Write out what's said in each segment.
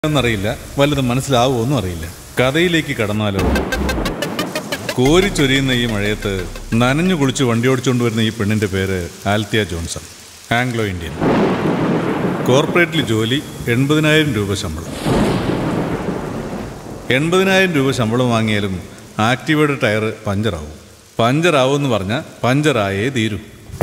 എന്നറിയില്ല വല്ലതും മനസ്സിലാവുമോന്നും അറിയില്ല കഥയിലേക്ക് കടന്നാലോ കോരിച്ചൊരിയുന്ന ഈ മഴയത്ത് നനഞ്ഞു കുളിച്ച് വണ്ടി ഓടിച്ചുകൊണ്ട് വരുന്ന ഈ പെണ്ണിന്റെ പേര് ആൽത്തിയ ജോൺസൺ ആംഗ്ലോ ഇന്ത്യൻ കോർപ്പറേറ്റിൽ ജോലി എൺപതിനായിരം രൂപ ശമ്പളം എൺപതിനായിരം രൂപ ശമ്പളം വാങ്ങിയാലും ആക്റ്റീവയുടെ ടയർ പഞ്ചറാവും പഞ്ചറാവും എന്ന് പറഞ്ഞാൽ പഞ്ചറായേ തീരൂ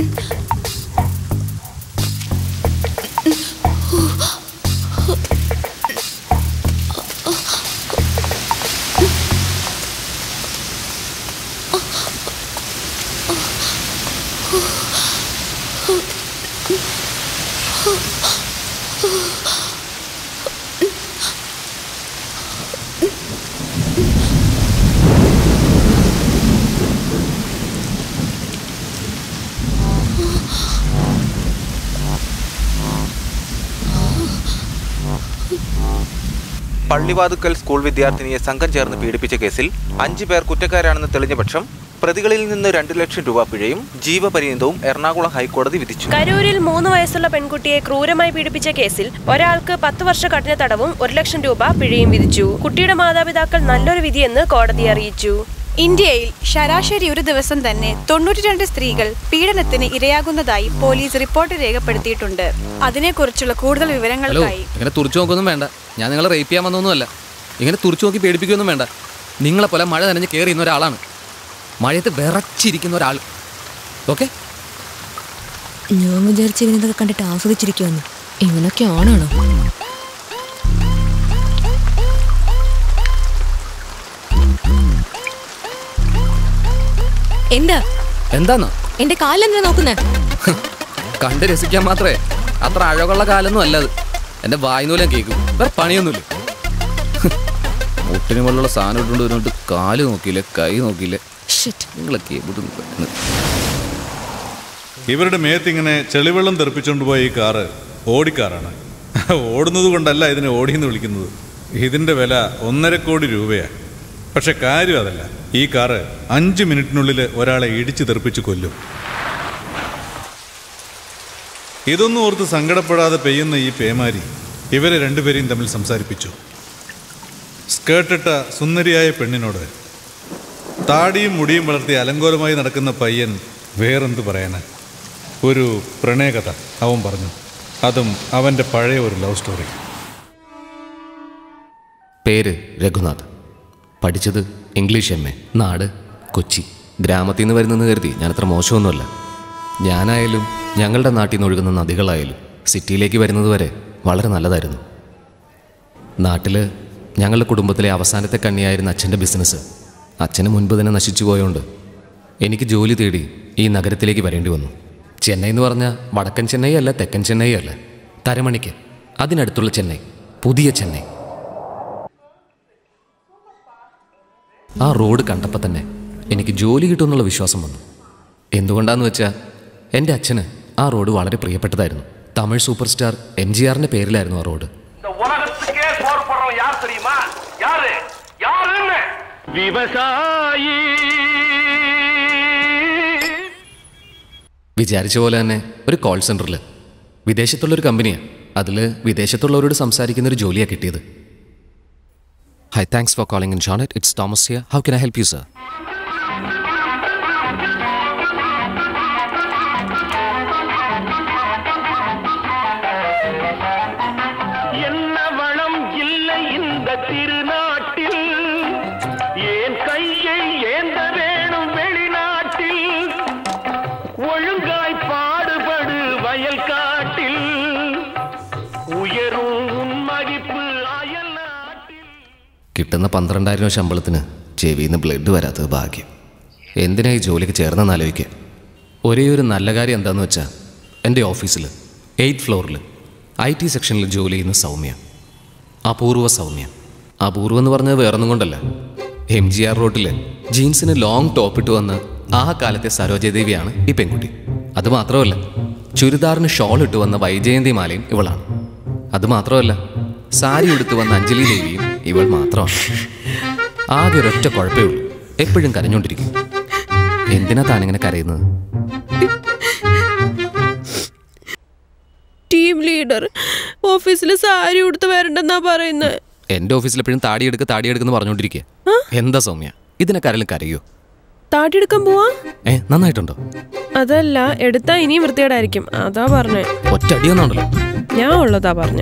പള്ളിവാതുക്കൽ സ്കൂൾ വിദ്യാർത്ഥിനിയെ സംഘം ചേർന്ന് പീഡിപ്പിച്ച കേസിൽ അഞ്ചു പേർ കുറ്റക്കാരാണെന്ന് തെളിഞ്ഞ പക്ഷം പ്രതികളിൽ നിന്ന് രണ്ടു ലക്ഷം രൂപ പിഴയും ജീവപര്യന്തവും എറണാകുളം ഹൈക്കോടതി വിധിച്ചു കരൂരിൽ മൂന്ന് വയസ്സുള്ള പെൺകുട്ടിയെ ക്രൂരമായി പീഡിപ്പിച്ച കേസിൽ ഒരാൾക്ക് പത്ത് വർഷ കഠിന തടവും ഒരു ലക്ഷം രൂപ പിഴയും വിധിച്ചു കുട്ടിയുടെ മാതാപിതാക്കൾ നല്ലൊരു വിധിയെന്ന് കോടതി അറിയിച്ചു ഇന്ത്യയിൽ ശരാശരി ഒരു ദിവസം തന്നെ തൊണ്ണൂറ്റിരണ്ട് സ്ത്രീകൾ പീഡനത്തിന് ഇരയാകുന്നതായി പോലീസ് റിപ്പോർട്ട് രേഖപ്പെടുത്തിയിട്ടുണ്ട് അതിനെക്കുറിച്ചുള്ള കൂടുതൽ ഹലോ വിവരങ്ങൾക്കായി ഇങ്ങനെ തുറച്ചു നോക്കൊന്നും വേണ്ട ഞാൻ നിങ്ങളെ റേപ്പ് ചെയ്യാൻ വന്നൊന്നുമല്ല ഇങ്ങനെ തുറച്ചു നോക്കി പേടിപ്പിക്കുകയൊന്നും വേണ്ട നിങ്ങളെ പോലെ മഴ നനഞ്ഞ് കയറി ഇന്ന ഒരാളാണ് മഴയത്ത് വിറച്ചിരിക്കുന്ന ഒരാൾ ഓക്കെ ഞാൻ വിചാരിച്ച ഇവനിതൊക്കെ കണ്ടിട്ട് ആസ്വദിച്ചിരിക്കുവന്ന് ഇവനൊക്കെ ആണാണോ എന്താ എന്താന്നോ എന്റെ കാലെന്തിനാ നോക്കുന്നേ കണ്ട് രസിക്കാൻ മാത്രമേ അത്ര അഴകുള്ള കാലൊന്നും അല്ലത് എൻ്റെ വായ്നൂലം കേൾക്കും വേറെ പണിയൊന്നുമില്ല മുട്ടിന് മുകളിലുള്ള സാധനം ഇട്ടുകൊണ്ട് വരുന്നിട്ട് കാല് നോക്കിയില്ലേ കൈ നോക്കിയില്ലേ ഷിറ്റ് നിങ്ങളൊക്കെ എവിടുന്ന് വരുന്നത്? ഇവരുടെ മേത്തിങ്ങനെ ചെളിവെള്ളം തെറിപ്പിച്ചുകൊണ്ട് പോയ ഈ കാറ് ഓടിക്കാറാണ് ഓടുന്നത് കൊണ്ടല്ല ഇതിനെ ഓടിയെന്ന് വിളിക്കുന്നത് ഇതിന്റെ വില ഒന്നര കോടി രൂപയാണ് പക്ഷെ കാര്യം അതല്ല ഈ കാറ് അഞ്ച് മിനിറ്റിനുള്ളിൽ ഒരാളെ ഇടിച്ചു തെറിപ്പിച്ച് കൊല്ലും ഇതൊന്നും ഓർത്ത് സങ്കടപ്പെടാതെ പെയ്യുന്ന ഈ പേമാരി ഇവരെ രണ്ടുപേരെയും തമ്മിൽ സംസാരിപ്പിച്ചു സ്കേർട്ടിട്ട സുന്ദരിയായ പെണ്ണിനോട് താടിയും മുടിയും വളർത്തി അലങ്കോലമായി നടക്കുന്ന പയ്യൻ വേറെന്ത് പറയാന് ഒരു പ്രണയകഥ അവൻ പറഞ്ഞു അതും അവൻ്റെ പഴയ ഒരു ലവ് സ്റ്റോറി പേര് രഘുനാഥ് പഠിച്ചത് ഇംഗ്ലീഷ് എം എ നാട് കൊച്ചി ഗ്രാമത്തിൽ നിന്ന് വരുന്നെന്ന് കരുതി ഞാനത്ര മോശമൊന്നുമല്ല ഞാനായാലും ഞങ്ങളുടെ നാട്ടിൽ നിന്ന് ഒഴുകുന്ന നദികളായാലും സിറ്റിയിലേക്ക് വരുന്നത് വരെ വളരെ നല്ലതായിരുന്നു നാട്ടിൽ ഞങ്ങളുടെ കുടുംബത്തിലെ അവസാനത്തെ കണ്ണിയായിരുന്ന അച്ഛൻ്റെ ബിസിനസ് അച്ഛന് മുൻപ് തന്നെ നശിച്ചു പോയോണ്ട് എനിക്ക് ജോലി തേടി ഈ നഗരത്തിലേക്ക് വരേണ്ടി വന്നു ചെന്നൈ എന്ന് പറഞ്ഞാൽ വടക്കൻ ചെന്നൈ അല്ല തെക്കൻ ചെന്നൈ അല്ല തരമണിക്ക് അതിനടുത്തുള്ള ചെന്നൈ പുതിയ ചെന്നൈ ആ റോഡ് കണ്ടപ്പോൾ തന്നെ എനിക്ക് ജോലി കിട്ടുമെന്നുള്ള വിശ്വാസം വന്നു എന്തുകൊണ്ടാന്ന് വെച്ചാൽ എൻ്റെ അച്ഛന് ആ റോഡ് വളരെ പ്രിയപ്പെട്ടതായിരുന്നു Tamil super star M G ആറിൻ്റെ പേരിലായിരുന്നു ആ റോഡ് இந்த உலகத்துக்கே சோறு போடுறவன் யார் தெரியுமா யாரு யாருன்னு விவசாயி വിചാരിച്ച പോലെ തന്നെ ഒരു കോൾ സെൻറ്ററിൽ വിദേശത്തുള്ളൊരു കമ്പനിയാണ് അതിൽ വിദേശത്തുള്ളവരോട് സംസാരിക്കുന്ന ഒരു ജോലിയാണ് കിട്ടിയത് hi thanks for calling in ഷോണറ്റ് it's Thomas here how can I help you sir என்ன வளம் இல்லை இந்த திருநாட்டில் ஏன் கையை ஏந்த வேணும் வெளிநாட்டில் ஒழுங்காய் பாடுபடு வயல் காட்டில் உயரும் உன் மதிப்பு அயல் நாட்டில் കിട്ടുന്ന പന്ത്രണ്ടായിരം ശമ്പളത്തിന് ചെവിയിൽ നിന്ന് ബ്ലഡ് വരാത്തത് ഭാഗ്യം എന്തിനാ ഈ ജോലിക്ക് ചേർന്നെന്ന് ആലോചിക്കുക ഒരേ ഒരു നല്ല കാര്യം എന്താണെന്ന് വെച്ചാൽ എൻ്റെ ഓഫീസിൽ എയ്റ്റ് ഫ്ലോറിൽ ഐ ടി സെക്ഷനിൽ ജോലി ചെയ്യുന്ന സൗമ്യ അപൂർവ സൗമ്യ അപൂർവം എന്ന് പറഞ്ഞത് വേറൊന്നും കൊണ്ടല്ല എം ജി ആർ റോട്ടിൽ ജീൻസിന് ലോങ് ടോപ്പ് ഇട്ട് വന്ന് ആ കാലത്തെ സരോജദേവിയാണ് ഈ പെൺകുട്ടി അത് മാത്രമല്ല ചുരിദാറിന് ഷോൾ ഇട്ട് വന്ന വൈജയന്തി മാലയും ഇവളാണ് അത് മാത്രമല്ല സാരി ഉടുത്ത് വന്ന അഞ്ജലി ദേവിയും ഇവൾ മാത്രമാണ് ആകെ ഒരൊറ്റ കുഴപ്പമേ ഉള്ളൂ എപ്പോഴും കരഞ്ഞോണ്ടിരിക്കും എന്തിനാ താനിങ്ങനെ കരയുന്നത് ടീം ലീഡർ ഓഫീസിൽ സാരി ഉടുത്ത് വരണ്ടെന്നാ പറയുന്നത് എൻ്റെ ഓഫീസിൽ എപ്പോഴും താടിയെടുക്ക് താടിയെടുക്കെന്ന് പറഞ്ഞുകൊണ്ടിരിക്കുക എന്താ സൗമ്യ ഇതിനൊക്കെ ആരെങ്കിലും കരയോ താട്ടിയെടുക്കാൻ പോവാ ഏ നന്നായിട്ടുണ്ടോ അതല്ല എടുത്താ ഇനിയും വൃത്തികേടായിരിക്കും അതാ പറഞ്ഞേ ഒറ്റ അടിയൊന്നുണ്ടല്ലോ ഞാൻ ഉള്ളതാ പറഞ്ഞേ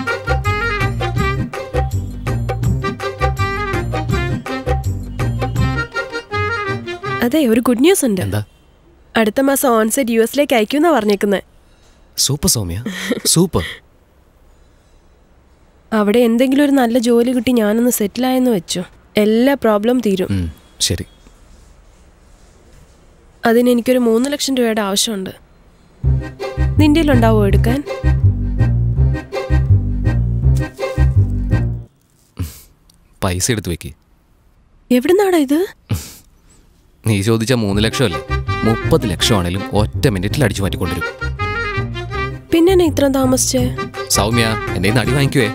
അതെ ഒരു ഗുഡ് ന്യൂസ് ഉണ്ട് എന്താ അടുത്ത മാസം ഓൺസൈറ്റ് യു എസിലേക്ക് അയക്കുമെന്നാ പറഞ്ഞേക്കുന്നത് സൂപ്പർ സൗമ്യ സൂപ്പർ അവിടെ എന്തെങ്കിലും ഒരു നല്ല ജോലി കിട്ടി ഞാനൊന്ന് സെറ്റിലായെന്ന് വെച്ചു എല്ലാ പ്രോബ്ലം തീരും ഉം, ശരി അതിന് എനിക്കൊരു മൂന്ന് ലക്ഷം രൂപയുടെ ആവശ്യമുണ്ട് നിന്റെ ഉണ്ടാവോ എടുക്കാൻ പൈസ എടുത്ത് വെക്ക് എവിടുന്നാടാ ഇത് നീ ചോദിച്ച മൂന്ന് ലക്ഷമല്ലേ മുപ്പത് ലക്ഷമാണേലും ഒറ്റ മിനിറ്റിൽ അടിച്ചു മാറ്റിക്കൊണ്ടിരും പിന്നെ എന്നെ ഇത്രയും താമസിച്ചേ സൗമ്യ എൻ്റെ നടി വാങ്ങിക്കുവേ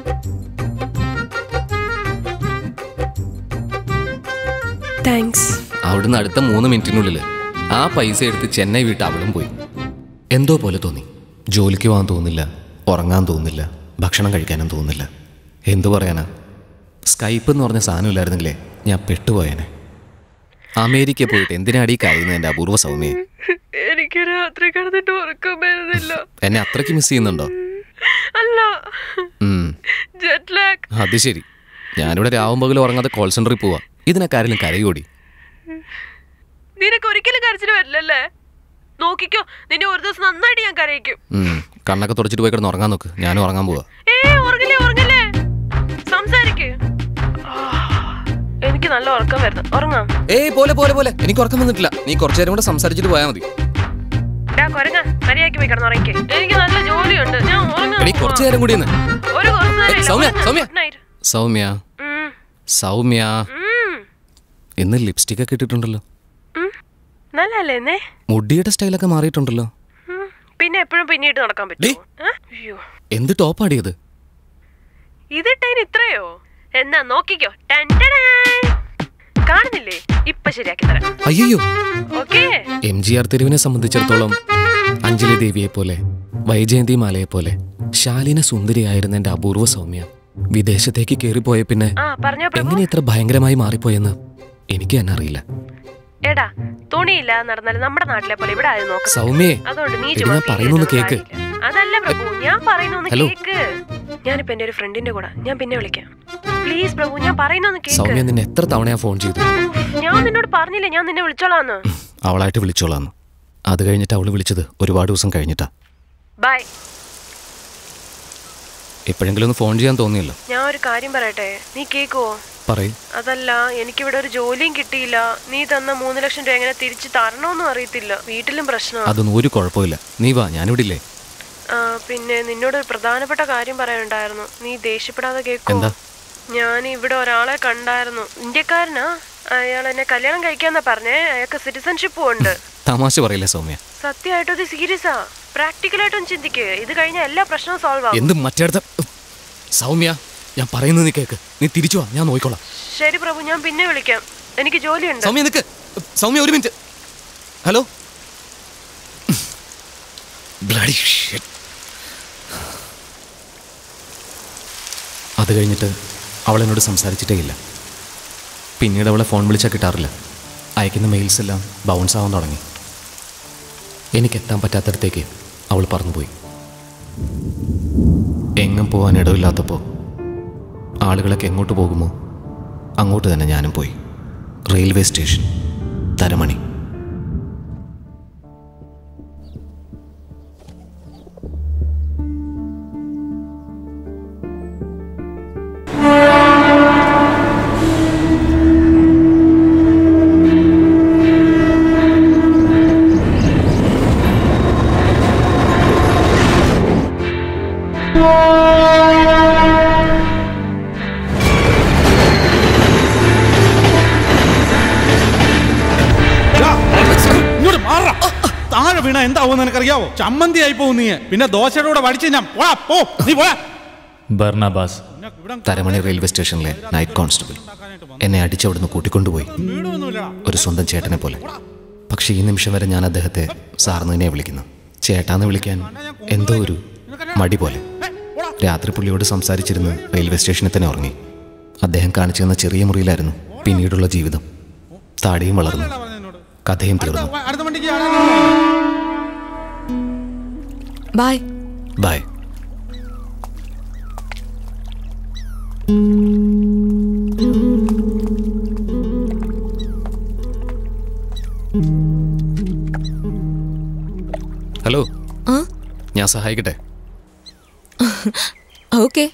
താങ്ക്സ് അവിടുന്ന് അടുത്ത മൂന്ന് മിനിറ്റിനുള്ളിൽ ആ പൈസ എടുത്ത് ചെന്നൈ വിട്ട് അവളും പോയി എന്തോ പോലെ തോന്നി ജോലിക്ക് പോകാൻ തോന്നില്ല ഉറങ്ങാൻ തോന്നില്ല ഭക്ഷണം കഴിക്കാനും തോന്നില്ല എന്തു പറയാനാ സ്കൈപ്പ് എന്ന് പറഞ്ഞ സാധനം ഇല്ലായിരുന്നെങ്കിലേ ഞാൻ പെട്ടുപോയേനെ അമേരിക്ക പോയിട്ട് എന്തിനാടി കഴിയുന്നത് എൻ്റെ അപൂർവ സൗമ്യ എനിക്ക് രാത്രി കിടന്നിട്ട് ഉറക്കം വരുന്നില്ല എന്നെ അത്രയ്ക്ക് മിസ് ചെയ്യുന്നുണ്ടോ അല്ല ഉം, ജെറ്റ് ലാഗ് അത് ശരി ഞാനിവിടെ രാവും പകലും ഉറങ്ങാതെ കോൾ സെന്ററിൽ പോവാ ഇതിനൊക്കെ ആരെങ്കിലും കരയോടി നിനക്ക് ഒരിക്കലും കരച്ചിൽ വരില്ലല്ലേ നോക്കിക്കോ നിന്നെ ഒരു ദിവസം നന്നായിട്ട് ഞാൻ കരയിക്കും ഉം, കണ്ണൊക്കെ തുറച്ചിട്ട് പോയി കിടന്ന് ഉറങ്ങാൻ നോക്ക് ഞാനും ഉറങ്ങാൻ പോവാ ഏ ഉറങ്ങില്ലേ ഉറങ്ങില്ലേ സംസാരിക്ക് ആ, എനിക്ക് നല്ല ഉറക്കം വരുന്നു ഉറങ്ങാം ഏയ് പോലെ പോലെ പോലെ എനിക്ക് ഉറക്കം വന്നിട്ടില്ല നീ കുറച്ചു നേരം കൂടെ സംസാരിച്ചിട്ട് പോയാൽ മതി ഡാ കൊരങ്ങ മര്യാദയ്ക്ക് പോയി കിടന്നുറങ്ങിക്കേ എനിക്ക് നല്ല ജോലിയുണ്ട് ഞാൻ ഉറങ്ങാൻ എടി കുറച്ചു നേരം കൂടി നിന്ന് ഒരു കുറച്ച് നേരം ഏയ്, ഇല്ല. സൗമ്യ, ഉറങ്ങ്. സൗമ്യ. Good night. സൗമ്യ ഉം, സൗമ്യ ഉം, ഇന്ന് ലിപ്സ്റ്റിക് ഒക്കെ ഇട്ടിട്ടുണ്ടല്ലോ ഉം. നല്ലല്ലേ എന്നേ മുടിയുടെ സ്റ്റൈലൊക്കെ മാറിയിട്ടുണ്ടല്ലോ ഉം. പിന്നെ എപ്പോഴും പിന്നീട്ട് നടക്കാൻ ഡേ. പറ്റുമോ ആ? അയ്യോ എന്ത് ടോപ്പാടിയത് ഇതിട്ടതിന് ഇത്രയോ എന്നാ നോക്കിക്കോ ടൻ ടടേ. കാണുന്നില്ലേ ഇപ്പൊ ശരിയാക്കി തരാം അയ്യോ ഓക്കേ എം ജി ആർ തെരുവിനെ സംബന്ധിച്ചിടത്തോളം അഞ്ജലി ദേവിയെ പോലെ വൈജയന്തി മാലയെ പോലെ ശാലിന സുന്ദരിയായിരുന്ന എൻ്റെ അപൂർവ സൗമ്യ വിദേശത്തേക്ക് കയറിപ്പോയ പിന്നെ ആ പറഞ്ഞോ പ്രഭു എങ്ങനെ ഇത്ര ഭയങ്കരമായി മാറിപ്പോയെന്ന് എനിക്ക് തന്നെ അറിയില്ല എടാ തുണിയില്ല നടന്നാലും നമ്മുടെ നാട്ടിലെ പോലെ ഇവിടെ ആരും നോക്കും സൗമ്യേ അതുകൊണ്ട് നീ എടി, ചുമ്മാ ഞാൻ feel പറയുന്നൊന്ന് ചെയ്തിട്ടൊന്നും കേക്ക്. കാര്യമില്ല. അതല്ല പ്രഭു ഞാൻ പറയുന്നൊന്ന് ഹലോ. കേക്ക് ഞാനിപ്പോ എന്റെ ഒരു ഫ്രണ്ടിന്റെ കൂടെ ഞാൻ പിന്നെ വിളിക്കാം പ്ലീസ് പ്രഭു ഞാൻ പറയുന്നൊന്ന് സൗമ്യ കേക്ക് നിന്നെ എത്ര തവണ ഞാൻ ഫോൺ ചെയ്തു ഞാൻ നിന്നോട് പറഞ്ഞില്ലേ ഞാൻ നിന്നെ വിളിച്ചോളാന്ന് അവളായിട്ട് വിളിച്ചോളാന്ന് അത് കഴിഞ്ഞിട്ട് അവള് വിളിച്ചത് ഒരുപാട് ദിവസം കഴിഞ്ഞിട്ടാ ബൈ എപ്പോഴെങ്കിലും ഒന്ന് ഫോൺ ചെയ്യാൻ തോന്നിയല്ലോ ഞാൻ ഒരു കാര്യം പറയട്ടെ നീ കേക്കുവോ പറയൂ അതല്ല എനിക്കിവിടെ ഒരു ജോലിയും കിട്ടിയില്ല നീ തന്ന മൂന്ന് ലക്ഷം രൂപ എങ്ങനെ തിരിച്ചു തരണോന്നും അറിയത്തില്ല വീട്ടിലും പ്രശ്നമാണ് അതൊന്നും ഒരു കുഴപ്പമില്ല നീ വാ ഞാനിവിടെ ഇല്ലേ ആ, പിന്നെ നിന്നോട് ഒരു പ്രധാനപ്പെട്ട കാര്യം പറയാനുണ്ടായിരുന്നു നീ ദേഷ്യപ്പെടാതെ കേൾക്കോ എന്താ? ഞാൻ ഇവിടെ ഒരാളെ കണ്ടായിരുന്നു ഇന്ത്യക്കാരനാ അയാൾ എന്നെ കല്യാണം കഴിക്കാന്നാ പറഞ്ഞേ അയാൾക്ക് സിറ്റിസൺഷിപ്പും ഉണ്ട് തമാശ പറയില്ലേ സൗമ്യ സത്യമായിട്ടും ഇത് സീരിയസാ പ്രാക്ടിക്കലായിട്ടും ചിന്തിക്ക് ഇത് കഴിഞ്ഞ എല്ലാ പ്രശ്നവും സോൾവ് ആവും എന്ത് മറ്റേടത്ത് സൗമ്യ ഞാൻ പറയുന്നത് നീ കേക്ക് നീ തിരിച്ചു വാ ഞാൻ നോക്കിക്കോളാം ശരി പ്രഭു ഞാൻ പിന്നെ വിളിക്കാം എനിക്ക് ജോലിയുണ്ട് സൗമ്യ നിക്ക് സൗമ്യ ഒരു മിനിറ്റ് ഹലോ Bloody shit. അത് കഴിഞ്ഞിട്ട് അവൾ എന്നോട് സംസാരിച്ചിട്ടേ ഇല്ല പിന്നീട് അവളെ ഫോൺ വിളിച്ചാൽ കിട്ടാറില്ല അയക്കുന്ന മെയിൽസ് എല്ലാം ബൗൺസ് ആവാൻ തുടങ്ങി എനിക്ക് എത്താൻ പറ്റാത്തടത്തേക്ക് അവൾ പറന്നുപോയി എങ്ങും പോകാൻ ഇടവില്ലാത്തപ്പോൾ ആളുകളൊക്കെ എങ്ങോട്ട് പോകുമോ അങ്ങോട്ട് തന്നെ ഞാനും പോയി റെയിൽവേ സ്റ്റേഷൻ തരമണി ഇങ്ങോട്ട് മാറാ താഴെ വീണ എന്താവും നിനക്കറിയാവോ ചമ്മന്തി ആയി പോകും നീ പിന്നെ ദോശയുടെ കൂടെ വടിച്ച് ഞാൻ പോടാ പോ നീ പോടാ ബർണബാസ് തരമണി റെയിൽവേ സ്റ്റേഷനിലെ നൈറ്റ് കോൺസ്റ്റബിൾ എന്നെ അടിച്ചവിടുന്ന് കൂട്ടിക്കൊണ്ടുപോയി ഒരു സ്വന്തം ചേട്ടനെ പോലെ പക്ഷേ ഈ നിമിഷം വരെ ഞാൻ അദ്ദേഹത്തെ സാറിന് തന്നെയാണ് വിളിക്കുന്നത് ചേട്ടാന്ന് വിളിക്കാൻ എന്തോ ഒരു മടി പോലെ രാത്രി പുള്ളിയോട് സംസാരിച്ചിരുന്ന് റെയിൽവേ സ്റ്റേഷനിൽ തന്നെ ഉറങ്ങി അദ്ദേഹം കാണിച്ചു തന്ന ചെറിയ മുറിയിലായിരുന്നു പിന്നീടുള്ള ജീവിതം താടിയും വളർന്നു കഥയും തീർന്നു ബായ് ബൈ ഹലോ ആ ഞാൻ സഹായിക്കട്ടെ ഓക്കെ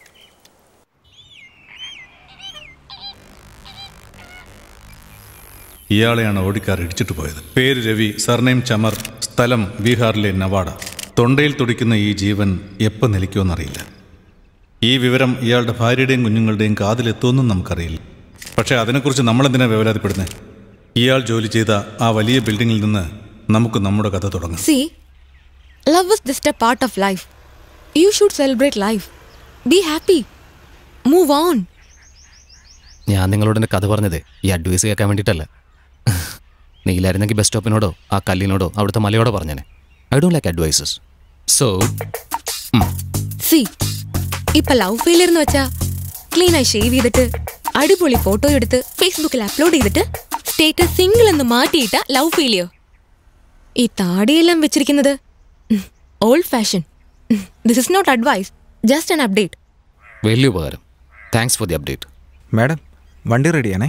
ഇയാളെയാണ് ഓടിക്കാർ ഇടിച്ചിട്ട് പോയത് പേര് രവി സർനെയിം ചമർ സ്ഥലം ബീഹാറിലെ നവാഡ തൊണ്ടയിൽ തുടിക്കുന്ന ഈ ജീവൻ എപ്പോൾ നിലയ്ക്കുമെന്നറിയില്ല ഈ വിവരം ഇയാളുടെ ഭാര്യയുടെയും കുഞ്ഞുങ്ങളുടെയും കാതിലെത്തുമെന്നും നമുക്കറിയില്ല പക്ഷേ അതിനെക്കുറിച്ച് നമ്മളെന്തിനാ വേവലാതിപ്പെടുന്നത് ഇയാൾ ജോലി ചെയ്ത ആ വലിയ ബിൽഡിങ്ങിൽ നിന്ന് നമുക്ക് നമ്മുടെ കഥ തുടങ്ങാം see love is just a part of life you should celebrate life be happy move on ഞാൻ നിങ്ങളോട് എൻ്റെ കഥ പറഞ്ഞതേ ഈ അഡ്വൈസ് കേൾക്കാൻ വേണ്ടിയിട്ടല്ല നീലായിരുന്നെങ്കിൽ ബസ് സ്റ്റോപ്പിനോടോ ആ കല്ലിനോടോ അവിടുത്തെ മലയോടോ പറഞ്ഞേനെ I don't like advises so see ഇപ്പൊ ലവ് ഫെയിലിയർ എന്ന് വെച്ചാ ക്ലീൻ ആയി ഷേവ് ചെയ്തിട്ട് അടിപൊളി ഫോട്ടോ എടുത്ത് ഫേസ്ബുക്കിൽ അപ്ലോഡ് ചെയ്തിട്ട് സ്റ്റേറ്റസ് സിംഗിൾ എന്ന് മാറ്റിയിട്ട ലവ് ഫെയിലിയർ ഈ താടിയെല്ലാം വെച്ചിരിക്കുന്നത് old fashion this is not advise just an update വലിയ ഉപകാരം thanks for the update madam വണ്ടി റെഡിയാണേ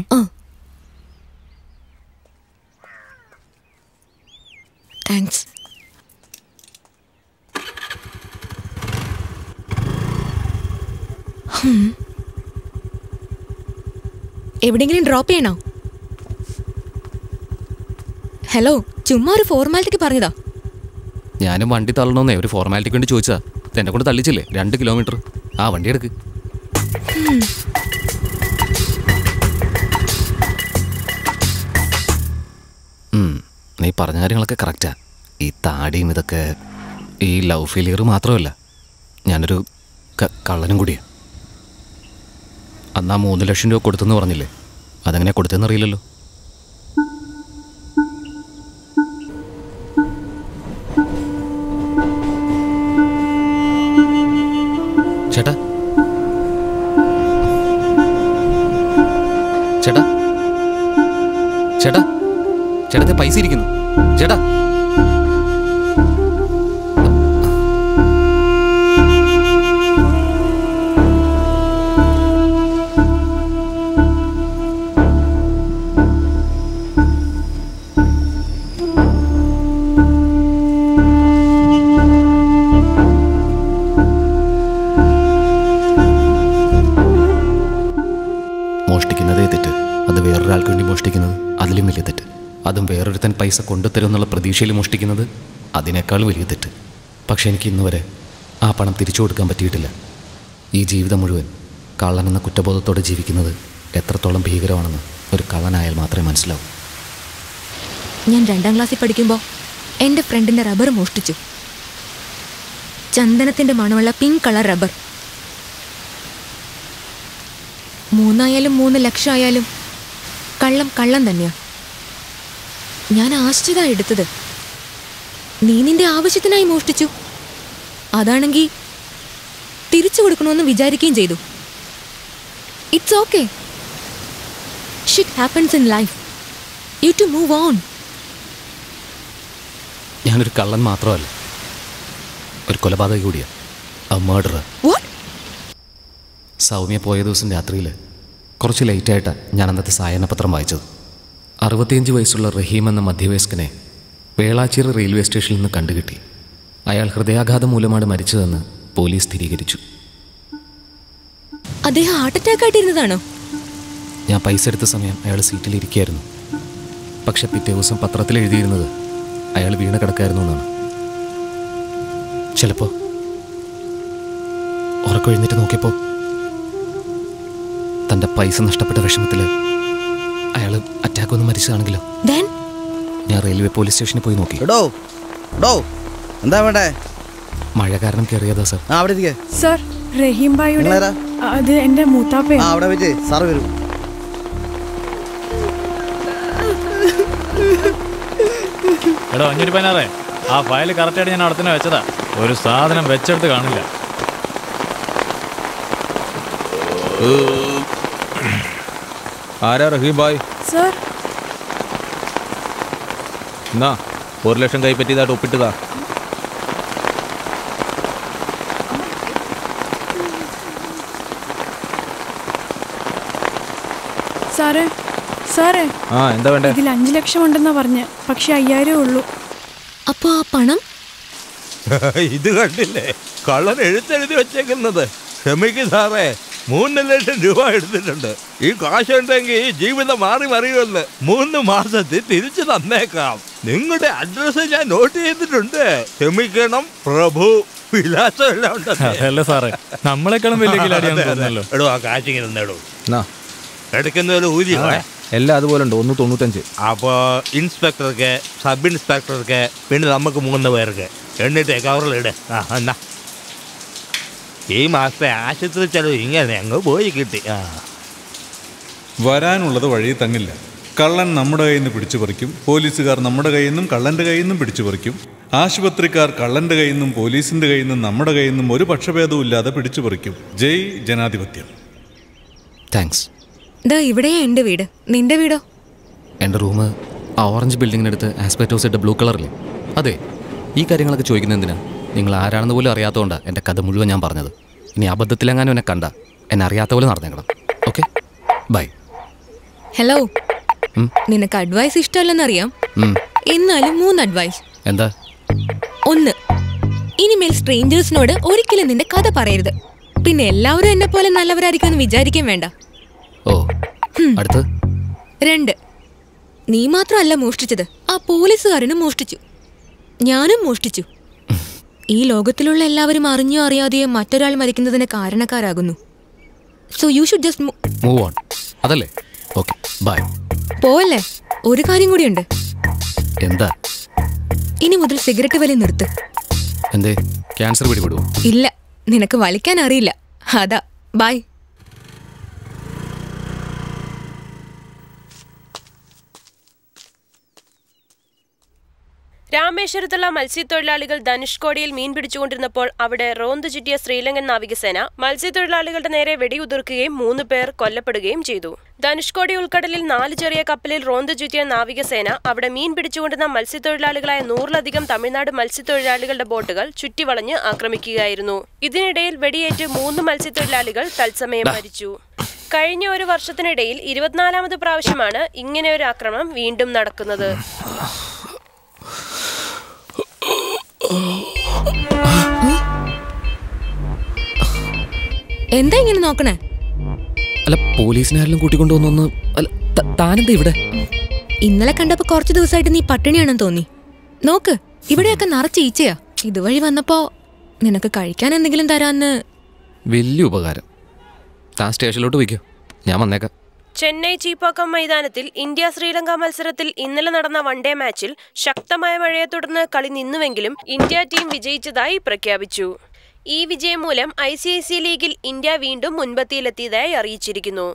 താങ്ക്സ് എവിടെയെങ്കിലും ഡ്രോപ്പ് ചെയ്യണോ ഹലോ ചുമ്മാ ഒരു ഫോർമാലിറ്റിക്ക് പറഞ്ഞതാ ഞാനും വണ്ടി തള്ളണമെന്നേ ഒരു ഫോർമാലിറ്റിക്ക് വേണ്ടി ചോദിച്ചാ എന്നെ കൊണ്ട് തള്ളിച്ചില്ലേ രണ്ട് കിലോമീറ്റർ ആ വണ്ടി എടുക്ക് ഉം, നീ പറഞ്ഞ കാര്യങ്ങളൊക്കെ കറക്റ്റാ ഈ താടിയും ഇതൊക്കെ ഈ ലവ് ഫെയിലിയർ മാത്രമല്ല ഞാനൊരു ക- കള്ളനും കൂടിയാ അന്ന് ആ മൂന്ന് ലക്ഷം രൂപ കൊടുത്തെന്ന് പറഞ്ഞില്ലേ അതെങ്ങനെ കൊടുത്തെന്ന് അറിയില്ലല്ലോ ചേട്ടാ ചേട്ടാ ചേട്ടാ ചേട്ടത്തെ പൈസ ഇരിക്കുന്നു ചേട്ടാ മോഷ്ടിക്കുന്നതേ തെറ്റ് അത് വേറൊരാൾക്ക് വേണ്ടി മോഷ്ടിക്കുന്നത് അതിലും വലിയ തെറ്റ് അതും വേറൊരുത്തൻ പൈസ കൊണ്ടുതരും എന്നുള്ള പ്രതീക്ഷയിൽ മോഷ്ടിക്കുന്നത് അതിനേക്കാൾ വലിയ തെറ്റ് പക്ഷെ എനിക്ക് ഇന്ന് വരെ ആ പണം തിരിച്ചു കൊടുക്കാൻ പറ്റിയിട്ടില്ല ഈ ജീവിതം മുഴുവൻ കള്ളൻ എന്ന കുറ്റബോധത്തോടെ ജീവിക്കുന്നത് എത്രത്തോളം ഭീകരമാണെന്ന് ഒരു കള്ളനായാൽ മാത്രമേ മനസ്സിലാവൂ ഞാൻ രണ്ടാം ക്ലാസ്സിൽ പഠിക്കുമ്പോൾ എൻ്റെ ഫ്രണ്ടിൻ്റെ റബ്ബർ മോഷ്ടിച്ചു ചന്ദനത്തിൻ്റെ മണമുള്ള പിങ്ക് കളർ റബ്ബർ മൂന്നായാലും മൂന്ന് ലക്ഷം ആയാലും കള്ളം കള്ളം തന്നെയാ ഞാൻ ആശ്ചര്യത എടുത്തത് നീ നിന്റെ ആവശ്യത്തിനായി മോഷ്ടിച്ചു അതാണെങ്കിൽ തിരിച്ചു കൊടുക്കണമെന്ന് വിചാരിക്കുകയും ചെയ്തു it's okay shit happens in life you to move on ഞാനൊരു കള്ളൻ മാത്രമല്ല ഒരു കൊലപാതക കൂടിയാണ് ആ മർഡർ വാട്ട് സൗമ്യ പോയ ദിവസം രാത്രിയിൽ കുറച്ച് ലേറ്റായിട്ടാണ് ഞാൻ അന്നത്തെ സായനപത്രം വായിച്ചത് അറുപത്തിയഞ്ച് വയസ്സുള്ള റഹീം എന്ന മധ്യവയസ്കനെ വേളാച്ചിറ റെയിൽവേ സ്റ്റേഷനിൽ നിന്ന് കണ്ടുകിട്ടി അയാൾ ഹൃദയാഘാതം മൂലമാണ് മരിച്ചതെന്ന് പോലീസ് സ്ഥിരീകരിച്ചു അദ്ദേഹം ഹാർട്ട് അറ്റാക്ക് ആയിട്ടിരുന്നതാണോ ഞാൻ പൈസ എടുത്ത സമയം അയാൾ സീറ്റിലിരിക്കുകയായിരുന്നു പക്ഷെ പിറ്റേ ദിവസം പത്രത്തിൽ എഴുതിയിരുന്നത് അയാൾ വീണ് കിടക്കായിരുന്നു എന്നാണ് ചിലപ്പോൾ ഉറക്കൊഴിഞ്ഞിട്ട് നോക്കിയപ്പോൾ തൻ്റെ പൈസ നഷ്ടപ്പെട്ട വിഷമത്തിൽ അയാൾ അറ്റാക്ക് വന്ന് മരിച്ചതാണെങ്കിലോ ദെൻ ഞാൻ റെയിൽവേ പോലീസ് സ്റ്റേഷനിൽ പോയി നോക്കി എടോ എടോ എന്താ വേണ്ടേ മഴ കാരണം കയറിയതാ സാർ ആ അവിടെ ഇരിക്കേ സർ റഹീം ഭായിയുടെ നിങ്ങളാരാ? അത് എന്റെ ആ മൂത്താപ്പയാണ് അവിടെ വെച്ച് സാറ് വരും എടോ അഞ്ഞൂറ്റി പതിനാറേ ആ ഫയൽ കറക്റ്റായിട്ട് ഞാൻ അവിടെ തന്നെ വെച്ചതാ ഒരു സാധനം വെച്ചെടുത്ത് കാണില്ല ആരാ റഹീം ബായ് സർ എന്നാ ഒരു ലക്ഷം കൈപ്പറ്റിയതായിട്ട് ഒപ്പിട്ടതാ സാറേ സാറേ ആ എന്താ വേണ്ടേ ഇതിൽ അഞ്ചു ലക്ഷം ഉണ്ടെന്നാ പറഞ്ഞ പക്ഷെ അയ്യായിരം ഉള്ളൂ അപ്പൊ ആ പണം ഇത് കണ്ടില്ലേ കള്ളൻ എഴുത്തെഴുതി വെച്ചേക്കുന്നത് ക്ഷമിക്ക് സാറേ മൂന്ന് ലക്ഷം രൂപ എടുത്തിട്ടുണ്ട് ഈ കാശുണ്ടെങ്കിൽ ഈ ജീവിതം മാറി മറിയുമെന്ന് മൂന്ന് മാസത്തിൽ തിരിച്ചു തന്നേക്കാം നിങ്ങളുടെ അഡ്രസ്സ് ഞാൻ നോട്ട് ചെയ്തിട്ടുണ്ട് ക്ഷമിക്കണം പ്രഭു വിലാസം എല്ലാം ഉണ്ടെന്ന്. അതല്ല സാറേ നമ്മളെക്കാളും വലിയ കിലാടിയാന്ന് അതെ, അതെ. തോന്നുന്നല്ലോ എടോ ആ കാശിങ്ങനെ നേടൂ എന്നാ എടുക്കുന്ന ഊരി എല്ലാം അതുപോലെ ഉണ്ട് ഒന്ന് തൊണ്ണൂറ്റഞ്ച് അപ്പോ ഇൻസ്പെക്ടർക്ക് സബ് ഇൻസ്പെക്ടർക്ക് പിന്നെ നമുക്ക് മൂന്ന് പേർക്ക് എന്നിട്ട് കവറിലിട് ആ എന്നാ ഈ മാസത്തെ ആശുപത്രി ചെലവ് ഇങ്ങനെ അങ്ങ് പോയി കിട്ടി ആ വരാനുള്ളത് വഴി തങ്ങില്ല കള്ളൻ നമ്മുടെ കയ്യിൽ നിന്ന് പിടിച്ചു പറിക്കും പോലീസുകാർ നമ്മുടെ കയ്യിൽ നിന്നും കള്ളന്റെ കയ്യിൽ നിന്നും പിടിച്ചു പറിക്കും ആശുപത്രിക്കാർ കള്ളന്റെ കയ്യിൽ നിന്നും പോലീസിന്റെ കയ്യിൽ നിന്നും നമ്മുടെ കയ്യിൽ നിന്നും ഒരു പക്ഷഭേദവും ഇല്ലാതെ പിടിച്ചു പറിക്കും ജയ് ജനാധിപത്യം താങ്ക്സ് ദാ ഇവിടെയാ എൻ്റെ വീട് നിന്റെ വീടോ എൻ്റെ റൂം ആ ഓറഞ്ച് ബിൽഡിങ്ങിനടുത്ത് ആസ്പെറ്റോസ് ഇട്ട ബ്ലൂ കളറില്ലേ അതെ ഈ കാര്യങ്ങളൊക്കെ ചോദിക്കുന്നത് എന്തിനാ നിങ്ങൾ ആരാണെന്ന് പോലും അറിയാത്തതുകൊണ്ടാണ് എൻ്റെ കഥ മുഴുവൻ ഞാൻ പറഞ്ഞത് ഇനി അബദ്ധത്തിലെങ്ങാനും എന്നെ കണ്ട എന്നെ അറിയാത്ത പോലെ നടന്നേക്കണം ഓക്കെ ബൈ ഹലോ ഉം. നിനക്ക് അഡ്വൈസ് ഇഷ്ടമല്ലെന്നറിയാം ഉം. എന്നാലും മൂന്ന് അഡ്വൈസ് എന്താ ഒന്ന് ഇനിമേൽ സ്ട്രേഞ്ചേഴ്സിനോട് ഒരിക്കലും നിന്റെ കഥ പറയരുത് പിന്നെ എല്ലാവരും എന്നെ പോലെ നല്ലവരായിരിക്കുമെന്ന് വിചാരിക്കാൻ വേണ്ട ഓ അടുത്ത് രണ്ട് നീ മാത്രമല്ല മോഷ്ടിച്ചത് ആ പോലീസുകാരനും മോഷ്ടിച്ചു ഞാനും മോഷ്ടിച്ചു ഈ ലോകത്തിലുള്ള എല്ലാവരും അറിഞ്ഞോ അറിയാതെയോ മറ്റൊരാൾ മരിക്കുന്നതിന് കാരണക്കാരാകുന്നു so you should just move on അതല്ലേ ഓക്കെ ബൈ പോവല്ലേ ഒരു കാര്യം കൂടിയുണ്ട് എന്താ ഇനി മുതൽ സിഗരറ്റ് വലി നിർത്ത് എന്തേ ക്യാൻസർ പിടിപെടുവോ ഇല്ല നിനക്ക് വലിക്കാൻ അറിയില്ല അതാ ബൈ രാമേശ്വരത്തുള്ള മത്സ്യത്തൊഴിലാളികൾ ധനുഷ്കോടിയിൽ മീൻ പിടിച്ചുകൊണ്ടിരുന്നപ്പോൾ അവിടെ റോന്തു ചുറ്റിയ ശ്രീലങ്കൻ നാവികസേന മത്സ്യത്തൊഴിലാളികളുടെ നേരെ വെടിയുതിർക്കുകയും മൂന്ന് പേർ കൊല്ലപ്പെടുകയും ചെയ്തു ധനുഷ്കോടി ഉൾക്കടലിൽ നാല് ചെറിയ കപ്പലിൽ റോന്തു ചുറ്റിയ നാവികസേന അവിടെ മീൻ പിടിച്ചുകൊണ്ടിരുന്ന മത്സ്യത്തൊഴിലാളികളായ നൂറിലധികം തമിഴ്നാട് മത്സ്യത്തൊഴിലാളികളുടെ ബോട്ടുകൾ ചുറ്റിവളഞ്ഞ് ആക്രമിക്കുകയായിരുന്നു ഇതിനിടയിൽ വെടിയേറ്റ് മൂന്ന് മത്സ്യത്തൊഴിലാളികൾ തത്സമയം മരിച്ചു കഴിഞ്ഞ ഒരു വർഷത്തിനിടയിൽ ഇരുപത്തിനാലാമത് പ്രാവശ്യമാണ് ഇങ്ങനെ ഒരു ആക്രമണം വീണ്ടും നടക്കുന്നത് എന്താ ഇങ്ങനെ നോക്കണേ അല്ല പോലീസിനെ ആരെങ്കിലും കൂട്ടിക്കൊണ്ടുവന്നൊന്ന് അല്ല ത- താനെന്താ ഇവിടെ ഇന്നലെ കണ്ടപ്പോ കുറച്ച് ദിവസമായിട്ട് നീ പട്ടിണിയാണെന്ന് തോന്നി നോക്ക് ഇവിടെയൊക്കെ നിറച്ച് ഈച്ചയാ ഇതുവഴി വന്നപ്പോ നിനക്ക് കഴിക്കാൻ എന്തെങ്കിലും തരാന്ന് വലിയ ഉപകാരം താൻ സ്റ്റേഷനിലോട്ട് വയ്ക്കോ ഞാൻ വന്നേക്കാം ചെന്നൈ ചീപ്പാക്കം മൈതാനത്തിൽ ഇന്ത്യ ശ്രീലങ്ക മത്സരത്തിൽ ഇന്നലെ നടന്ന വൺഡേ മാച്ചിൽ ശക്തമായ മഴയെ തുടർന്ന് കളി നിന്നുവെങ്കിലും ഇന്ത്യ ടീം വിജയിച്ചതായി പ്രഖ്യാപിച്ചു ഈ വിജയം മൂലം ഐ സി ഐ സി ലീഗിൽ ഇന്ത്യ വീണ്ടും മുൻപത്തിയിലെത്തിയതായി അറിയിച്ചിരിക്കുന്നു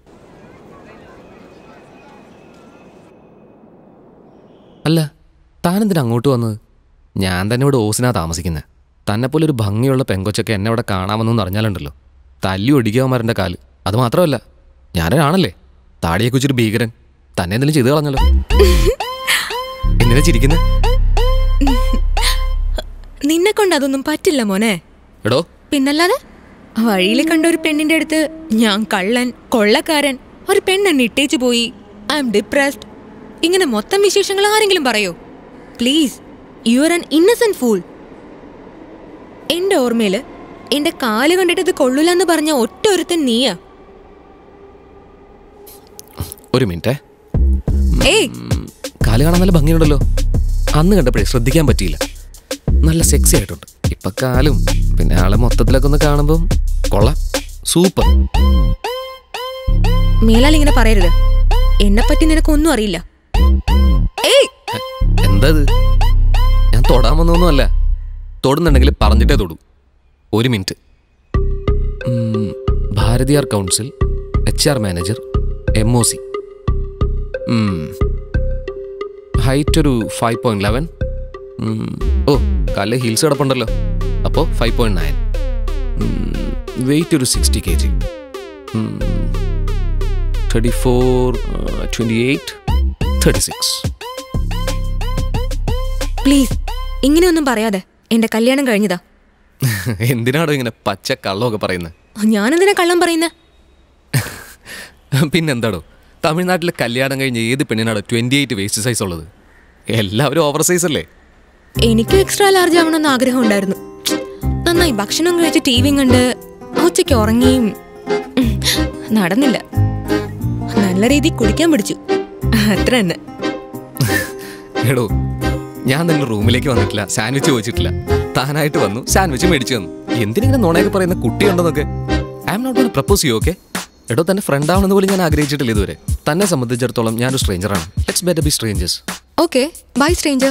അല്ല താനെന്തിനാ അങ്ങോട്ട് വന്നത് ഞാൻ തന്നെ ഇവിടെ ഓസിനാ താമസിക്കുന്നത് തന്നെപ്പോലെ ഒരു ഭംഗിയുള്ള പെങ്കൊച്ചൊക്കെ എന്നെ ഇവിടെ കാണാമെന്നൊന്ന് അറിഞ്ഞാലുണ്ടല്ലോ തല്ലി ഒടിക്കാമാരൻ്റെ കാല് അത് മാത്രമല്ല ഞാനൊരാണല്ലേ താടിയെ കുറിച്ചൊരു ഭീകരൻ തന്നെ എന്തെങ്കിലും ചെയ്തു കളഞ്ഞല്ലോ എന്തിനാ ചിരിക്കുന്നത് നിന്നെ കൊണ്ട് അതൊന്നും പറ്റില്ല മോനെ എടോ പിന്നല്ലാതെ വഴിയിൽ കണ്ട ഒരു പെണ്ണിന്റെ അടുത്ത് ഞാൻ കള്ളൻ കൊള്ളക്കാരൻ ഒരു പെണ്ണെന്നെ ഇട്ടേച്ചു പോയി ഐ എം ഡിപ്രസ്ഡ് ഇങ്ങനെ മൊത്തം വിശേഷങ്ങൾ ആരെങ്കിലും പറയോ please you are an innocent fool എന്റെ ഓർമ്മയില് എന്റെ കാല് കണ്ടിട്ട് ഇത് കൊള്ളൂലെന്ന് പറഞ്ഞ ഒറ്റ ഒരുത്തൻ നീയാ ഒരു മിനിറ്റേ ഏയ് കാല് കാണാൻ നല്ല ഭംഗിയുണ്ടല്ലോ അന്ന് കണ്ടപ്പോഴേ ശ്രദ്ധിക്കാൻ പറ്റിയില്ല നല്ല സെക്സി ആയിട്ടുണ്ട് ഇപ്പൊ കാലും പിന്നെ ആളെ മൊത്തത്തിലൊക്കെ ഒന്ന് കാണുമ്പം കൊള്ളാം സൂപ്പർ മേലാൽ ഇങ്ങനെ പറയരുത് എന്നെ പറ്റി നിനക്കൊന്നും അറിയില്ല ഏയ് എന്താ ഇത് ഞാൻ തൊടാൻ വന്നൊന്നുമല്ല തൊടുന്നുണ്ടെങ്കിൽ പറഞ്ഞിട്ടേ തൊടൂ ഒരു മിനിറ്റ് ഉം, Bharathiyar council H R manager M O C height ഒരു ഫൈവ് പോയിന്റ് ലെവൻ ഓ കാലിൽ ഹീൽസ് കിടപ്പുണ്ടല്ലോ അപ്പോൾ ഫൈവ് പോയിന്റ് നയൻ വെയിറ്റ് ഒരു sixty K G thirty four twenty eight thirty six please ഇങ്ങനെയൊന്നും പറയാതെ എന്റെ കല്യാണം കഴിഞ്ഞതാ എന്തിനാണോ ഇങ്ങനെ പച്ച കള്ളമൊക്കെ പറയുന്നത് ഞാനെന്തിനാ കള്ളം പറയുന്നേ പിന്നെന്താടോ തമിഴ്നാട്ടിൽ കല്യാണം കഴിഞ്ഞ് ഏത് പെണ്ണിനാടോ ട്വൻറ്റി എയ്റ്റ് വേസ്റ്റ് സൈസ് ഉള്ളത് എല്ലാവരും ഓവർ സൈസ് അല്ലേ എനിക്കും എക്സ്ട്രാ ലാർജ് ആവണമെന്ന് ആഗ്രഹം ഉണ്ടായിരുന്നു നന്നായി ഭക്ഷണം കഴിച്ച് ടി വിയും കണ്ട് ഉച്ചയ്ക്ക് ഉറങ്ങിയും ഉം, നടന്നില്ല നല്ല രീതിയിൽ കുടിക്കാൻ പിടിച്ചു അത്ര തന്നെ എടോ ഞാൻ നിന്റെ റൂമിലേക്ക് വന്നിട്ടില്ല സാൻഡ്വിച്ച് ചോദിച്ചിട്ടില്ല താനായിട്ട് വന്നു സാൻഡ്വിച്ച് മേടിച്ചു തന്നു എന്തിനിങ്ങനെ നുണയൊക്കെ പറയുന്ന കുട്ടിയുണ്ടെന്നൊക്കെ I M not gonna propose ചെയ്യൂ ഓക്കെ എടോ തന്നെ ഫ്രണ്ട് ആവണമെന്ന് പോലും ഞാൻ ആഗ്രഹിച്ചിട്ടില്ല ഇതുവരെ തന്നെ സംബന്ധിച്ചിടത്തോളം ഞാനൊരു സ്ട്രേഞ്ചറാണ് let's better be strangers okay bye stranger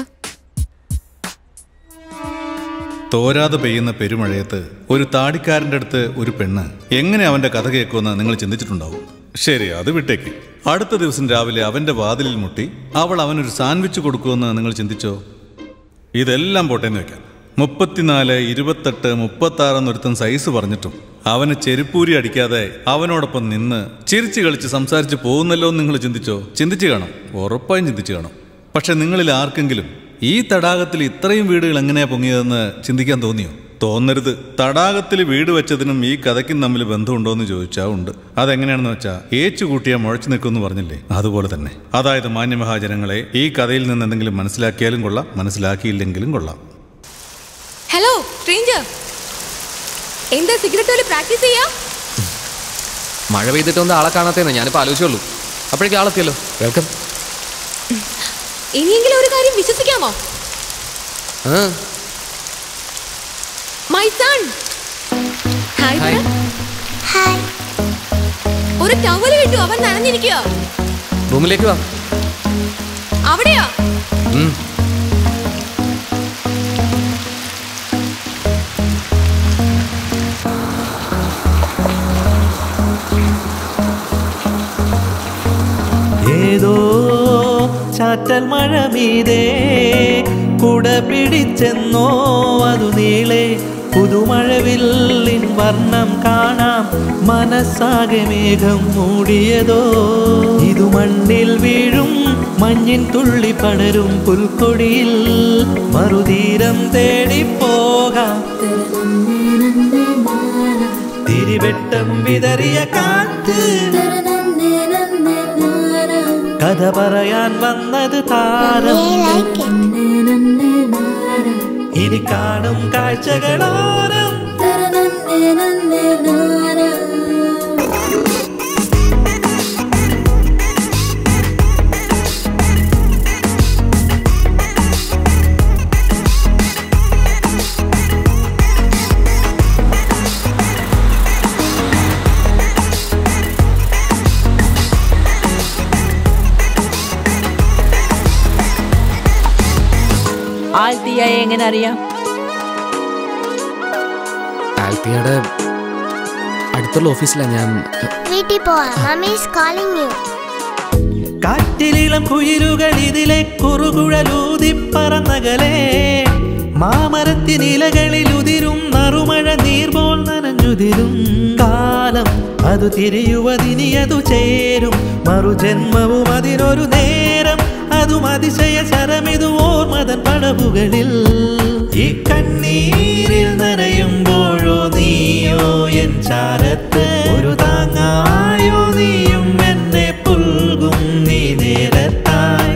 തോരാതെ പെയ്യുന്ന പെരുമഴയത്ത് ഒരു താടിക്കാരൻ്റെ അടുത്ത് ഒരു പെണ്ണ് എങ്ങനെ അവന്റെ കഥ കേൾക്കുമെന്ന് നിങ്ങൾ ചിന്തിച്ചിട്ടുണ്ടാവും ശരി അത് വിട്ടേക്ക് അടുത്ത ദിവസം രാവിലെ അവന്റെ വാതിലിൽ മുട്ടി അവൾ അവനൊരു സാൻഡ്വിച്ച് കൊടുക്കുമെന്ന് നിങ്ങൾ ചിന്തിച്ചോ ഇതെല്ലാം പോട്ടേന്ന് വെക്കാം മുപ്പത്തിനാല് ഇരുപത്തെട്ട് മുപ്പത്താറ് എന്നൊരുത്തൻ സൈസ് പറഞ്ഞിട്ടും അവന് ചെരുപ്പൂരി അടിക്കാതെ അവനോടൊപ്പം നിന്ന് ചിരിച്ചു കളിച്ച് സംസാരിച്ച് പോകുന്നല്ലോ എന്ന് നിങ്ങൾ ചിന്തിച്ചോ ചിന്തിച്ചു കാണും ഉറപ്പായും ചിന്തിച്ചു കാണും പക്ഷെ നിങ്ങളിൽ ആർക്കെങ്കിലും ഈ തടാകത്തിൽ ഇത്രയും വീടുകൾ എങ്ങനെയാ പൊങ്ങിയതെന്ന് ചിന്തിക്കാൻ തോന്നിയോ തോന്നരുത് തടാകത്തിൽ വീട് വെച്ചതിനും ഈ കഥയ്ക്കും തമ്മിൽ ബന്ധമുണ്ടോ എന്ന് ചോദിച്ചാൽ ഉണ്ട് അതെങ്ങനെയാണെന്ന് വെച്ചാൽ ഏച്ചു കൂട്ടിയാൽ മുഴച്ചു നിൽക്കുമെന്ന് പറഞ്ഞില്ലേ അതുപോലെ തന്നെ അതായത് മാന്യമഹാജനങ്ങളെ ഈ കഥയിൽ നിന്ന് എന്തെങ്കിലും മനസ്സിലാക്കിയാലും കൊള്ളാം മനസ്സിലാക്കിയില്ലെങ്കിലും കൊള്ളാം ഹലോ സ്ട്രേഞ്ചർ എന്താ സിഗരറ്റ് വലി പ്രാക്ടീസ് ചെയ്യാ മഴ പെയ്തിട്ടൊന്നും ആളെ കാണാത്തേന്ന് ഞാനിപ്പോൾ ആലോചിച്ചുള്ളൂ അപ്പോഴേക്കും ആളെത്തിയല്ലോ വെൽക്കം ഇനിയെങ്കിലും ഒരു കാര്യം വിശ്വസിക്കാമോ ആ മൈ സൺ ഹായ് ഹായ് ഒരു ടവൽ കിട്ടു അവൻ നനഞ്ഞിരിക്കുക റൂമിലേക്ക് വാ അവിടെയാ ഉം. ഏതോ ചാറ്റൽ മഴ മീതേ കുട പിടിച്ചെന്നോ അതു നീളെ പുതുമഴവില്ലിൻ വർണ്ണം കാണാം മനസ്സാകെ മേഘം മൂടിയതോ ഇതു മണ്ണിൽ വീഴും മഞ്ഞിൻ തുള്ളി പടരും പുൽക്കൊടിയിൽ മറുതീരം തേടിപ്പോകാം തിരിവെട്ടം വിതറിയ കാറ്റ് കഥ പറയാൻ വന്നത് താരം ഇനി കാണും കാഴ്ചകളോരം ആൽത്തിയായി എങ്ങനെ അറിയാം ആൽത്തിയുടെ അടുത്തുള്ള ഓഫീസിലാണ് ഞാൻ വീട്ടിൽ പോവാ മമ്മി ഈസ് കോളിംഗ് യു കാറ്റിലിളം കുയിലുകൾ ഇതിലെ കുറുകുഴലൂതി പറന്നകലേ മാമരത്തിനിലകളിൽ ഉതിരും നറുമഴ നീർപോൽ നനഞ്ഞുതിരും കാലം അതു തിരിയുവതിനി അതു ചേരും മറുജന്മവും അതിനൊരു നേരം അതും അതിശയ ശരമിതു ഓർമ്മതൻ പടവുകളിൽ ഈ കണ്ണീരിൽ നനയുമ്പോഴോ നീയോ എൻ ചാരത്ത് ഒരു താങ്ങായോ നീയും എന്നെ പുൽകും നീ നേരത്തായി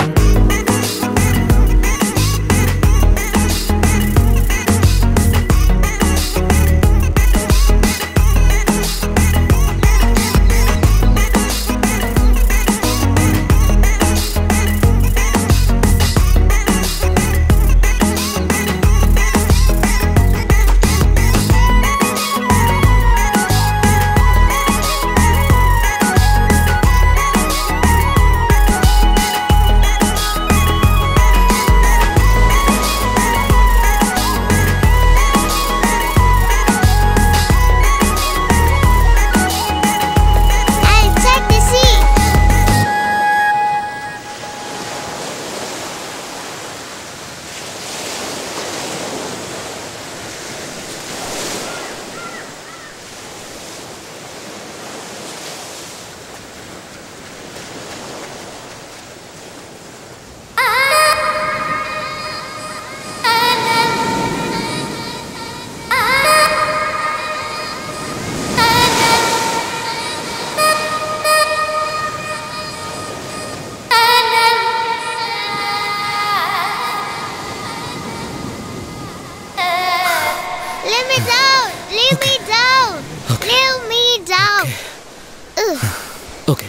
ഓക്കെ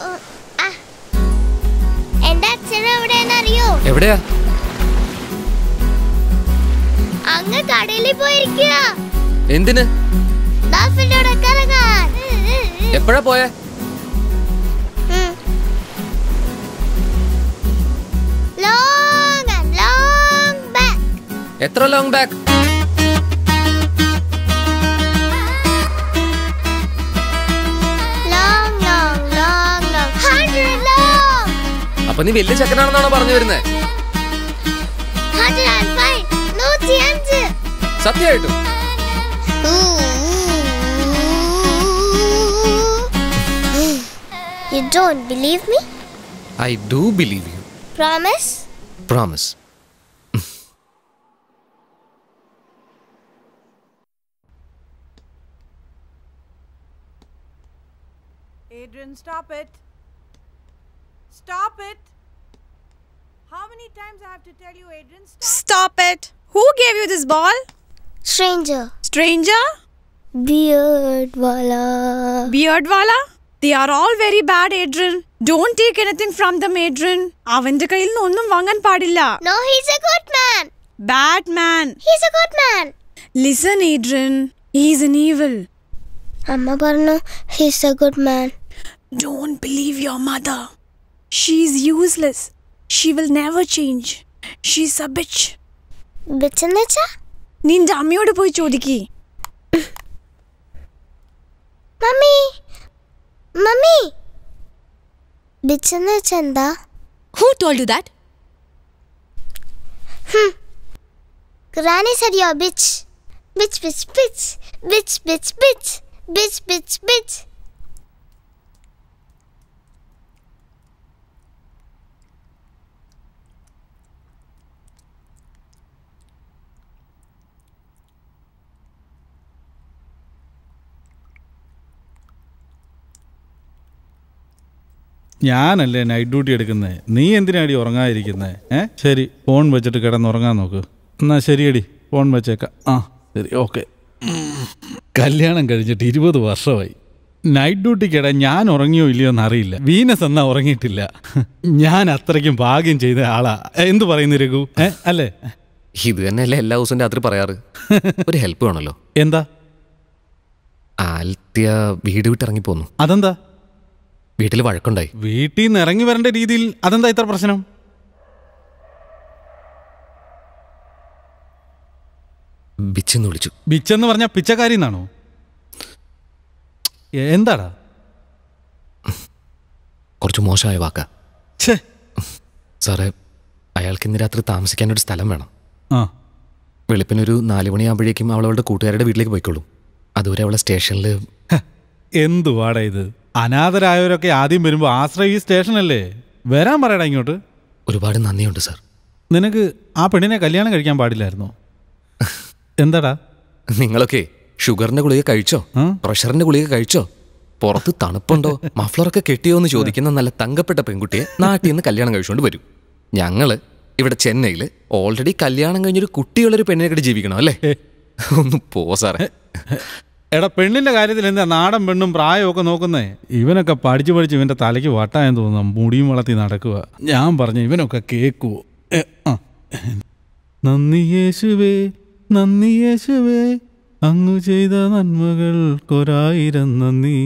എന്റെ അച്ഛൻ എവിടെയെന്ന് അറിയോ എവിടെയാ അങ്ങ് കടലിൽ പോയിരിക്കുക എന്തിന് ഡോൾഫിനോടൊക്കെ ഇറങ്ങാൻ എപ്പോഴാ പോയേ ലോങ് ആൻഡ് ലോങ് ബാക്ക് എത്ര long back long long long long hundred long അപ്പൊ നീ വലിയ ചെക്കനാണെന്നാണോ പറഞ്ഞു വരുന്നത് ഹൺഡ്രഡ് ആൻഡ് ഫൈവ് നൂറ്റി അഞ്ച് സത്യമായിട്ടും You don't believe me? I do believe you Promise? Promise Adrian, stop it. Stop it. How many times I have to tell you, Adrian? Stop. Stop it. Who gave you this ball? Stranger. Stranger? Beard wala. Beard wala? They are all very bad, Adrian. Don't take anything from them, Adrian. അവന്റെ കയ്യിൽ നിന്ന് ഒന്നും വാങ്ങാൻ പാടില്ല No, he's a good man. Bad man. He's a good man. Listen, Adrian. He's an evil. അമ്മ പറഞ്ഞു he's a good man. Don't believe your mother. She's useless. She will never change. She's a bitch. Bitch എന്ന് വെച്ചാ നിന്റെ അമ്മയോട് പോയി ചോദിക്കേ mummy mummy bitch എന്ന് വെച്ചാ എന്താ Who told you that? Granny said you're a bitch. Bitch, bitch, bitch. Bitch, bitch, bitch. Bitch, bitch, bitch. ഞാനല്ലേ നൈറ്റ് ഡ്യൂട്ടി എടുക്കുന്നത് നീ എന്തിനാടി ഉറങ്ങാതിരിക്കുന്നത് ഏ ശരി ഫോൺ വെച്ചിട്ട് കിടന്നുറങ്ങാൻ നോക്ക് എന്നാ ശരിയടി ഫോൺ വെച്ചേക്കാം ആ ശരി ഓക്കെ കല്യാണം കഴിഞ്ഞിട്ട് ഇരുപത് വർഷമായി നൈറ്റ് ഡ്യൂട്ടിക്കിടെ ഞാൻ ഉറങ്ങിയോ ഇല്ലയോ എന്ന് അറിയില്ല വീനസ് എന്നാ ഉറങ്ങിയിട്ടില്ല ഞാൻ അത്രയ്ക്കും ഭാഗ്യം ചെയ്ത ആളാ എന്തു പറയുന്നു രഘു ഏ അല്ലേ ഇത് തന്നെയല്ലേ എല്ലാ ദിവസവും രാത്രി പറയാറ് ഒരു ഹെൽപ്പ് വേണമല്ലോ എന്താ ആൽത്യ വീട് വിട്ട് ഇറങ്ങിപ്പോന്നു അതെന്താ വീട്ടിൽ വഴക്കുണ്ടായി വീട്ടിൽ നിന്ന് ഇറങ്ങി വരേണ്ട രീതിയിൽ അതെന്താ ഇത്ര പ്രശ്നം ബിച്ചെന്ന് വിളിച്ചു ബിച്ചെന്ന് പറഞ്ഞ പിച്ചക്കാരി എന്നാണോ എന്താടാ കുറച്ച് മോശമായ വാക്ക ഛേ സാറേ അയാൾക്ക് ഇന്ന് രാത്രി താമസിക്കാൻ ഒരു സ്ഥലം വേണം ആ വെളുപ്പിനൊരു നാല് മണിയാകുമ്പോഴേക്കും അവൾ അവളുടെ കൂട്ടുകാരുടെ വീട്ടിലേക്ക് പോയിക്കോളും അതുവരെ അവളെ സ്റ്റേഷനിൽ എന്തുവാടാ ഇത് അനാഥരായവരൊക്കെ ആദ്യം വരുമ്പോൾ ആശ്രയ ഈ സ്റ്റേഷനല്ലേ വരാൻ പറയടാ ഇങ്ങോട്ട് ഒരുപാട് നന്ദിയുണ്ട് സാർ നിനക്ക് ആ പെണ്ണിനെ കല്യാണം കഴിക്കാൻ പാടില്ലായിരുന്നോ എന്താടാ നിങ്ങളൊക്കെ ഷുഗറിന്റെ ഗുളിക കഴിച്ചോ പ്രഷറിന്റെ ഗുളിക കഴിച്ചോ പുറത്ത് തണുപ്പുണ്ടോ മഫ്ലറൊക്കെ കെട്ടിയോ എന്ന് ചോദിക്കുന്ന നല്ല തങ്കപ്പെട്ട പെൺകുട്ടിയെ നാട്ടിൽ നിന്ന് കല്യാണം കഴിച്ചുകൊണ്ട് വരും ഞങ്ങള് ഇവിടെ ചെന്നൈയിൽ ഓൾറെഡി കല്യാണം കഴിഞ്ഞൊരു കുട്ടിയുള്ളൊരു പെണ്ണിനെ കെട്ടി ജീവിക്കണം അല്ലേ ഒന്ന് പോ സാറേ എടാ പെണ്ണിന്റെ കാര്യത്തിൽ എന്താ നാടൻ പെണ്ണും പ്രായമൊക്കെ നോക്കുന്നേ ഇവനൊക്കെ പഠിച്ചു പഠിച്ച് ഇവന്റെ തലയ്ക്ക് വട്ടായെന്ന് തോന്നുന്നു മുടിയും വളർത്തി നടക്കുക ഞാൻ പറഞ്ഞു ഇവനൊക്കെ കേക്കുവോ എ, ആ. നന്ദി യേശുവേ നന്ദി യേശുവേ അങ്ങു ചെയ്ത നന്മകൾക്കൊരായിരം നന്ദി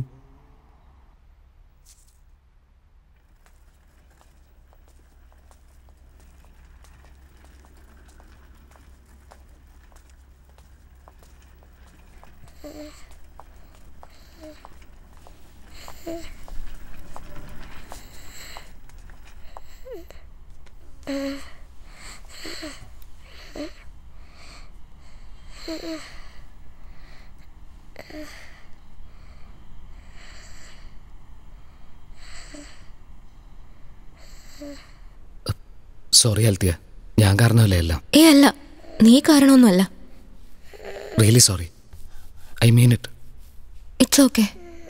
സോറി അൽത്തിയ ഞാൻ കാരണമല്ലേ എല്ലാം ഏ അല്ല നീ കാരണമൊന്നുമല്ല really sorry I mean it it's okay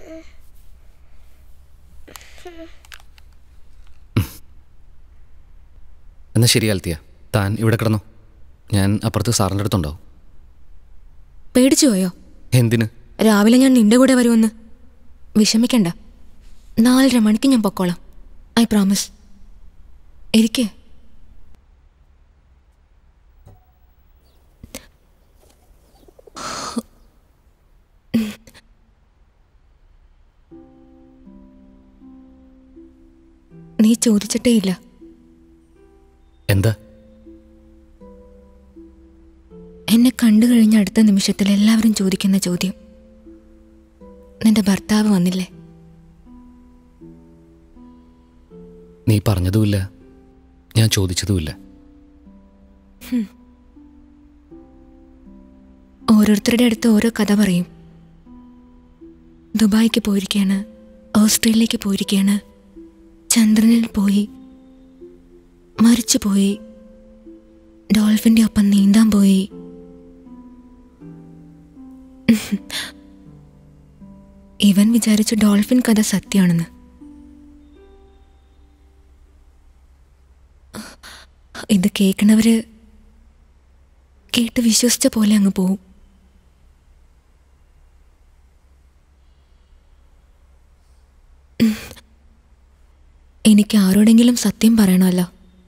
എന്നാൽ ശരി അൽത്തിയ താൻ ഇവിടെ കിടന്നോ ഞാൻ അപ്പുറത്ത് സാറിൻ്റെ വിഷമിക്കണ്ട നാലര മണിക്ക് ഞാൻ പൊക്കോളാം ഐ പ്രോമിസ് ഇരിക്കേ നീ ചോദിച്ചിട്ടേ ഇല്ല എന്താ എന്നെ കണ്ടു കഴിഞ്ഞ അടുത്ത നിമിഷത്തിൽ എല്ലാവരും ചോദിക്കുന്ന ചോദ്യം നിന്റെ ഭർത്താവ് വന്നില്ലേ നീ പറഞ്ഞതുമില്ല ഞാൻ ചോദിച്ചതുമില്ല ഹും. ഓരോരുത്തരുടെ അടുത്ത് ഓരോ കഥ പറയും ദുബായിക്ക് പോയിരിക്കുകയാണ് ഓസ്ട്രേലിയക്ക് പോയിരിക്കുകയാണ് ചന്ദ്രനിൽ പോയി മരിച്ചു പോയി ഡോൾഫിന്റെ ഒപ്പം നീന്താൻ പോയി ഇവൻ വിചാരിച്ചു ഡോൾഫിൻ കഥ സത്യമാണെന്ന് ഇത് കേൾക്കണവര് കേട്ട് വിശ്വസിച്ച പോലെ അങ്ങ് പോവും ഉം. എനിക്ക് ആരോടെങ്കിലും സത്യം പറയണമല്ലോ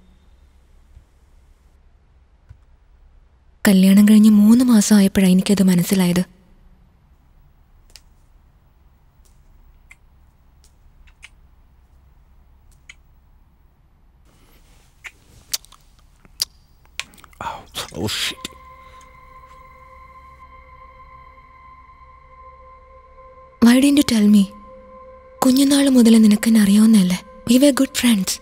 കല്യാണം കഴിഞ്ഞ് മൂന്ന് മാസം ആയപ്പോഴാണ് എനിക്കത് മനസ്സിലായത് Oh shit. Why didn't you tell me കുഞ്ഞുനാൾ മുതൽ നിനക്കെന്നെ അറിയാവുന്നതല്ലേ വി വെ ഗുഡ് ഫ്രണ്ട്സ്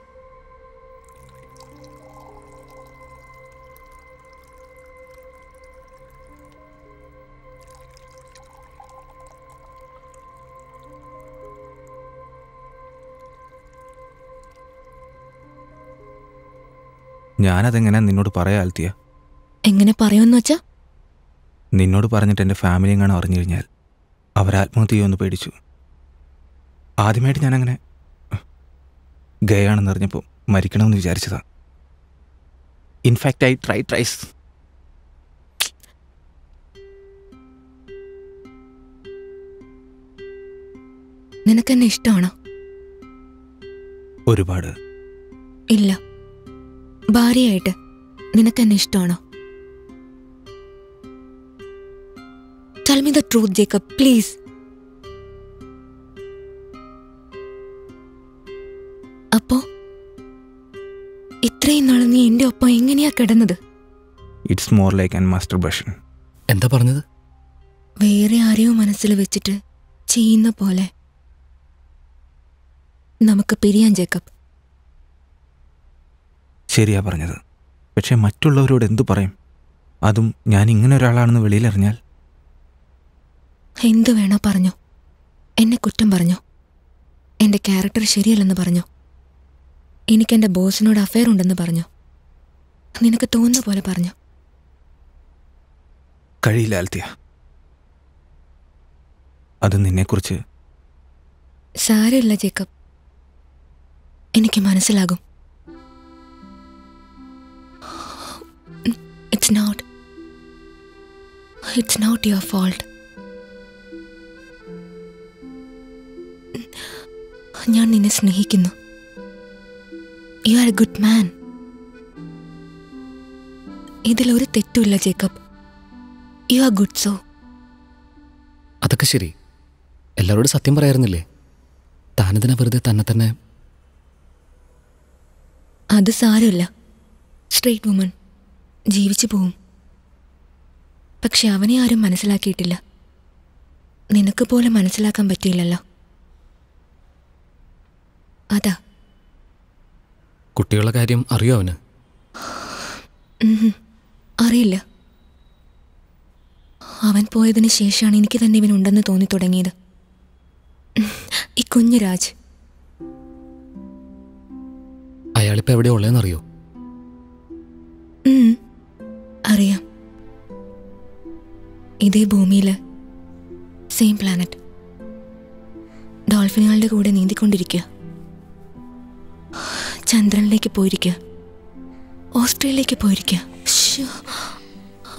ഞാനതെങ്ങനെ നിന്നോട് പറയാ ആൽത്തിയ എങ്ങനെ പറയുമെന്ന് വെച്ചാ നിന്നോട് പറഞ്ഞിട്ട് എൻ്റെ ഫാമിലി എങ്ങാനും അറിഞ്ഞു കഴിഞ്ഞാൽ അവർ ആത്മഹത്യ ചെയ്യുമെന്ന് പേടിച്ചു ആദ്യമായിട്ട് ഞാനങ്ങനെ ഗയാണെന്ന് അറിഞ്ഞപ്പോൾ മരിക്കണമെന്ന് വിചാരിച്ചതാ ഇൻഫാക്റ്റ് ഐ ട്രൈ ട്രൈസ് നിനക്കെന്നെ ഇഷ്ടമാണോ ഒരുപാട് ഇല്ല ഭാര്യയായിട്ട് നിനക്കെന്നെ ഇഷ്ടമാണോ tell me the truth Jacob please അപ്പോ ഇത്രയും നാൾ നീ എന്റെ ഒപ്പം എങ്ങനെയാ കിടന്നത് it's more like an masturbation എന്താ പറഞ്ഞത് വേറെ ആരെയോ മനസ്സിൽ വെച്ചിട്ട് ചെയ്യുന്ന പോലെ നമുക്ക് പിരിയാൻ ജേക്കബ് ശരിയാ പറഞ്ഞത് പക്ഷേ മറ്റുള്ളവരോട് എന്തു പറയും അതും ഞാൻ ഇങ്ങനെ ഒരാളാണെന്ന് വെളിയിലറിഞ്ഞാൽ എന്തു വേണോ പറഞ്ഞോ എന്നെ കുറ്റം പറഞ്ഞോ എൻ്റെ ക്യാരക്ടർ ശരിയല്ലെന്ന് പറഞ്ഞോ എനിക്കെൻ്റെ ബോസിനോട് അഫയർ ഉണ്ടെന്ന് പറഞ്ഞോ നിനക്ക് തോന്നുന്ന പോലെ പറഞ്ഞോ കഴിയില്ല ആൽത്തിയ അത് നിന്നെക്കുറിച്ച് സാരമില്ല ജേക്കബ് എനിക്ക് മനസ്സിലാകും it's not it's not your fault ഞാൻ നിന്നെ സ്നേഹിക്കുന്നു you are a good man ഇതിലൊരു തെറ്റുമില്ല Jacob you are good so അതൊക്കെ ശരി എല്ലാവരോടും സത്യം പറയാറുന്നില്ലേ താനെതിനെ വെറുതെ തന്നെ തന്നെ അത് സാരമില്ല സ്ട്രേറ്റ് വുമൺ ജീവിച്ചു പോവും പക്ഷെ അവനെ ആരും മനസ്സിലാക്കിയിട്ടില്ല നിനക്ക് പോലും മനസ്സിലാക്കാൻ പറ്റിയില്ലല്ലോ അതാ കുട്ടികളുടെ കാര്യം അറിയോ അവന് ഉം. അറിയില്ല അവൻ പോയതിന് ശേഷമാണ് എനിക്ക് തന്നെ ഇവനുണ്ടെന്ന് തോന്നി തുടങ്ങിയത് ഉം. ഈ കുഞ്ഞു രാജ് അയാളിപ്പോൾ എവിടെ ഉള്ളതെന്നറിയോ ഉം. അറിയാം ഇതേ ഭൂമിയിൽ സെയിം പ്ലാനറ്റ് ഡോൾഫിനുകളുടെ കൂടെ നീന്തിക്കൊണ്ടിരിക്കുക ചന്ദ്രനിലേക്ക് പോയിരിക്കുക ഓസ്ട്രേലിയയിലേക്ക് പോയിരിക്കുക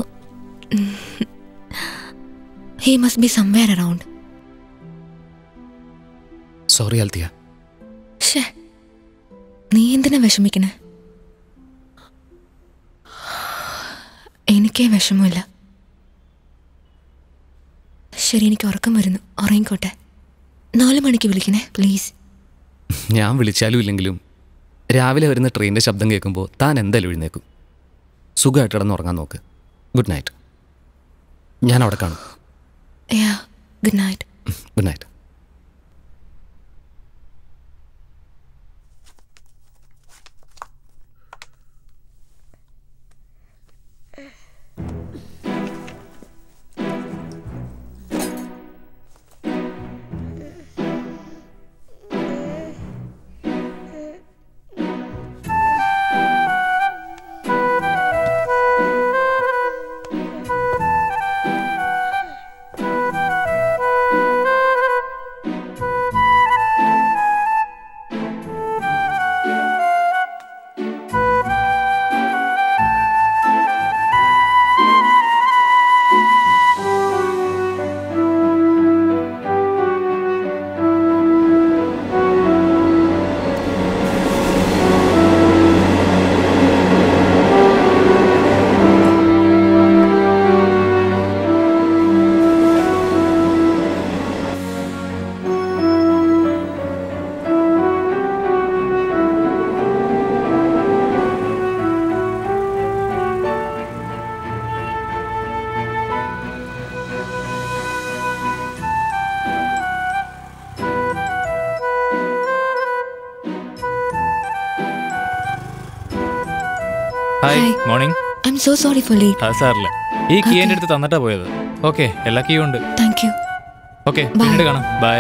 he must be somewhere around sorry Althea ഷേ നീ എന്തിനാ വിഷമിക്കണേ എനിക്കേ വിഷമമില്ല ശരി എനിക്ക് ഉറക്കം വരുന്നു ഉറങ്ങിക്കോട്ടെ നാല് മണിക്ക് വിളിക്കണേ പ്ലീസ് ഞാൻ വിളിച്ചാലും ഇല്ലെങ്കിലും രാവിലെ വരുന്ന ട്രെയിനിൻ്റെ ശബ്ദം കേൾക്കുമ്പോൾ താൻ എന്തായാലും എഴുന്നേക്കും സുഖമായിട്ട് കിടന്ന് ഉറങ്ങാൻ നോക്ക് ഗുഡ് നൈറ്റ് ഞാൻ അവിടെ കാണും yeah good night good night hi morning I'm so sorry for late അത് സാറില്ല ഈ കീ എൻ്റെ അടുത്ത് തന്നിട്ടാ പോയത് ഓക്കെ എല്ലാ കീയും ഉണ്ട് താങ്ക് യു ഓക്കെ പിന്നീട് കാണാം ബൈ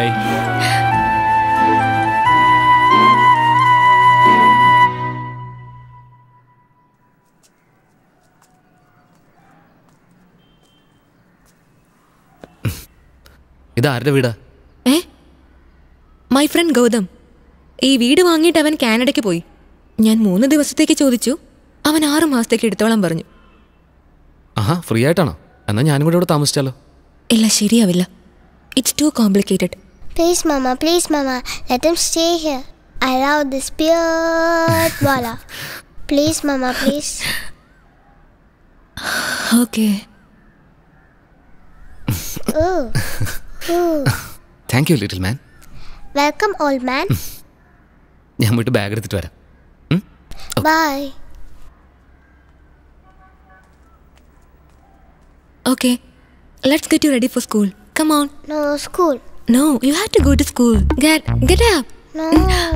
ഇത് ആരുടെ വീടാ ഏ മൈ ഫ്രണ്ട് ഗൗതം ഈ വീട് വാങ്ങിയിട്ട് അവൻ കാനഡയ്ക്ക് പോയി ഞാൻ മൂന്ന് ദിവസത്തേക്ക് ചോദിച്ചു അവൻ ആറ് മാസത്തേക്ക് എടുത്തോളം പറഞ്ഞു ആഹാ ഫ്രീ ആയിട്ടാണോ എന്നാൽ ഞാനും കൂടെ ഇവിടെ താമസിച്ചാലോ ഇല്ല ശരിയാവില്ല it's too complicated Please, Mama, please, Mama, let him stay here. I love this beard, Wala. Please, Mama, please. Okay Ooh. Ooh. Thank you little man Welcome, old man. ഞാൻ പോയിട്ട് ബാഗ് എടുത്തിട്ട് വരാം Bye. Okay let's get you ready for school come on No, school. No you have to go to school get get up No.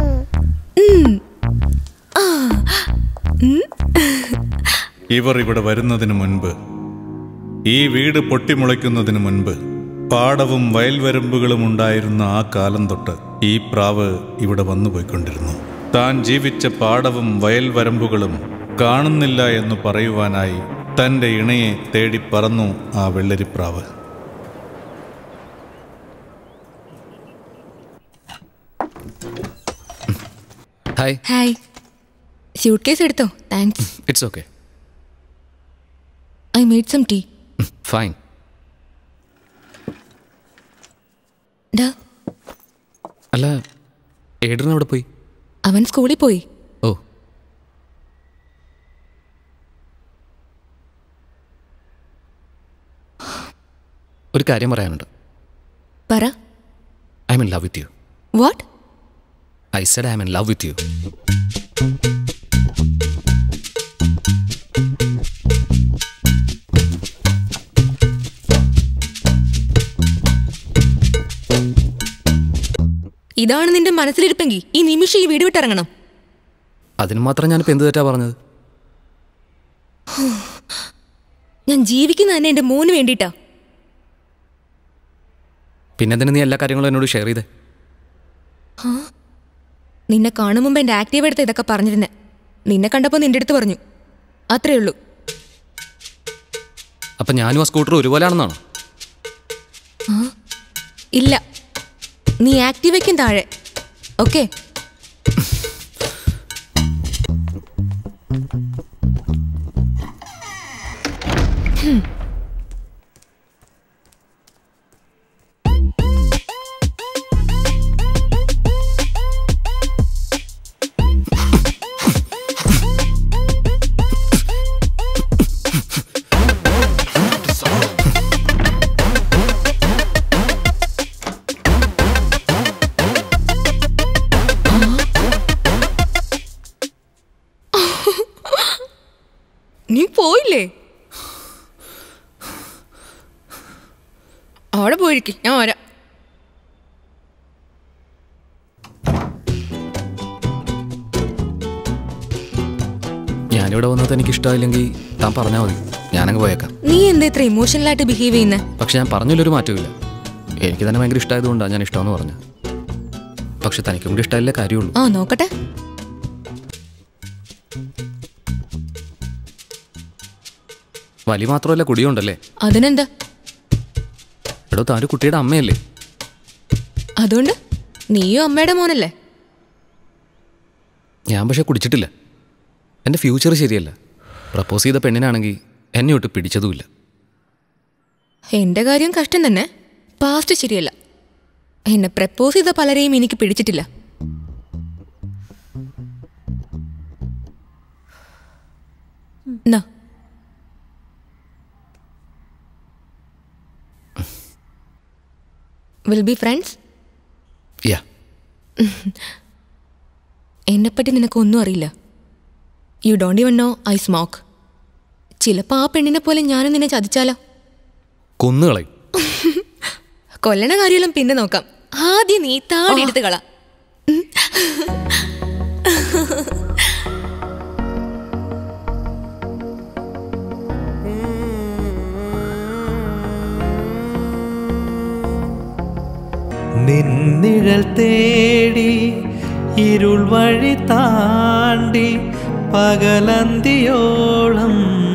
ഇവർ ഇവിടെ വരുന്നതിന് മുൻപ് ഈ വീട് പൊട്ടിമുളയ്ക്കുന്നതിന് മുൻപ് പാടവും വയൽവരമ്പുകളും ഉണ്ടായിരുന്ന ആ കാലം തൊട്ട് ഈ പ്രാവ് ഇവിടെ വന്നുപോയിക്കൊണ്ടിരുന്നു താൻ ജീവിച്ച പാടവും വയൽവരമ്പുകളും കാണുന്നില്ല എന്ന് പറയുവാനായി തൻ്റെ ഇണയെ തേടി പറന്നു ആ വെള്ളരിപ്രാവ് ഹായ് ഹായ് സ്യൂട്ട് കേസ് എടുത്തോ thanks it's okay I made some tea fine ഡാ അല്ല ഏഡ്രൻ അവിടെ പോയി അവൻ സ്കൂളിൽ പോയി ഓ ഒരു കാര്യം പറയാനുണ്ട് പറ I'm in love with you what I said I'm in love with you ഇതാണ് നിന്റെ മനസ്സിലിരിപ്പെങ്കിൽ ഈ നിമിഷം ഈ വീട് വിട്ടിറങ്ങണം അതിന് മാത്രം ഞാനിപ്പോൾ എന്ത് തെറ്റാ പറഞ്ഞത് ഞാൻ ജീവിക്കുന്ന തന്നെ എൻ്റെ മോന് വേണ്ടിയിട്ടാ പിന്നെ എന്തിനാ നീ എല്ലാ കാര്യങ്ങളും എന്നോട് ഷെയർ ചെയ്തേ ആ? നിന്നെ കാണും മുമ്പ് എൻ്റെ ആക്റ്റീവ് എടുത്ത് ഇതൊക്കെ പറഞ്ഞിരുന്നെ നിന്നെ കണ്ടപ്പോൾ നിന്റെ അടുത്ത് പറഞ്ഞു അത്രേ ഉള്ളൂ അപ്പം ഞാനും ആ സ്കൂട്ടർ ഒരുപോലെയാണെന്നാണോ ആ? ഇല്ല നീ ആക്റ്റീവ് വയ്ക്കും താഴെ ഓക്കെ പോവില്ലേ അവിടെ പോയിരിക്കും ഞാൻ വരാം ഞാനിവിടെ വന്നത് എനിക്ക് ഇഷ്ടമായില്ലെങ്കിൽ താൻ പറഞ്ഞാൽ മതി ഞാനങ്ങ് പോയേക്കാം നീ എന്താ ഇത്ര ഇമോഷണലായിട്ട് ബിഹേവ് ചെയ്യുന്നത് പക്ഷെ ഞാൻ പറഞ്ഞതിലൊരു മാറ്റമില്ല എനിക്ക് തന്നെ ഭയങ്കര ഇഷ്ടമായതുകൊണ്ടാണ് ഞാൻ ഇഷ്ടമെന്ന് പറഞ്ഞത് പക്ഷെ തനിക്കും കൂടി ഇഷ്ടമല്ലേ കാര്യമുള്ളൂ ആ നോക്കട്ടെ വലി മാത്രമല്ല കുടിയുണ്ടല്ലേ അതിനെന്താ എടോ താൻ ഒരു കുട്ടിയുടെ അമ്മയല്ലേ അതുകൊണ്ട് നീയും അമ്മയുടെ മോനല്ലേ ഞാൻ പക്ഷെ കുടിച്ചിട്ടില്ല എൻ്റെ ഫ്യൂച്ചർ ശരിയല്ല പ്രപ്പോസ് ചെയ്ത പെണ്ണിനാണെങ്കിൽ എന്നെ ഒട്ട് പിടിച്ചതുമില്ല എന്റെ കാര്യം കഷ്ടം തന്നെ പാസ്റ്റ് ശരിയല്ല എന്നെ പ്രപ്പോസ് ചെയ്ത പലരെയും എനിക്ക് പിടിച്ചിട്ടില്ല നാ വിൽ ബി ഫ്രണ്ട്സ് യാ എന്നെപ്പറ്റി നിനക്കൊന്നും അറിയില്ല you don't even know I smoke ചിലപ്പോൾ ആ പെണ്ണിനെ പോലെ ഞാനും നിന്നെ ചതിച്ചാലോ കൊന്നുകളയും കൊല്ലണ കാര്യമെല്ലാം പിന്നെ നോക്കാം ആദ്യം നീ താടി എടുത്ത് കള നിന്നിഴൽ തേടി ഇരുൾ വഴി താണ്ടി പകലന്തിയോളം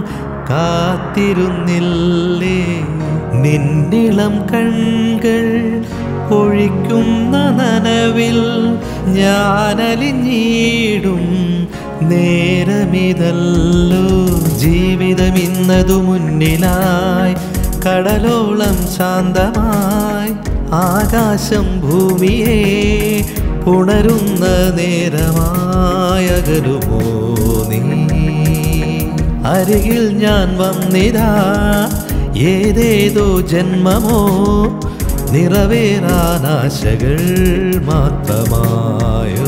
കാത്തിരുന്നില്ലേ നിന്നിളം കൺകൾ ഒഴിക്കുന്ന നനവിൽ ഞാനലിഞ്ഞിടും നേരമിതല്ലോ ജീവിതമിന്നതു മുന്നിലായി കടലോളം ശാന്തമായി ആകാശം ഭൂമിയെ ഉണരുന്ന നേരമായകലുമോ നീ അരികിൽ ഞാൻ വന്നിതാ ഏതേതോ ജന്മമോ നിറവേറാനാശകൾ മാത്രമായോ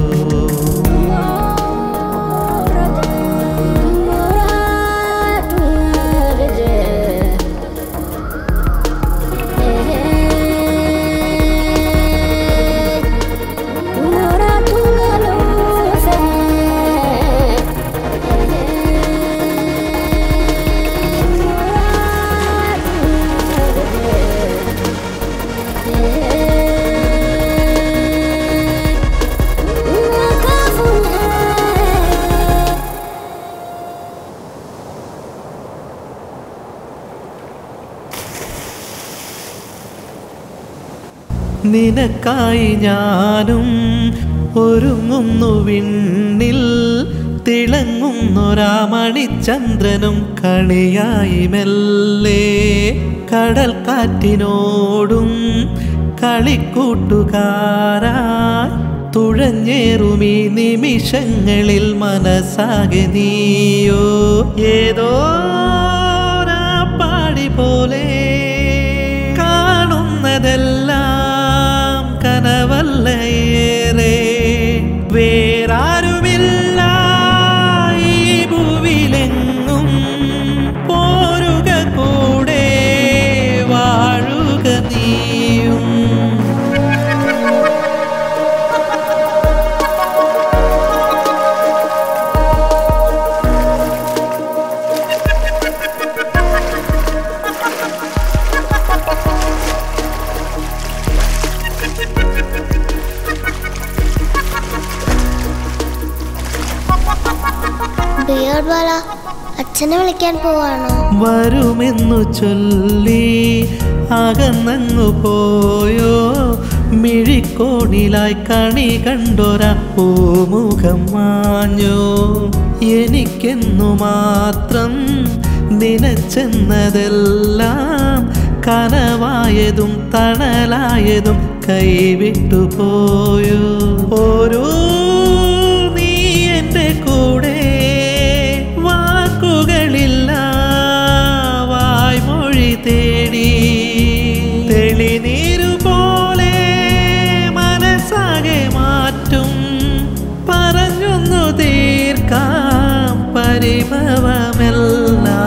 നിനക്കായി ഞാനും ഒരുങ്ങുന്നു വിണ്ണിൽ തിളങ്ങുന്നൊരാ മണിചന്ദ്രനും കണിയായി മെല്ലെ കടൽ കാറ്റിനോടും കളിക്കൂട്ടുകാരായി തുഴഞ്ഞേറുമീ നിമിഷങ്ങളിൽ മനസ്സാകെ നീയോ ഏതോ പാടി പോലെ കാണുന്നതെല്ലാം കനവല്ലയേറെ വേറാരുമില്ല ഈ ഭൂവിലെങ്ങും പോരുക കൂടെ വാഴുക നീയും ബിയർഡ് വാല അച്ഛനെ വിളിക്കാൻ പോവാണോ വരുമെന്നു ചൊല്ലി അകന്നങ്ങു പോയോ മിഴിക്കോണിലായി കണി കണ്ടൊര പൂമുഖം മാഞ്ഞോ എനിക്കെന്നു മാത്രം നിനച്ചെന്നതെല്ലാം കനവായതും തണലായതും കൈവിട്ടു പോയോ ഓരോ നീ എൻ്റെ കൂടെ വാക്കുകളില്ല വായ്മൊഴി തേടി തെളിനീരു പോലെ മനസ്സാകെ മാറ്റും പറഞ്ഞൊന്നു തീർക്കാം പരിഭവമെല്ലാം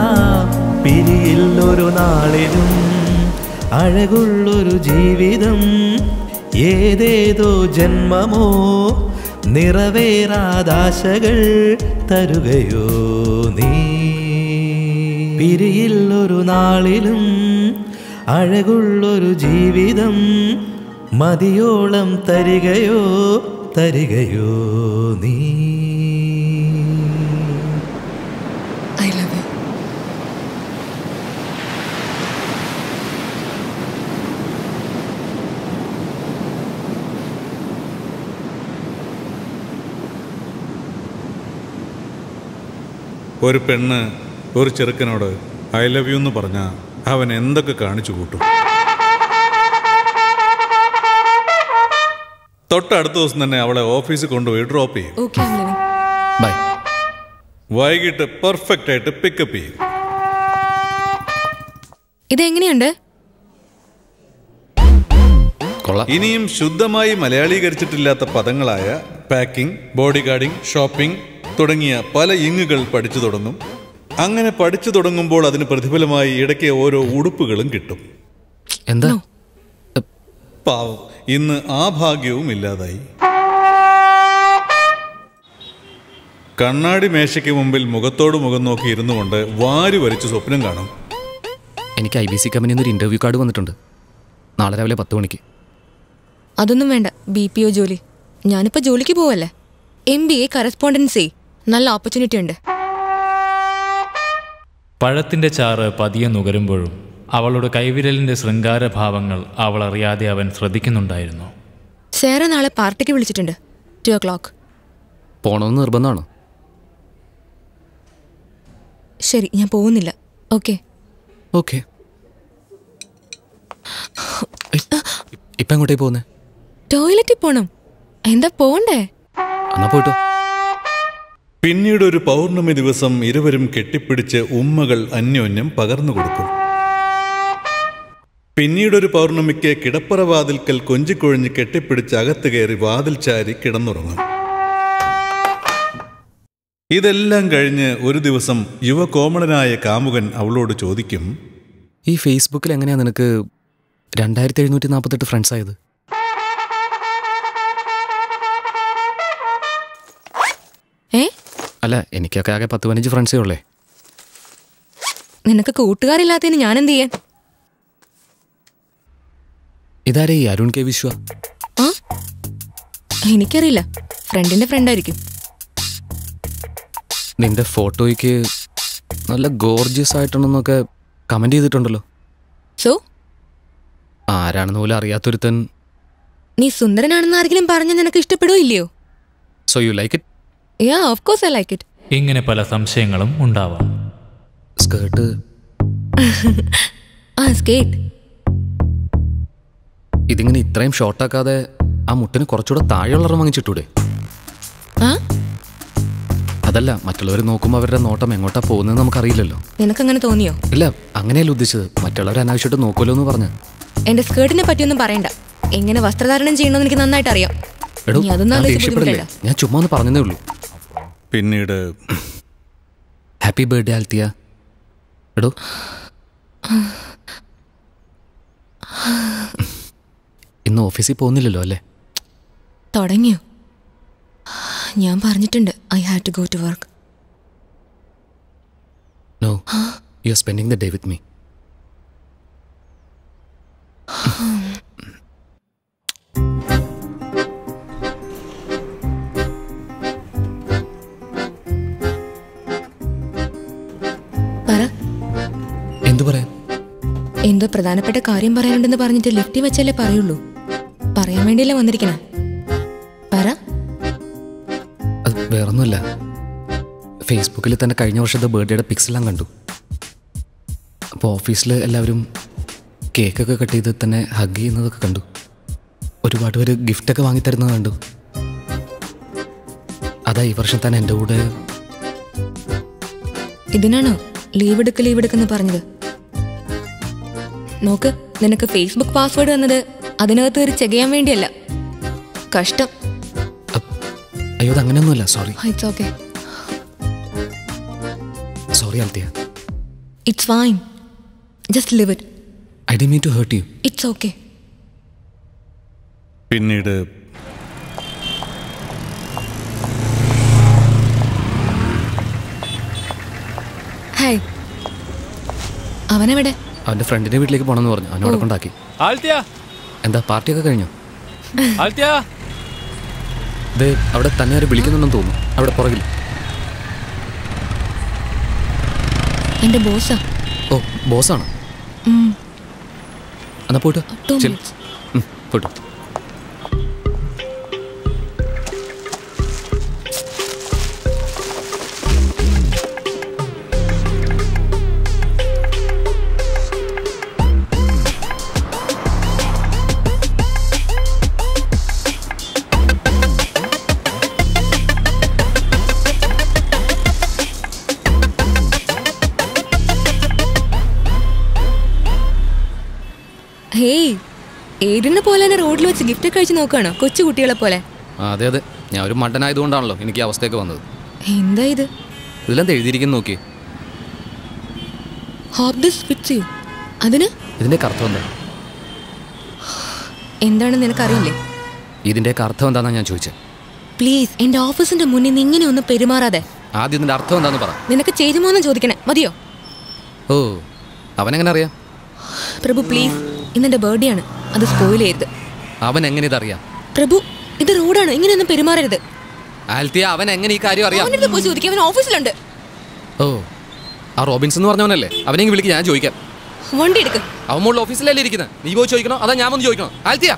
നാളിലും അഴകുള്ളൊരു ജീവിതം ഏതേതോ ജന്മമോ നിറവേറാതാശകൾ തരുകയോ നീ പിരിയില്ലൊരു നാളിലും അഴകുള്ളൊരു ജീവിതം മതിയോളം തരികയോ തരികയോ നീ ഐ ലവ് യു ഒരു പെണ്ണ് ഒരു ചെറുക്കനോട് ഐ ലവ് യു എന്ന് പറഞ്ഞാൽ അവൻ എന്തൊക്കെ കാണിച്ചു കൂട്ടും തൊട്ടടുത്ത ദിവസം തന്നെ അവളെ ഓഫീസിൽ കൊണ്ടുപോയി ഡ്രോപ്പ് ചെയ്യും ഓക്കെ ഐ ലിവിങ് ബൈ വൈകിട്ട് പെർഫെക്റ്റ് ആയിട്ട് പിക്കപ്പ് ചെയ്യും ഇതെങ്ങനെയുണ്ട് കൊള്ളാം ഇനിയും ശുദ്ധമായി മലയാളീകരിച്ചിട്ടില്ലാത്ത പദങ്ങളായ പാക്കിംഗ് ബോഡി ഗാർഡിംഗ് ഷോപ്പിംഗ് തുടങ്ങിയ പല ഇങ്ങുകൾ പഠിച്ചു തുടങ്ങും അങ്ങനെ പഠിച്ചു തുടങ്ങുമ്പോൾ അതിന് പ്രതിഫലമായി ഇടയ്ക്ക് ഓരോ ഉടുപ്പുകളും കിട്ടും എന്താ പാവം ഇന്ന് ആ ഭാഗ്യവും ഇല്ലാതായി കണ്ണാടി മേശയ്ക്ക് മുമ്പിൽ മുഖത്തോട് മുഖം നോക്കി ഇരുന്നു കൊണ്ട് വാരി വരച്ച് സ്വപ്നം കാണും എനിക്ക് ഐ ബി സി കമ്പനിയിൽ നിന്ന് ഒരു ഇൻ്റർവ്യൂ കാർഡ് വന്നിട്ടുണ്ട് നാളെ രാവിലെ പത്ത് മണിക്ക് അതൊന്നും വേണ്ട ബി പി ഒ ജോലി ഞാനിപ്പോൾ ജോലിക്ക് പോവല്ലേ എം ബി എ കറസ്പോണ്ടൻസി നല്ല ഓപ്പർച്യൂണിറ്റി ഉണ്ട് പഴത്തിന്റെ ചാറ് പതിയെ നുകരുമ്പോഴും അവളുടെ കൈവിരലിന്റെ ശൃംഗാരഭാവങ്ങൾ അവൾ അറിയാതെ അവൻ ശ്രദ്ധിക്കുന്നുണ്ടായിരുന്നു സേറ നാളെ പാർട്ടിക്ക് വിളിച്ചിട്ടുണ്ട് ടു ഒ ക്ലോക്ക് പോണമെന്ന് നിർബന്ധമാണോ ശരി ഞാൻ പോകുന്നില്ല ഓക്കെ ഓക്കെ ഇപ്പം എങ്ങോട്ടേ പോകുന്നേ ടോയ്ലറ്റിൽ പോണം എന്താ പോണ്ടേ എന്നാ പോയിട്ടോ പിന്നീട് ഒരു പൗർണമി ദിവസം ഇരുവരും കെട്ടിപ്പിടിച്ച് ഉമ്മകൾ അന്യോന്യം പകർന്നു കൊടുക്കും പിന്നീടൊരു പൗർണമിക്ക് കിടപ്പറ വാതിൽക്കൽ കൊഞ്ചിക്കൊഴിഞ്ഞ് കെട്ടിപ്പിടിച്ച് അകത്ത് കയറി വാതിൽ ചാരി കിടന്നുറങ്ങും ഇതെല്ലാം കഴിഞ്ഞ് ഒരു ദിവസം യുവകോമളനായ കാമുകൻ അവളോട് ചോദിക്കും ഈ ഫേസ്ബുക്കിൽ എങ്ങനെയാ നിനക്ക് രണ്ടായിരത്തി എഴുന്നൂറ്റി നാൽപ്പത്തെട്ട് ഫ്രണ്ട്സ് ആയത് ഏ അല്ല എനിക്കൊക്കെ ആകെ പത്ത് പതിനഞ്ച് ഫ്രണ്ട്സേ ഉള്ളേ നിനക്ക് കൂട്ടുകാരില്ലാത്തതിന് ഞാൻ എന്ത് ചെയ്യാൻ ഇതാരേ ഈ അരുൺ കെ വിശ്വ ആ എനിക്കറിയില്ല ഫ്രണ്ടിന്റെ ഫ്രണ്ടായിരിക്കും നിന്റെ ഫോട്ടോയ്ക്ക് നല്ല ഗോർജിയസ് ആയിട്ടുണ്ടെന്നൊക്കെ കമന്റ് ചെയ്തിട്ടുണ്ടല്ലോ സോ ആരാണെന്ന് പോലും അറിയാത്തൊരുത്തൻ നീ സുന്ദരനാണെന്ന് ആരെങ്കിലും പറഞ്ഞ നിനക്ക് ഇഷ്ടപ്പെടുവോ ഇല്ലയോ so you like it yeah of course I like it ഇങ്ങനെ പല സംശയങ്ങളും ഉണ്ടാവാം സ്കേർട്ട് ആ സ്കേറ്റ് ഇതിങ്ങനെ ഇത്രയും ഷോർട്ടാക്കാതെ ആ മുട്ടിന് കുറച്ചുകൂടെ താഴെയുള്ളവർ വാങ്ങിച്ചിട്ടൂടെ ആ അതല്ല മറ്റുള്ളവർ നോക്കുമ്പോൾ അവരുടെ നോട്ടം എങ്ങോട്ടാ പോകുന്നത് നമുക്കറിയില്ലല്ലോ നിനക്കങ്ങനെ തോന്നിയോ ഇല്ല അങ്ങനെയല്ല ഉദ്ദേശിച്ചത് മറ്റുള്ളവർ അനാവശ്യമായിട്ട് നോക്കുമല്ലോ എന്ന് പറഞ്ഞ് എന്റെ സ്കേർട്ടിനെ പറ്റിയൊന്നും പറയണ്ട എങ്ങനെ വസ്ത്രധാരണം ചെയ്യണമെന്ന് എനിക്ക് നന്നായിട്ട് അറിയാം എടോ നീ അതൊന്നും ഞാൻ ആലോചിച്ച് ദേഷ്യപ്പെടില്ലേ ബുദ്ധിമുട്ടണ്ട. ഞാൻ ചുമ്മാ ഒന്ന് പറഞ്ഞതേ ഉള്ളൂ പിന്നീട് ഹാപ്പി ബർത്ത്ഡേ ആൽത്തിയ എടോ ഇന്ന് ഓഫീസിൽ പോകുന്നില്ലല്ലോ അല്ലേ തുടങ്ങിയോ ഞാൻ പറഞ്ഞിട്ടുണ്ട് I had to go to work no you are spending the day with me പറ എന്തു പറയാൻ എന്തോ പ്രധാനപ്പെട്ട കാര്യം പറയാനുണ്ടെന്ന് പറഞ്ഞിട്ട് ലിഫ്റ്റിൽ വെച്ചല്ലേ പറയുള്ളൂ പറയാൻ വേണ്ടിയല്ലേ വന്നിരിക്കണേ പറ അത് വേറൊന്നുമല്ല ഫേസ്ബുക്കിൽ തന്നെ കഴിഞ്ഞ വർഷത്തെ ബർത്ത്ഡേയുടെ പിക്സ് എല്ലാം കണ്ടു അപ്പോൾ ഓഫീസിൽ എല്ലാവരും കേക്കൊക്കെ കട്ട് ചെയ്ത് തന്നെ ഹഗ് ചെയ്യുന്നതൊക്കെ കണ്ടു ഒരുപാട് പേര് ഗിഫ്റ്റൊക്കെ വാങ്ങിത്തരുന്നത് കണ്ടു അതാ ഈ വർഷം തന്നെ എൻ്റെ കൂടെ ഇതിനാണോ ലീവ് എടുക്ക് ലീവ് എടുക്കെന്ന് പറഞ്ഞത് നോക്ക് നിനക്ക് ഫേസ്ബുക്ക് പാസ്വേഡ് തന്നത് അതിനകത്ത് ഒരു ചെകയാൻ വേണ്ടിയല്ല കഷ്ടം അയ്യോ അത് അങ്ങനെയൊന്നുമല്ല sorry it's okay sorry Althea it's fine just leave it I ഡി mean to hurt you it's okay പിന്നീട് ഹായ് അവനെവിടെ അവൻ്റെ ഫ്രണ്ടിൻ്റെ വീട്ടിലേക്ക് പോകണമെന്ന് പറഞ്ഞു അവനോട് കൊണ്ടാക്കി ആൽത്തിയ എന്താ പാർട്ടിയൊക്കെ കഴിഞ്ഞു ആൽത്തിയ ഇത് അവിടെ തന്നെ ആരും വിളിക്കുന്നുണ്ടെന്ന് തോന്നുന്നു അവിടെ പുറകിൽ എൻ്റെ ബോസാ ഓ ബോസാണ് ഉം. എന്നാ പോയിട്ട് Two ചെല്ല്. ഉം, പോയിട്ട് ഹേയ് ഏതിനെ പോലെ തന്നെ റോഡിൽ വെച്ച് ഗിഫ്റ്റ് കഴിച്ച് നോക്കുകയാണോ കൊച്ചു കുട്ടികളെ പോലെ ആ, അതെ അതെ ഞാൻ ഒരു മണ്ടനായതുകൊണ്ടാണല്ലോ എനിക്ക് ഈ അവസ്ഥയൊക്കെ വന്നത് എന്താ ഇത് ഇതിലെന്താ എഴുതിയിരിക്കുന്നു നോക്കി ഹോപ്പ് ദിസ് ഫിറ്റ്സ് യു അതിന് ഇതിൻ്റെ അർത്ഥം എന്താ എന്താണെന്ന് നിനക്കറിയില്ലേ ഇതിൻ്റെ അർത്ഥം എന്താണെന്നാണ് ഞാൻ ചോദിച്ചത് പ്ലീസ് എൻ്റെ ഓഫീസിന്റെ മുന്നിൽ നിന്ന് ഇങ്ങനെ ഒന്ന് പെരുമാറാതെ ആദ്യം ഇതിൻ്റെ അർത്ഥം എന്താന്ന് പറ നിനക്ക് ചേരുമോന്ന് ചോദിക്കണേ മതിയോ ഓ അവനെങ്ങനെ അറിയാം പ്രഭു പ്ലീസ് ഇന്നെന്റെ ബർത്ത്ഡേ ആണ് അത് സ്പോയിൽ ചെയ്യരുത് അവൻ എങ്ങനെ ഇതറിയാം പ്രഭു ഇത് റോഡാണ് ഇങ്ങനെയൊന്നും പെരുമാറരുത് ആൽത്തിയ അവൻ എങ്ങനെ ഈ കാര്യം അറിയാം അവൻ്റെ അടുത്ത് പോയി ചോദിക്കാം അവൻ ഓഫീസിലുണ്ട് ഓ ആ റോബിൻസ് എന്ന് പറഞ്ഞവനല്ലേ അവനെങ്കിൽ വിളിക്ക് ഞാൻ ചോദിക്കാം വണ്ടി എടുക്ക് അവൻ മുകളിൽ ഓഫീസിലല്ലേ ഇരിക്കുന്നത് നീ പോയി ചോദിക്കണോ അതാ ഞാൻ വന്ന് ചോദിക്കണോ ആൽത്തിയ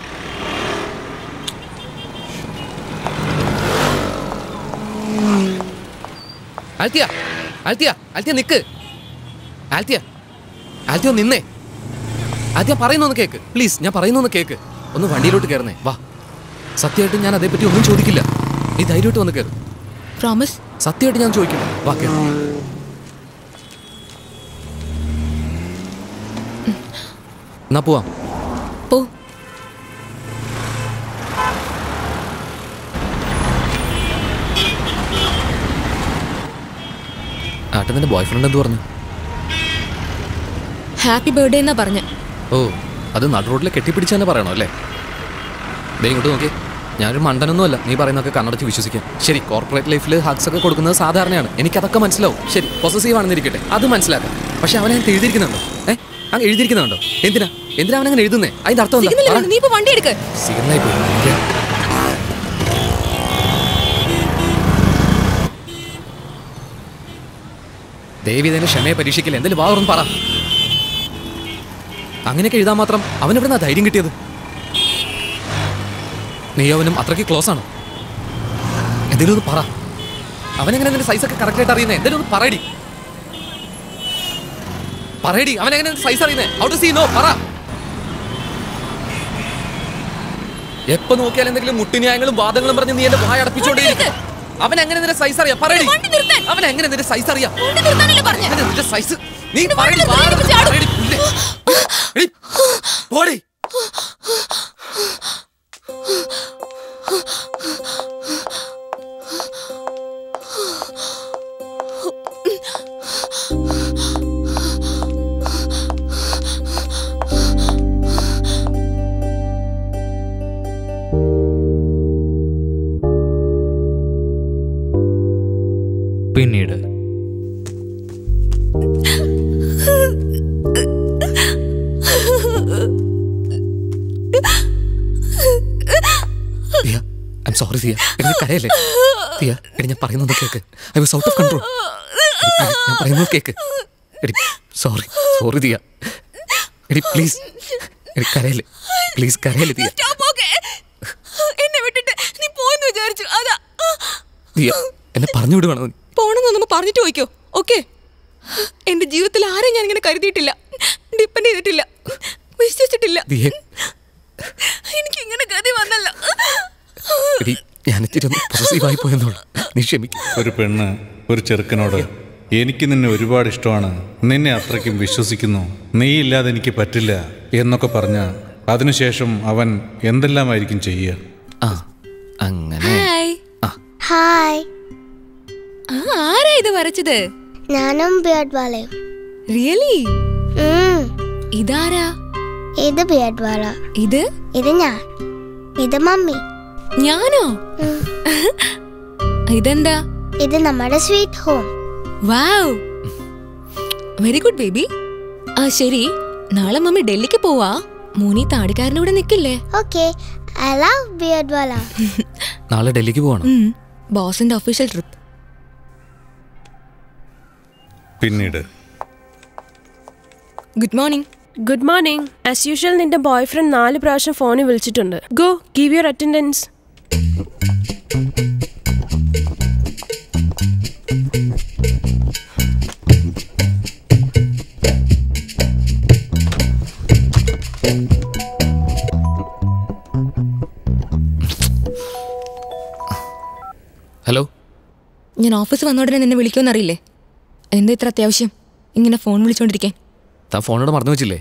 ആൽത്തിയ ആൽത്തിയ ആൽത്തിയ നിക്ക് ആൽത്തിയ ആൽത്തിയ ഒന്ന് നിന്നേ ആദ്യം പറയുന്നൊന്ന് കേക്ക് പ്ലീസ് ഞാൻ പറയുന്നൊന്ന് കേക്ക് ഒന്ന് വണ്ടിയിലോട്ട് കയറുന്നേ വാ സത്യമായിട്ട് ഞാൻ അതേപ്പറ്റി ഒന്നും ചോദിക്കില്ല നീ ധൈര്യമായിട്ട് വന്ന് കയറും പ്രോമിസ് സത്യമായിട്ട് ഞാൻ ചോദിക്കില്ല വാ കയറും എന്നാ പോവാം പോ ആട്ടെ നിന്റെ ബോയ് ഫ്രണ്ട് എന്ത് പറഞ്ഞു ഹാപ്പി ബർത്ത്ഡേ എന്നാ പറഞ്ഞ ഓ അത് നടു റോഡിൽ കെട്ടിപ്പിടിച്ച് തന്നെ പറയണോ അല്ലേ ദേ ഇങ്ങോട്ട് നോക്കി ഞാനൊരു മണ്ടനൊന്നുമല്ല നീ പറയുന്നതൊക്കെ കണ്ണടച്ച് വിശ്വസിക്കാം ശരി കോർപ്പറേറ്റ് ലൈഫിൽ ഹക്സ് ഒക്കെ കൊടുക്കുന്നത് സാധാരണയാണ് എനിക്കതൊക്കെ മനസ്സിലാവും ശരി പൊസസീവ് ആണെന്നിരിക്കട്ടെ അത് മനസ്സിലാക്കാം പക്ഷെ അവനെ എഴുതിയിരിക്കുന്നുണ്ടോ ഏ അങ്ങ് എഴുതിയിരിക്കുന്നുണ്ടോ എന്തിനാ എന്തിനാ അവനങ്ങനെ എഴുതുന്നേ അതിന്റെ അർത്ഥം സിഗ്നൽ എന്താ വേണം നീ ഇപ്പൊ വണ്ടി എടുക്ക് സിഗ്നലായി പോയി ഓക്കേ. ദേവി തന്നെ ക്ഷമയെ പരീക്ഷിക്കില്ല എന്തെങ്കിലും വാ തുറന്ന് പറ അങ്ങനെയൊക്കെ എഴുതാൻ മാത്രം അവനെവിടുന്നാ ധൈര്യം കിട്ടിയത് നീ അവനും അത്രയ്ക്ക് ക്ലോസ് ആണ് എന്തെങ്കിലും ഒന്ന് പറ അവനെങ്ങനെ നിന്റെ സൈസൊക്കെ കറക്റ്റ് ആയിട്ട് അറിയുന്നത് എന്തെങ്കിലും ഒന്ന് പറയടി പറയടി അവനെങ്ങനെ സൈസ് അറിയുന്നത് ഹൗ ടു സീ നോ പറ എപ്പോ നോക്കിയാൽ എന്തെങ്കിലും മുട്ടിന്യായങ്ങളും വാദങ്ങളും പറഞ്ഞ് നീ എന്റെ വായ അടപ്പിച്ചോണ്ടേ അവൻ എങ്ങനെ നിന്റെ സൈസ് അറിയാം പറയടി അവൻ എങ്ങനെ നിന്റെ സൈസ് അറിയാം എങ്ങനെ നിന്റെ സൈസ് നീ പറയടി, വാ, പറയടി, പുല്ലേ. എടി, പോടി പിന്നീട് Diya I M sorry Diya എന്നെ കരയല്ലേ ദിയ എടി ഞാൻ പറയുന്നത് കേക്ക് I was out of control ഞാൻ പറയുന്നത് കേക്ക് എടി സോറി സോറി ദിയ എടി പ്ലീസ് എടി കരയല്ലേ പ്ലീസ് കരയല്ലേ ദിയ എന്നെ വിട്ടിട്ട് നീ പോയെന്ന് വിചാരിച്ചു അതാ ദിയ എന്നെ പറഞ്ഞു വിടുവാണോ നീ പോണെന്ന് നമ്മൾ പറഞ്ഞിട്ട് പോയിക്കോ ഓക്കെ എന്റെ ജീവിതത്തിൽ ആരെയും ഞാൻ ഇങ്ങനെ കരുതിയിട്ടില്ല ഡിപ്പെൻഡ് ചെയ്തിട്ടില്ല വിശ്വസിച്ചിട്ടില്ല ദിയ എനിക്ക് ഇങ്ങനെ ഗതി വന്നല്ല എടി ഞാൻ ഇത്തിരി ഒന്ന് പോസിറ്റീവായി പോയെന്നുള്ളൂ നീ ക്ഷമിക്കും ഒരു പെണ്ണ് ഒരു ചെറുക്കനോട് എനിക്ക് നിന്നെ ഒരുപാട് ഇഷ്ടമാണ് നിന്നെ അത്രയ്ക്കും വിശ്വസിക്കുന്നു നീ ഇല്ലാതെ എനിക്ക് പറ്റില്ല എന്നൊക്കെ പറഞ്ഞ അതിനുശേഷം അവൻ എന്തെല്ലാമായിരിക്കും ചെയ്യുക ആ അങ്ങനെ ഹായ് ഹായ് ആ ആരാ ഇത് വരച്ചത് ഞാനും ബിയർഡ് വാലയും റിയലി ഇതാരാ ഇത് ബിയഡ് വാള ഇത് ഇത് ഞാൻ ഇത് മമ്മി ഞാനോ ഇതെന്താ ഇത് നമ്മുടെ sweet home wow very good baby ആ ശരി നാളെ മമ്മി ഡൽഹിക്ക് പോവാ മൂനി താടിക്കാരൻ്റെ കൂടെ നിൽക്കില്ലേ ഓക്കെ ഐ ലവ് ബിയഡ് വാള നാളെ ഡൽഹിക്ക് പോകണം ബോസിന്റെ ഒഫീഷ്യൽ ട്രിപ്പ് പിന്നീട് good morning good morning as usual നിന്റെ ബോയ് ഫ്രണ്ട് നാല് പ്രാവശ്യം ഫോണിൽ വിളിച്ചിട്ടുണ്ട് go give your attendance hello ഞാൻ ഓഫീസ് വന്ന ഉടനെ നിന്നെ വിളിക്കുമെന്നറിയില്ലേ എന്താ ഇത്ര അത്യാവശ്യം ഇങ്ങനെ ഫോൺ വിളിച്ചോണ്ടിരിക്കാൻ താൻ ഫോണോട് മറന്നു വെച്ചില്ലേ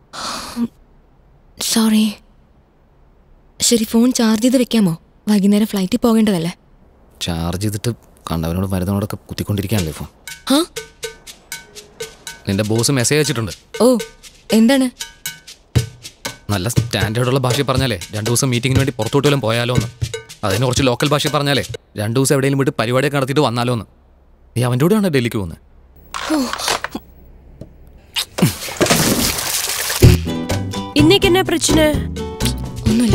സോറി ശരി ഫോൺ ചാർജ് ചെയ്ത് വെക്കാമോ വൈകുന്നേരം ഫ്ലൈറ്റിൽ പോകേണ്ടതല്ലേ ചാർജ് ചെയ്തിട്ട് കണ്ടവനോട് മരുന്നോടൊക്കെ കുത്തിക്കൊണ്ടിരിക്കാനല്ലേ ഫോൺ ഹാ നിന്റെ ബോസ് മെസ്സേജ് അയച്ചിട്ടുണ്ട് ഓ എന്താണ് നല്ല സ്റ്റാൻഡേർഡുള്ള ഭാഷ പറഞ്ഞാലേ രണ്ടു ദിവസം മീറ്റിങ്ങിന് വേണ്ടി പുറത്തോട്ട് വല്ലതും പോയാലോ എന്ന് അതിന് കുറച്ച് ലോക്കൽ ഭാഷ പറഞ്ഞാലേ രണ്ടു ദിവസം എവിടെയെങ്കിലും വിട്ട് പരിപാടിയൊക്കെ നടത്തിയിട്ട് വന്നാലോ എന്ന് നീ അവൻ്റെ കൂടെയാണ് ഡൽഹിക്ക് പോകുന്നത് இன்னைக்கு என்ன பிரச்சனை ഒന്നുമില്ല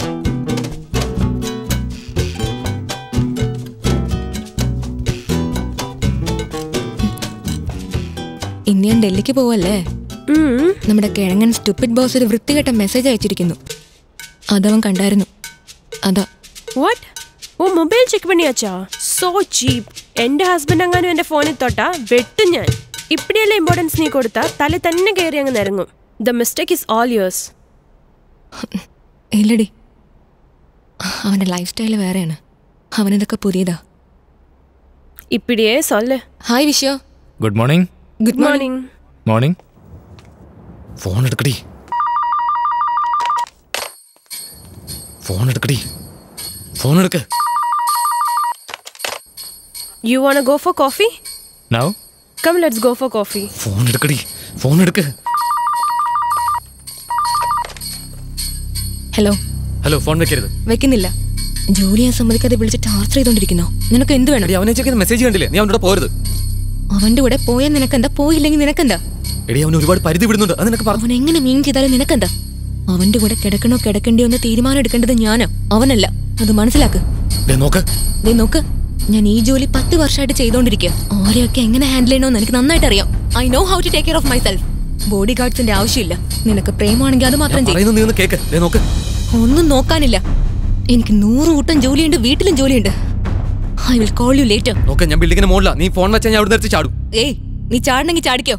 ഇന്ന് ഞാൻ ഡൽഹിക്ക് പോവല്ലേ നമ്മുടെ കിഴങ്ങൻ സ്റ്റുപ്പിഡ് ബോസ് ഒരു വൃത്തികെട്ട മെസ്സേജ് അയച്ചിരിക്കുന്നു അതവൻ കണ്ടായിരുന്നു അതാ വാട്ട് ഓ മൊബൈൽ ചെക്ക് പണിയാച്ചാ സോ ചീപ്പ് എന്റെ ഹസ്ബൻഡ് അങ്ങാനും എന്റെ ഫോണിൽ തൊട്ടാ വെട്ടും ഞാൻ ഇപ്പടിയല്ലേ ഇമ്പോർട്ടൻസ് നീ കൊടുത്താ തല തന്നെ കയറി അങ്ങ് നിരങ്ങും the mistake is all yours ഇല്ലടി അവൻ്റെ ലൈഫ് സ്റ്റൈൽ വേറെയാണ് അവനിതൊക്കെ പുതിയതാ ഇപ്പിടിയേ സൊല്ല് hi Vishwa good morning good morning morning phone എടുക്കടി ഫോൺ എടുക്കടി ഫോൺ എടുക്ക് you won't go for coffee now come let's go for coffee phone എടുക്കടി ഫോൺ എടുക്ക് ഹലോ ഹലോ ഫോൺ വെക്കരുത് വെക്കുന്നില്ല ജോലി ചെയ്യാൻ സമ്മതിക്കാതെ വിളിച്ച് ടാർച്ചർ ചെയ്തോണ്ടിരിക്കുന്നോ നിനക്ക് എന്ത് വേണം അവനെ ചെക്കുന്ന മെസ്സേജ് കണ്ടില്ലേ നീ അവനോട് പോരുത് അവന്റെ കൂടെ പോയാൽ നിനക്കെന്താ പോയില്ലെങ്കിൽ നിനക്കെന്താ എടി അവന് ഒരുപാട് പരിധി വിടുന്നുണ്ട് അത് നിനക്ക് പറഞ്ഞു അവൻ എങ്ങനെ മീൻ ചെയ്താലും നിനക്കെന്താ അവന്റെ കൂടെ കിടക്കണോ കിടക്കണ്ടയോ എന്ന് തീരുമാനം എടുക്കേണ്ടത് ഞാനാ അവനല്ല അത് മനസ്സിലാക്ക് ദേ നോക്ക് ദേ നോക്ക് ഞാൻ ഈ ജോലി പത്ത് വർഷമായിട്ട് ചെയ്തോണ്ടിരിക്കുക ആരെയൊക്കെ എങ്ങനെ ഹാൻഡിൽ ചെയ്യണമെന്ന് എനിക്ക് നന്നായിട്ട് അറിയാം I know how to take care of myself body ഗാർഡ്സിന്റെ ആവശ്യമില്ല നിനക്ക് പ്രേമാണെങ്കിൽ അത് മാത്രം ചെയ്യും പറയുന്നത് നീ ഒന്ന് കേക്ക് ദേ നോക്ക് ഒന്നും നോക്കാനില്ല എനിക്ക് നൂറ് കൂട്ടം ജോലിയുണ്ട് വീട്ടിലും ജോലിയുണ്ട് I will call you later നോക്ക് ഞാൻ ബിൽഡിങ്ങിന് മുകളിലാ നീ ഫോൺ വെച്ചാൽ ഞാൻ അവിടെ നിർത്തി ചാടും ഏയ് നീ ചാടണമെങ്കിൽ ചാടിക്കോ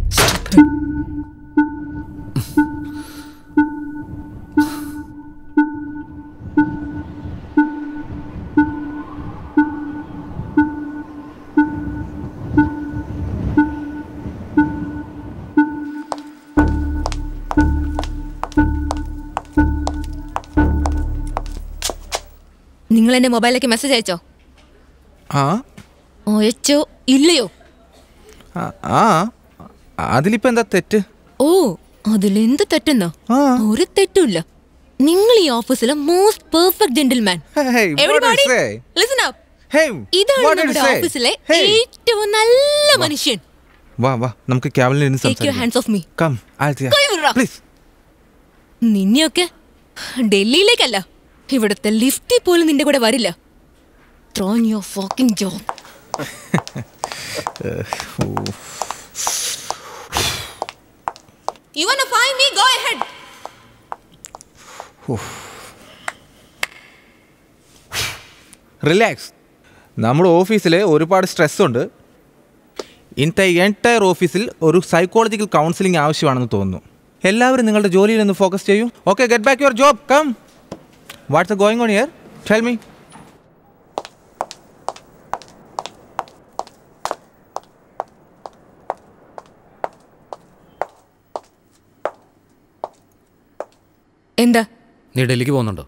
നിങ്ങൾ എന്റെ മൊബൈലിലേക്ക് മെസ്സേജ് അയച്ചോ ആ അയച്ചോ ഇല്ലയോ ആ, ആ അതിലിപ്പോ എന്താ തെറ്റ് ഓ അതിലെന്ത് തെറ്റെന്നോ ഒരു തെറ്റുമില്ല നിങ്ങൾ ഈ ഓഫീസിലെ most perfect gentleman Everybody, listen up. ഇതാണ് what did നമ്മുടെ you say? ഓഫീസിലെ Hey. ഏറ്റവും നല്ല മനുഷ്യൻ വാ വാ നമുക്ക് ക്യാബിനിൽ ഇരുന്ന് Take your hands off me. Come Althea കൈ വിടറാ. പ്ലീസ് നിന്നെയൊക്കെ ഡൽഹിയിലേക്കല്ല ഇവിടുത്തെ ലിഫ്റ്റിൽ പോലും നിന്റെ കൂടെ വരില്ല throw your fucking job You wanna find me? Go ahead. Relax നമ്മുടെ ഓഫീസിൽ ഒരുപാട് സ്ട്രെസ് ഉണ്ട് ഇന്നത്തെ എൻറ്റയർ ഓഫീസിൽ ഒരു സൈക്കോളജിക്കൽ കൗൺസിലിംഗ് ആവശ്യമാണെന്ന് തോന്നുന്നു എല്ലാവരും നിങ്ങളുടെ ജോലിയിൽ നിന്ന് ഫോക്കസ് ചെയ്യൂ okay get back your job come what's going on here tell me എന്താ നീ ഡൽഹിക്ക് പോകുന്നുണ്ടോ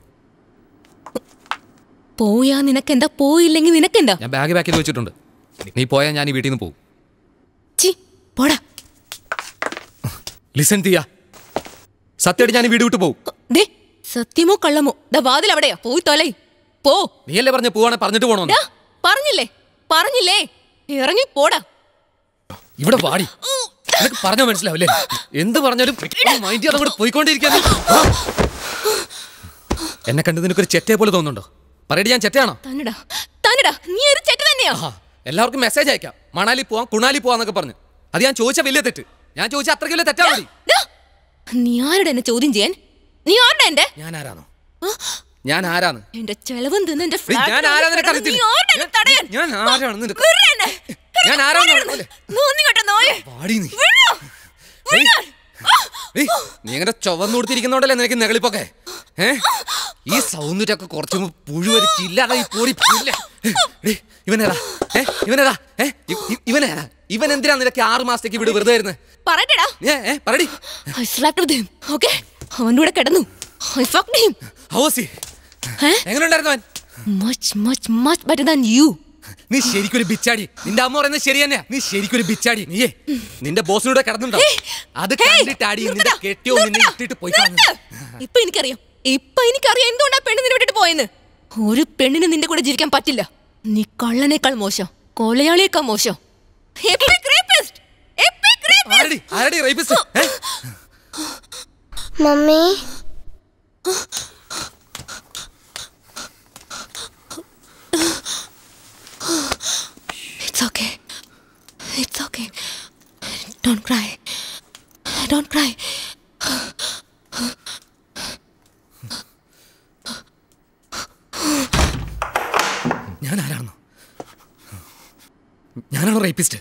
പോയാ നിനക്കെന്താ പോയില്ലെങ്കിൽ നിനക്കെന്താ ഞാൻ ബാഗ് പാക്ക് ചെയ്ത് വെച്ചിട്ടുണ്ട് നീ പോയാൽ ഞാൻ ഈ വീട്ടിൽ നിന്ന് പോകും ചി പോടാ ലിസൺ തീയ സത്യമായിട്ട് ഞാൻ ഈ വീട് വിട്ടു പോകും ദേ സത്യമോ കള്ളമോ ദാ വാതിൽ അവിടെയാ പോയി തൊലൈ പോ നീയല്ലേ പറഞ്ഞ പോവാണെ പറഞ്ഞിട്ട് പോണോ ദാ, പറഞ്ഞില്ലേ പറഞ്ഞില്ലേ ഇറങ്ങി പോടാ ഇവിടെ വാടി നിനക്ക് പറഞ്ഞാൽ മനസ്സിലാവില്ലേ എന്ത് പറഞ്ഞാലും മൈൻഡ് ചെയ്യാതെ കൂടെ പോയിക്കൊണ്ടിരിക്കാൻ എന്നെ കണ്ട് നിനക്കൊരു ചെറ്റയെ പോലെ തോന്നുന്നുണ്ടോ പറയടി ഞാൻ ചെറ്റയാണോ തന്നടാ തന്നടാ നീ ഒരു ചെറ്റ തന്നെയാ ആഹാ, എല്ലാവർക്കും മെസ്സേജ് അയക്കാം മണാലി പോവാം കുണാലി പോവാന്നൊക്കെ പറഞ്ഞു അത് ഞാൻ ചോദിച്ച വലിയ തെറ്റ് ഞാൻ ചോദിച്ച അത്രയ്ക്ക് വലിയ തെറ്റാ മതി ദാ, നീ ആരുടെ എന്നെ ചോദ്യം ചെയ്യാൻ നീ ആരുടെ എന്റെ ഞാൻ ആരാണോ ഞാൻ ആരാന്ന് എന്റെ ചെലവും തിന്ന് എന്റെ ഏയ്, ഞാൻ ആരാന്ന് നിനക്ക് ഫ്ലാറ്റിൽ അറിയത്തില്ല. നീ ആരുടെ എന്നെ തടയാൻ ഞാൻ ആരാണെന്ന് നിനക്ക് വിടടാ എന്നെ. ഞാൻ ആരാണെന്ന് വിടരുത്. അറിയില്ലേ? നോന്നിങ്ങോട്ട് നോയേ വാടി നീ വിടോ. ഏയ്, ഏയ്, നീ ഇങ്ങനെ ചുവന്നു കൊടുത്തിരിക്കുന്നോണ്ടല്ലേ നിനക്ക് നെകളിപ്പൊക്കെ ഏ ഈ സൗന്ദര്യമൊക്കെ കുറച്ച് പുഴുവരി ചില്ലാതെ ഈ പോടി പുല്ല ഏയ്, ഇവനേതാ ഏ ഇവനേതാ ഏ ഇ- ഇ- ഇവനേതാ ഇവൻ എന്തിനാ നിനക്ക് ആറ് മാസത്തേക്ക് ഇവിടെ വെറുതെ വരുന്നത് പറയട്ടെടാ ഏ ഏ പറടി I slept with him. Okay? അവന്റെ കൂടെ കിടന്നു I fucked him. ഹൗസി എങ്ങനെ ഉണ്ടായിരുന്നു അവൻ Much, much, much better than you. നീ ശരിക്കൊരു ബിച്ചാടി നിന്റെ അമ്മ പറയുന്നത് ശരി തന്നെയാ നീ ശരിക്കൊരു ബിച്ചാടി നീയേ നിന്റെ ബോസിനൂടെ കിടന്നുണ്ടോ അത് കണ്ടിട്ടാടി നിന്റെ കെട്ടിയോ നിന്നെ ഇട്ടിട്ട് പോയി കളഞ്ഞത്. ഇപ്പൊ എനിക്കറിയാം ഇപ്പൊ എനിക്കറിയാം എന്തുകൊണ്ടാ പെണ്ണ് നിന്നെ വിട്ടിട്ട് പോയെന്ന് ഒരു പെണ്ണിന് നിന്റെ കൂടെ ജീവിക്കാൻ പറ്റില്ല നീ കള്ളനേക്കാൾ മോശം കൊലയാളിയേക്കാൾ മോശം Epic rapist! Epic rapist! ആരടി ആരടി റേപ്പിസ്റ്റ് ഏ mummy It's okay. It's okay. Don't cry. Don't cry. ഞാൻ ആരാണെന്നോ ഞാനാണോ റേപ്പിസ്റ്റ്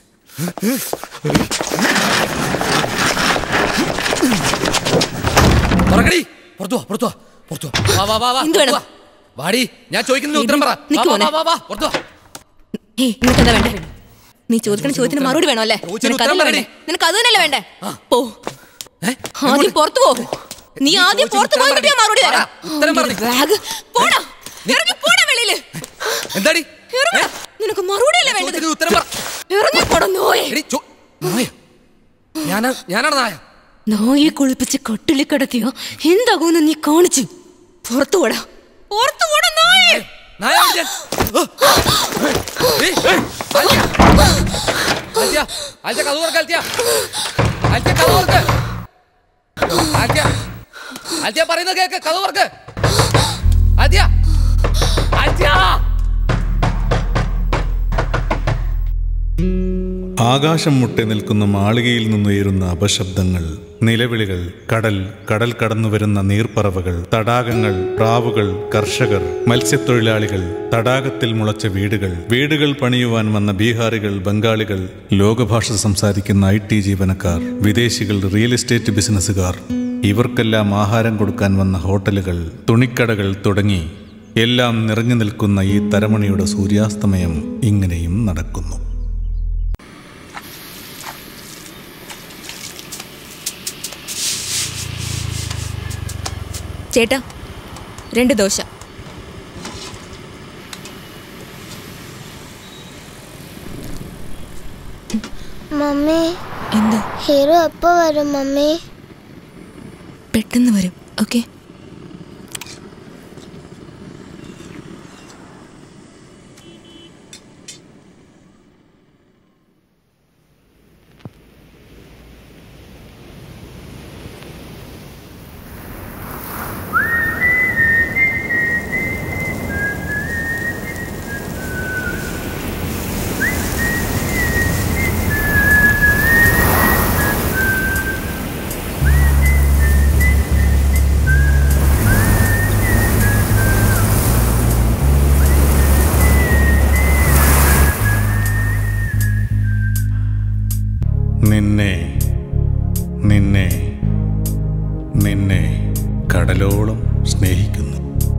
തുറക്കടി പുറത്തു വാ പുറത്തു വാ പുറത്തു വാ വാ വാ വാ എന്ത് പുറത്തു വാ. വാടി ഞാൻ ചോദിക്കുന്നതിന് ഉത്തരം പറ വാ, നിക്ക് വാ, മോനെ. വാ, വാ, വാ, പുറത്തു വാ. ഏയ് നിനക്ക് എന്താ വേണ്ടേ നീ ചോദിക്കുന്ന ചോദ്യത്തിന് മറുപടി വേണോ അല്ലേ ചോദിച്ചതിന് നിനക്ക് ഉത്തരം അതല്ലേ പറയടി. വേണ്ടേ നിനക്ക് അത് തന്നെയല്ലേ വേണ്ടേ പോ ആദ്യം പുറത്തു പോ നീ ആദ്യം പുറത്തു പോയിട്ട് ഞാൻ മറുപടി തരാം ഉത്തരം പറ. ബാഗ് പോടാ ഇറങ്ങി പോടാ വെളിയില് എന്താടി ഇറങ്ങടാ. നിനക്ക് മറുപടി അല്ലേ വേണ്ടത് ചോദിച്ചതിന് ഉത്തരം പറ ഇറങ്ങി പോടാ നോയെ എടി, ചോ- നായ. ഞാനാ ഞാനാണ് നായ നോയെ കുളിപ്പിച്ച് കട്ടിലിൽ കിടത്തിയോ എന്താകുമെന്ന് നീ കാണിച്ചു പുറത്തു പോടാ പുറത്തു പോടാ നോയെ നായ വിളിക്കാൻ. ഓ. ഏയ്, ഏയ്, ആൽത്തിയ. ആൽത്തിയ, ആൽത്തിയ, കതവ് തുറക്ക്, ആൽത്തിയ. ആൽത്തിയ, കതവ് തുറക്ക്. ആൽത്തിയ, ആൽത്തിയ പറയുന്നത് കേക്ക് കഥ തുറക്ക് ആൽത്തിയ ആൽത്തിയ ആകാശം മുട്ടെ നിൽക്കുന്ന മാളികയിൽ നിന്നുയരുന്ന അപശബ്ദങ്ങൾ നിലവിളികൾ കടൽ കടൽ കടന്നു വരുന്ന നീർപ്പറവകൾ തടാകങ്ങൾ പ്രാവുകൾ കർഷകർ മത്സ്യത്തൊഴിലാളികൾ തടാകത്തിൽ മുളച്ച വീടുകൾ വീടുകൾ പണിയുവാൻ വന്ന ബീഹാറികൾ ബംഗാളികൾ ലോകഭാഷ സംസാരിക്കുന്ന ഐ ടി ജീവനക്കാർ വിദേശികൾ റിയൽ എസ്റ്റേറ്റ് ബിസിനസ്സുകാർ ഇവർക്കെല്ലാം ആഹാരം കൊടുക്കാൻ വന്ന ഹോട്ടലുകൾ തുണിക്കടകൾ തുടങ്ങി എല്ലാം നിറഞ്ഞു നിൽക്കുന്ന ഈ തരമണിയുടെ സൂര്യാസ്തമയം ഇങ്ങനെയും നടക്കുന്നു ചേട്ടാ രണ്ട് ദോശ മമ്മി എന്ത് ഹീറോ എപ്പോ വരും മമ്മി പെട്ടെന്ന് വരും ഓക്കെ നിന്നെ നിന്നെ നിന്നെ കടലോളം സ്നേഹിക്കുന്നു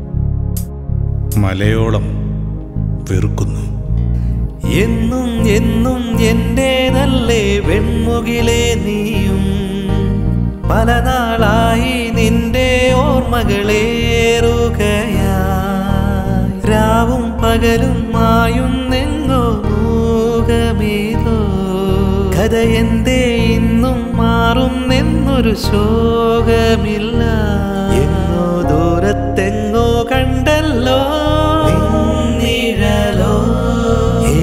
മലയോളം വെറുക്കുന്നു എന്നും എന്നും എന്റേതല്ലേ വെൺമുകിലേ നീയും പല നാളായി നിന്റെ ഓർമ്മകളേറുകയാ രാവും പകലും മായുന്നെങ്ങോ മൂകമേതോ കഥ എന്തേ ഇന്നും മാറുന്നെന്നൊരു ശോകമില്ല എങ്ങോ ദൂരത്തെങ്ങോ കണ്ടല്ലോ നിഴലോ ഈ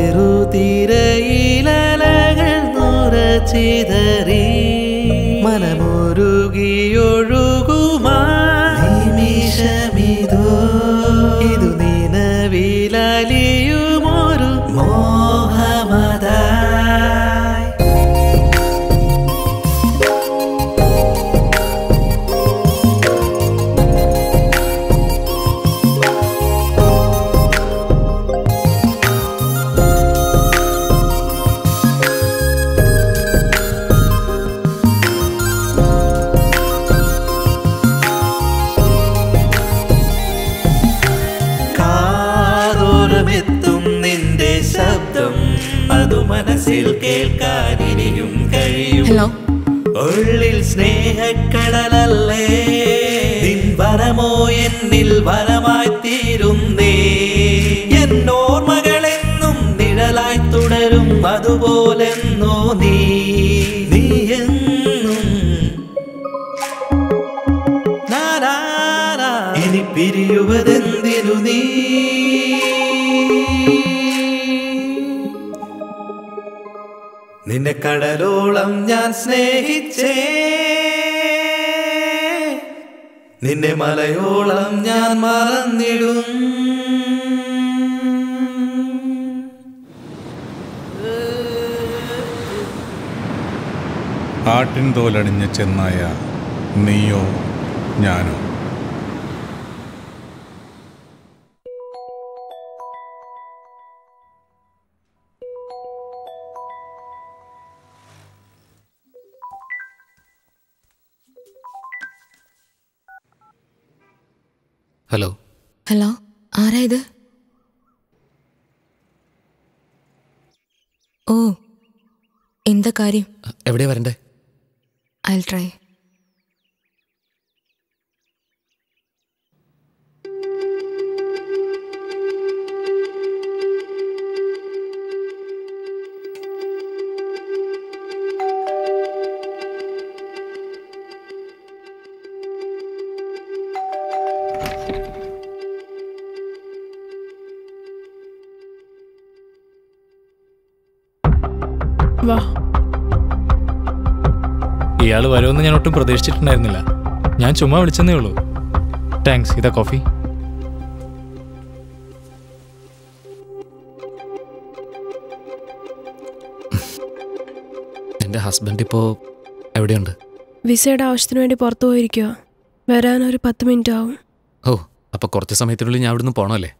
ചെറുതിരയിലകൾ നൂറ ചിതറി മനമൊരുകിയൊഴുകുമാ നിമിഷമിതോ ഇതു നിലവിലലിയുമൊരു മോഹമതായി കാതോരമെത്തും നിന്റെ ശബ്ദം അതു മനസ്സിൽ കേൾക്കാൻ ഇനിയും കഴിയും ഹലോ ഉള്ളിൽ സ്നേഹക്കടലല്ലേ നിൻ വരമോ എന്നിൽ വരമായി തീരുന്നേ എന്നോർമകളെന്നും നിഴലായി തുടരും അതുപോലെന്നോ നീ നീ എന്നും നാരാരാ. ഇനി പിരിയുവതെന്തിനു നീ നിന്നെ കടലോളം ഞാൻ സ്നേഹിച്ചേ നിന്നെ മലയോളം ഞാൻ മറന്നിടും ആട്ടിൻ തോലണിഞ്ഞ ചെന്നായ നീയോ ഞാനോ ഹലോ ഹലോ ആരാ ഇത് ഓ എന്താ കാര്യം എവിടെയാ വരണ്ടേ ഐ ട്രൈ വാ ഇയാൾ വരുമെന്ന് ഞാൻ ഒട്ടും പ്രതീക്ഷിച്ചിട്ടുണ്ടായിരുന്നില്ല ഞാൻ ചുമ്മാ വിളിച്ചെന്നേ ഉള്ളൂ താങ്ക്സ് ഇതാ കോഫി എൻ്റെ ഹസ്ബൻഡ് ഇപ്പോൾ എവിടെയുണ്ട് വിസയുടെ ആവശ്യത്തിന് വേണ്ടി പുറത്തു പോയിരിക്കുക വരാൻ ഒരു പത്ത് മിനിറ്റ് ആവും ഓ അപ്പോൾ കുറച്ച് സമയത്തിനുള്ളിൽ ഞാൻ അവിടുന്ന് പോകണമല്ലേ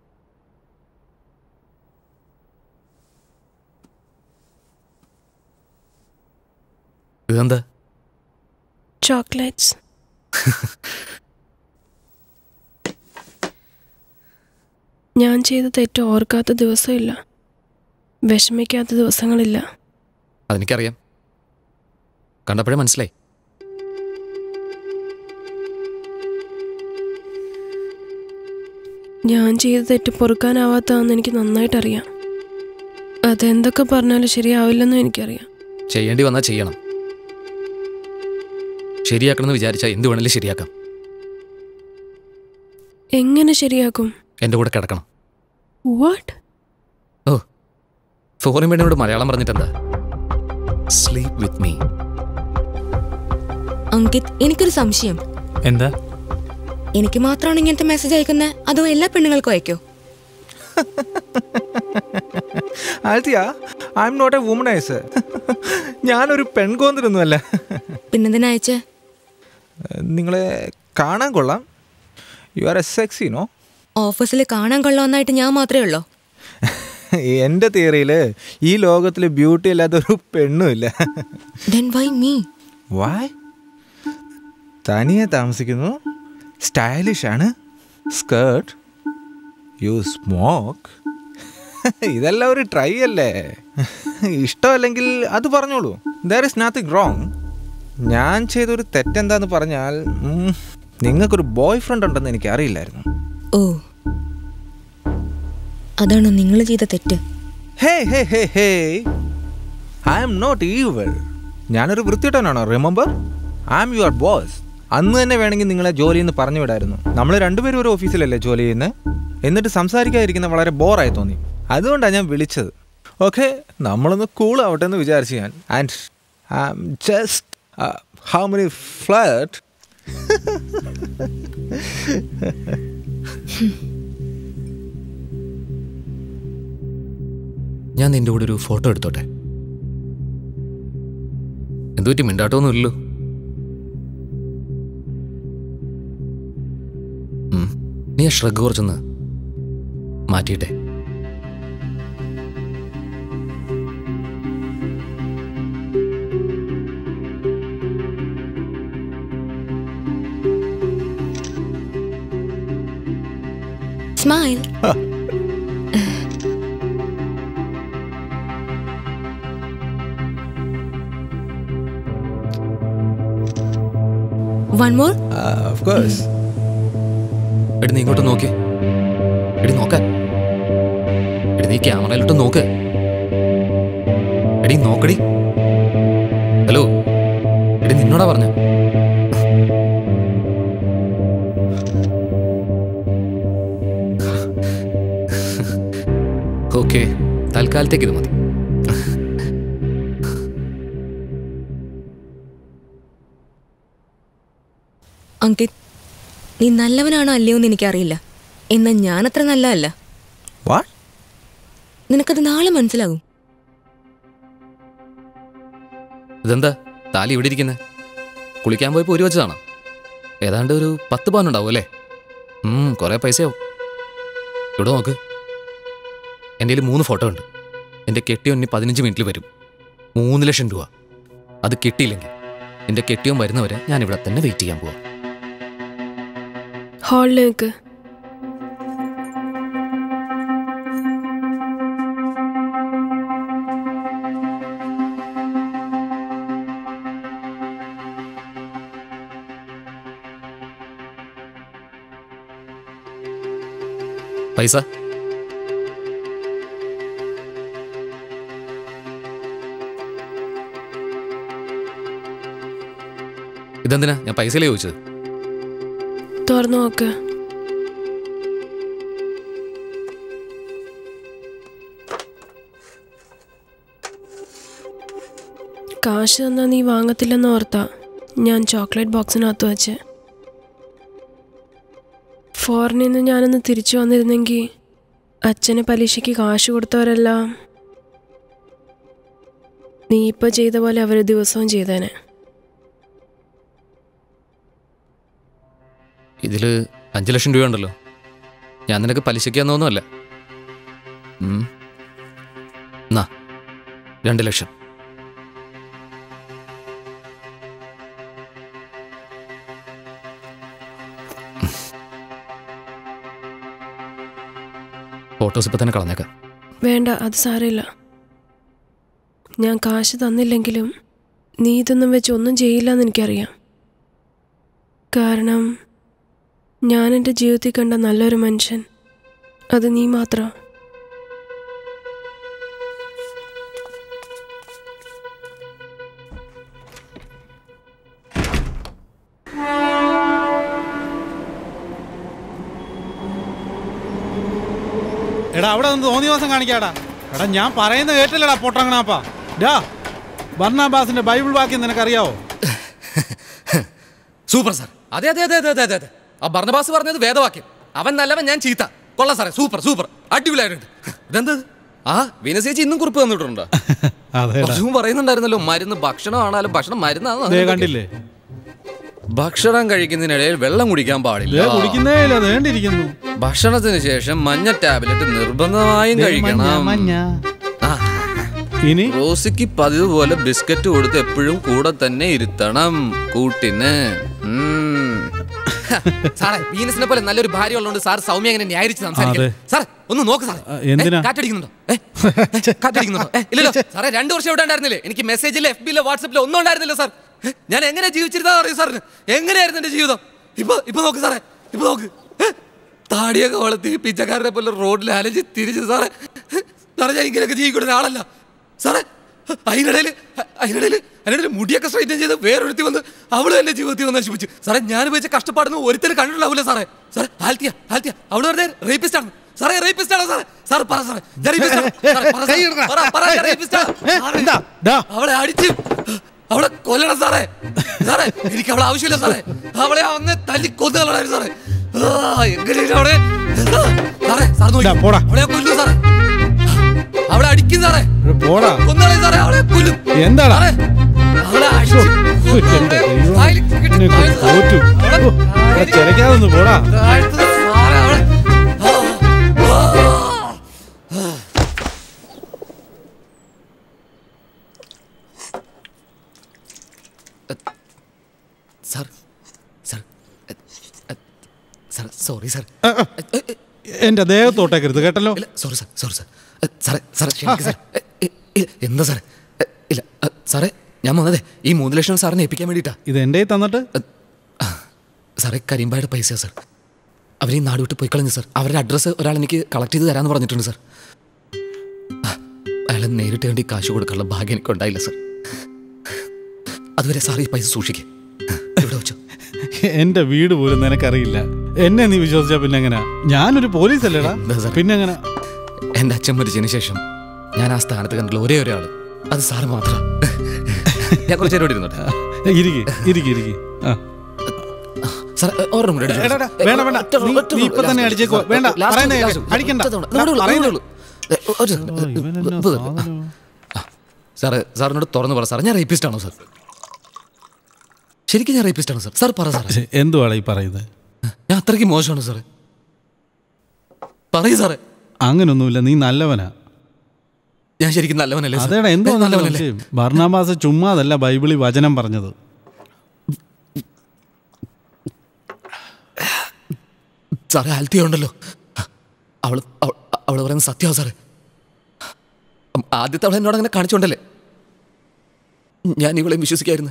ഇതെന്താ ചോക്ലേറ്റ്സ് ഞാൻ ചെയ്ത തെറ്റ് ഓർക്കാത്ത ദിവസമില്ല വിഷമിക്കാത്ത ദിവസങ്ങളില്ല അതെനിക്കറിയാം കണ്ടപ്പോഴേ മനസ്സിലായി ഞാൻ ചെയ്ത തെറ്റ് പൊറുക്കാനാവാത്തതാണെന്ന് എനിക്ക് നന്നായിട്ടറിയാം അതെന്തൊക്കെ പറഞ്ഞാലും ശരിയാവില്ലെന്നും എനിക്കറിയാം ചെയ്യേണ്ടി വന്നാൽ ചെയ്യണം ശരിയാക്കണമെന്ന് വിചാരിച്ചാൽ എന്ത് വേണേലും ശരിയാക്കാം എങ്ങനെ ശരിയാക്കും എൻ്റെ കൂടെ കിടക്കണം വാട്ട് ഓ ഫോറിൻ പെണ്ണിനോട് മലയാളം പറഞ്ഞിട്ടെന്താ സ്ലീപ് വിത്ത് മീ അങ്കിത് എനിക്കൊരു സംശയം എന്താ എനിക്ക് മാത്രമാണ് ഇങ്ങനത്തെ മെസ്സേജ് അയക്കുന്നത് അതോ എല്ലാ പെണ്ണുങ്ങൾക്കും അയക്കോ Althea I M not a womaniser ഞാനൊരു പെൺകോന്തിരൊന്നുമല്ല പിന്നെന്തിനാ അയച്ചേ നിങ്ങളെ കാണാൻ കൊള്ളാം you are a sexy no ഓഫീസിൽ കാണാൻ കൊള്ളാമെന്നായിട്ട് ഞാൻ മാത്രമേ ഉള്ളൂ എൻ്റെ തിയറിയിൽ ഈ ലോകത്തിൽ ബ്യൂട്ടി ഇല്ലാത്തൊരു പെണ്ണുമില്ല ദെൻ വൈ മീ വായ് തനിയെ താമസിക്കുന്നു സ്റ്റൈലിഷ് ആണ് സ്കേർട്ട് യു സ്മോക്ക് ഇതെല്ലാം ഒരു ട്രൈ അല്ലേ ഇഷ്ടമല്ലെങ്കിൽ അത് പറഞ്ഞോളൂ ദർ ഇസ് നത്തിങ് റോങ് ഞാൻ ചെയ്തൊരു തെറ്റെന്താന്ന് പറഞ്ഞാൽ ഉം, നിങ്ങൾക്കൊരു ബോയ് ഫ്രണ്ട് ഉണ്ടെന്ന് എനിക്ക് അറിയില്ലായിരുന്നു ഓ അതാണോ നിങ്ങൾ ചെയ്ത തെറ്റ് ഹേ ഹേ ഹേ ഹേ ഐ ആം നോട്ട് ഈവൽ ഞാനൊരു വൃത്തിയിട്ടവനാണോ remember I am your boss അന്ന് തന്നെ വേണമെങ്കിൽ നിങ്ങളെ ജോലിയിൽ നിന്ന് പറഞ്ഞു വിടായിരുന്നു നമ്മൾ രണ്ടുപേരും ഒരു ഓഫീസിലല്ലേ ജോലി ചെയ്യുന്നത് എന്നിട്ട് സംസാരിക്കാതിരിക്കുന്ന വളരെ ബോറായി തോന്നി അതുകൊണ്ടാണ് ഞാൻ വിളിച്ചത് ഓക്കെ നമ്മളൊന്ന് കൂൾ ആവട്ടെ എന്ന് വിചാരിച്ചു ഞാൻ and I am just how many flat ഞാൻ നിന്റെ കൂടെ ഒരു ഫോട്ടോ എടുത്തോട്ടെ എന്തുപറ്റി മിണ്ടാട്ടമൊന്നുമില്ലല്ലോ ഉം. നീ ആ ഷ്രഗ് കുറച്ചൊന്ന് മാറ്റിയിട്ടെ smile one more of course എടി നീ ഇങ്ങോട്ട് നോക്കി എടി നോക്കാൻ എടി നീ ക്യാമറയിലോട്ട് നോക്ക് എടി നോക്കടി ഹലോ എടി നിന്നോടാ പറഞ്ഞ ഓക്കെ തൽക്കാലത്തേക്ക് ഇത് മതി അങ്കിത് നീ നല്ലവനാണോ അല്ലയോ എന്ന് എനിക്കറിയില്ല എന്നാൽ ഞാനത്ര നല്ലതല്ല വാട്ട് നിനക്കത് നാളെ മനസ്സിലാകും ഇതെന്താ താലി ഇവിടെ ഇരിക്കുന്നത് കുളിക്കാൻ പോയപ്പോൾ ഒരു വെച്ചതാണ് ഏതാണ്ട് ഒരു പത്ത് പവൻ ഉണ്ടാവും അല്ലേ ഉം, കുറേ പൈസയാവും ഇവിടെ നോക്ക് എൻ്റെ കയ്യിൽ മൂന്ന് ഫോട്ടോ ഉണ്ട് എൻ്റെ കെട്ടിയോൻ ഇനി പതിനഞ്ച് മിനിറ്റിൽ വരും മൂന്ന് ലക്ഷം രൂപ അത് കിട്ടിയില്ലെങ്കിൽ എൻ്റെ കെട്ടിയോൻ വരുന്നവരെ ഞാൻ ഇവിടെ തന്നെ വെയിറ്റ് ചെയ്യാൻ പോവാം ഹാളിൽ നിൽക്ക് പൈസ ഇതെന്തിനാ ഞാൻ പൈസയിലേ ചോദിച്ചത് തുറന്നു നോക്ക് കാശ് തന്നാ നീ വാങ്ങത്തില്ലെന്ന് ഓർത്താ ഞാൻ ചോക്ലേറ്റ് ബോക്സിനകത്ത് വെച്ച് ഫോറിനിൽ നിന്ന് ഞാനൊന്ന് തിരിച്ചു വന്നിരുന്നെങ്കിൽ അച്ഛന് പലിശയ്ക്ക് കാശ് കൊടുത്തവരെല്ലാം നീ ഇപ്പോൾ ചെയ്ത പോലെ അവർ ദിവസവും ചെയ്തേനെ ഇതിൽ അഞ്ച് ലക്ഷം രൂപയുണ്ടല്ലോ ഞാൻ നിനക്ക് പലിശയ്ക്കാന്നൊന്നുമല്ല ഉം. എന്നാ രണ്ട് ലക്ഷം ഫോട്ടോസ് ഇപ്പം തന്നെ കളഞ്ഞേക്കാം വേണ്ട അത് സാരമില്ല ഞാൻ കാശ് തന്നില്ലെങ്കിലും നീ ഇതൊന്നും വെച്ച് ഒന്നും ചെയ്യില്ല എന്ന് എനിക്കറിയാം കാരണം ഞാൻ എൻ്റെ ജീവിതത്തിൽ കണ്ട നല്ലൊരു മനുഷ്യൻ അത് നീ മാത്രം എടാ അവിടെ നിന്ന് തോന്നിയ ദിവസം കാണിക്കാടാ എടാ ഞാൻ പറയുന്ന കേട്ടില്ലടാ പൊട്ടങ്ങണാപ്പാ ഡാ ബർണാബാസിന്റെ ബൈബിൾ വാക്യം നിനക്കറിയാവോ സൂപ്പർ സാർ അതെ അതെ അതെ അതെ അതെ അതെ അതെ ആ ഭർണബാസ് പറഞ്ഞത് വേദവാക്യം അവൻ നല്ലവൻ ഞാൻ ചീത്ത കൊള്ളാം സാറേ സൂപ്പർ സൂപ്പർ അടിപൊളിയായിട്ടുണ്ട് ഇതെന്തത് ആ വിനസേച്ചി ഇന്നും കുറിപ്പ് തന്നിട്ടുണ്ടോ അതെ കുറച്ചും പറയുന്നുണ്ടായിരുന്നല്ലോ മരുന്ന് ഭക്ഷണം ആണാലും ഭക്ഷണം മരുന്നാണ് ദേ കണ്ടില്ലേ ഭക്ഷണം കഴിക്കുന്നതിനിടയിൽ വെള്ളം കുടിക്കാൻ ദേ പാടില്ല കുടിക്കുന്നേ ഇല്ല വേണ്ടിയിരിക്കുന്നു ഭക്ഷണത്തിന് ശേഷം മഞ്ഞ ടാബ്ലറ്റ് നിർബന്ധമായും ദേ കഴിക്കണം മഞ്ഞ, മഞ്ഞ. ആ. ഇനി റോസിക്ക് പതിവ് പോലെ ബിസ്ക്കറ്റ് കൊടുത്ത് എപ്പോഴും കൂടെ തന്നെ ഇരുത്തണം കൂട്ടിന് ഉം. ഹ, സാറേ വീനസിനെ പോലെ നല്ലൊരു ഭാര്യ ഉള്ളതുകൊണ്ട് സാർ സൗമ്യ എങ്ങനെ ന്യായീകരിച്ച് സംസാരിക്കും അതെ. സാറേ ഒന്ന് നോക്ക് സാറേ ആ, എന്തിനാ? ഏ, കാറ്റടിക്കുന്നുണ്ടോ ഏ, ഏ, കാറ്റടിക്കുന്നുണ്ടോ ഏ, ഇല്ലല്ലോ സാറേ രണ്ടു വർഷം ഇവിടെ ഉണ്ടായിരുന്നില്ലേ എനിക്ക് മെസ്സേജിലെ എഫ് ബിയിലെ വാട്സപ്പിലെ ഒന്നും ഉണ്ടായിരുന്നില്ല സാർ ഏ, ഞാൻ എങ്ങനെ ജീവിച്ചിരുന്നാ അറിയാം സാറിന് എങ്ങനെയായിരുന്നു എന്റെ ജീവിതം ഇപ്പൊ ഇപ്പൊ നോക്ക് സാറേ ഇപ്പൊ നോക്ക് ഏ, താടിയൊക്കെ വളർത്തി പിച്ചക്കാരനെ പോലെ റോഡിൽ അലഞ്ഞ് തിരിച്ച് സാറേ സാറേ ഞാൻ ഇങ്ങനെയൊക്കെ ജീവിക്കുന്ന ഒരാളല്ല സാറേ അതിനിടയിൽ അതിനിടയിൽ അതിനിടയിൽ മുടിയൊക്കെ സ്ട്രൈറ്റൻ ചെയ്ത് വേറൊരുത്തി വന്ന് അവള് എന്റെ ജീവിതത്തിൽ വന്ന് നശിപ്പിച്ചു സാറേ ഞാൻ വെച്ച കഷ്ടപ്പാടുന്ന ഒരുത്തരും കണ്ടിട്ടുണ്ടാവില്ല സാറേ സാറേ ആൽത്തിയ ആൽത്തിയ അവള് പറഞ്ഞ റേപ്പിസ്റ്റ് ആണ് സാറേ റേപ്പിസ്റ്റ് ആണോ സാറേ സാർ പറ സാറേ ഞാൻ rapist ആണ്. സാറേ, പറ സാറേ. പറ, പറ, ഞാൻ rapist ആണ്. സാറേ, അവളെ അടിച്ച് അവളെ കൊല്ലണം സാറേ സാറേ എനിക്ക് അവളെ ആവശ്യമില്ല സാറേ അവളെ അങ്ങ് തല്ലി കൊന്നു കളയണം സാറേ ആ, എങ്ങനെയാണ് അവളെ ആ, സാറേ സാർ നോക്കി പോടാ. അവളെ ഞാൻ കൊല്ലും സാറേ അവളെ അടിക്കും സാറേ പോടാ കൊന്നാളെ സാറേ അവളെ കൊല്ലും എന്താടാ സാറേ, അവളെ അടിച്ച് എന്റെ ദൈവം. വായിൽ കിട്ടി നിനക്ക് വായിൽ സാറേ. തോറ്റു ഓ, ഇവിടെ ചിലക്കാതൊന്ന് പോടാ താഴത്ത് സാറേ അവളെ ആ, ആ, ആ. സാർ സാർ എ, എ, സാർ സോറി സാർ എന്റെ ദേഹത്തോട്ടേക്കരുത് കേട്ടല്ലോ ഇല്ല സോറി സാർ സോറി സാർ എ, സാറേ സാറേ ക്ഷമിക്ക് സാർ എ, എ, ഇല്ല, എന്താ സാറേ എ, ഇല്ല എ, സാറേ ഞാൻ വന്നതേ ഈ മൂന്ന് ലക്ഷം സാറിനെ ഏൽപ്പിക്കാൻ വേണ്ടിയിട്ടാ ഇത് എൻ്റെ കയ്യിൽ തന്നിട്ട് സാറേ കരിമ്പായുടെ പൈസ സാർ അവർ ഈ നാട് വിട്ട് പോയി കളഞ്ഞു സാർ അവരുടെ അഡ്രസ്സ് ഒരാൾ എനിക്ക് കളക്ട് ചെയ്ത് തരാമെന്ന് പറഞ്ഞിട്ടുണ്ട് സാർ ആ, അയാളെ നേരിട്ട് വേണ്ടി കാശ് കൊടുക്കാനുള്ള ഭാഗ്യം എനിക്ക് ഉണ്ടായില്ല സാർ അതുവരെ സാർ ഈ പൈസ സൂക്ഷിക്കുക ഇവിടെ വെച്ചോ എന്റെ വീട് പോലും നിനക്കറിയില്ല എന്നെ നീ വിശ്വസിച്ചാ പിന്നെ എങ്ങനെ ഞാനൊരു പോലീസ് അല്ലേടാ എന്താ സാർ? പിന്നെ എങ്ങനെ എൻ്റെ അച്ഛൻ മരിച്ചതിന് ശേഷം ഞാൻ ആ സ്ഥാനത്ത് കണ്ടുള്ള ഒരേ ഒരാൾ അത് സാറ് മാത്രം ഞാൻ കുറച്ച് നേരം ഇവിടെ ഇരുന്നോട്ടെ ഇരിക്കി ഇരിക്കി ഇരിക്കി ആ സാർ ഓർഡർ കൂടെ അടിച്ചോ. എടാ, എടാ, വേണ്ട, വേണ്ട. ഒറ്റ തവണ, നീ- ഒറ്റ നീ തവണ, ഇപ്പൊ തന്നെ last, അടിച്ചേക്കോ. last, വേണ്ട, last, പറയുന്നേ last, അടിക്കണ്ട. ഒറ്റ തവണ. ആ, ഇവിടെ ഉള്ളൂ, പറയുന്നേ. ഇവിടെ ഉള്ളൂ. ഏ, ഒരു മുപ്പത് തവണ. ആ, സാറ് സാറിനോട് തുറന്നു പറ സാർ ഞാൻ റേപ്പിസ്റ്റ് ആണോ സാർ ശരിക്കും ഞാൻ റേപ്പിസ്റ്റ് ആണോ സാർ സാർ പറ സാർ ശ്ശെ, എന്തുവാടാ ഈ പറയുന്നത് ഞാൻ അത്രയ്ക്ക് മോശമാണോ സാറേ പറയൂ സാറേ അങ്ങനൊന്നുമില്ല നീ നല്ലവനാ ഞാൻ ശരിക്കും നല്ലവനല്ലേ സാർ? അതേടാ എന്തോ ഞാൻ നല്ലവനല്ലേ ഭർണാമാസ ചുമ്മാതല്ല ബൈബിളിൽ വചനം പറഞ്ഞത് സാറേ ആൽത്തിയ ഉണ്ടല്ലോ അവള് അവ- അവള് പറയുന്നത് സത്യമാ സാറേ ആദ്യത്തെ അവൾ എന്നോട് അങ്ങനെ കാണിച്ചോണ്ടല്ലേ ഞാൻ ഇവളെ വിശ്വസിക്കായിരുന്നു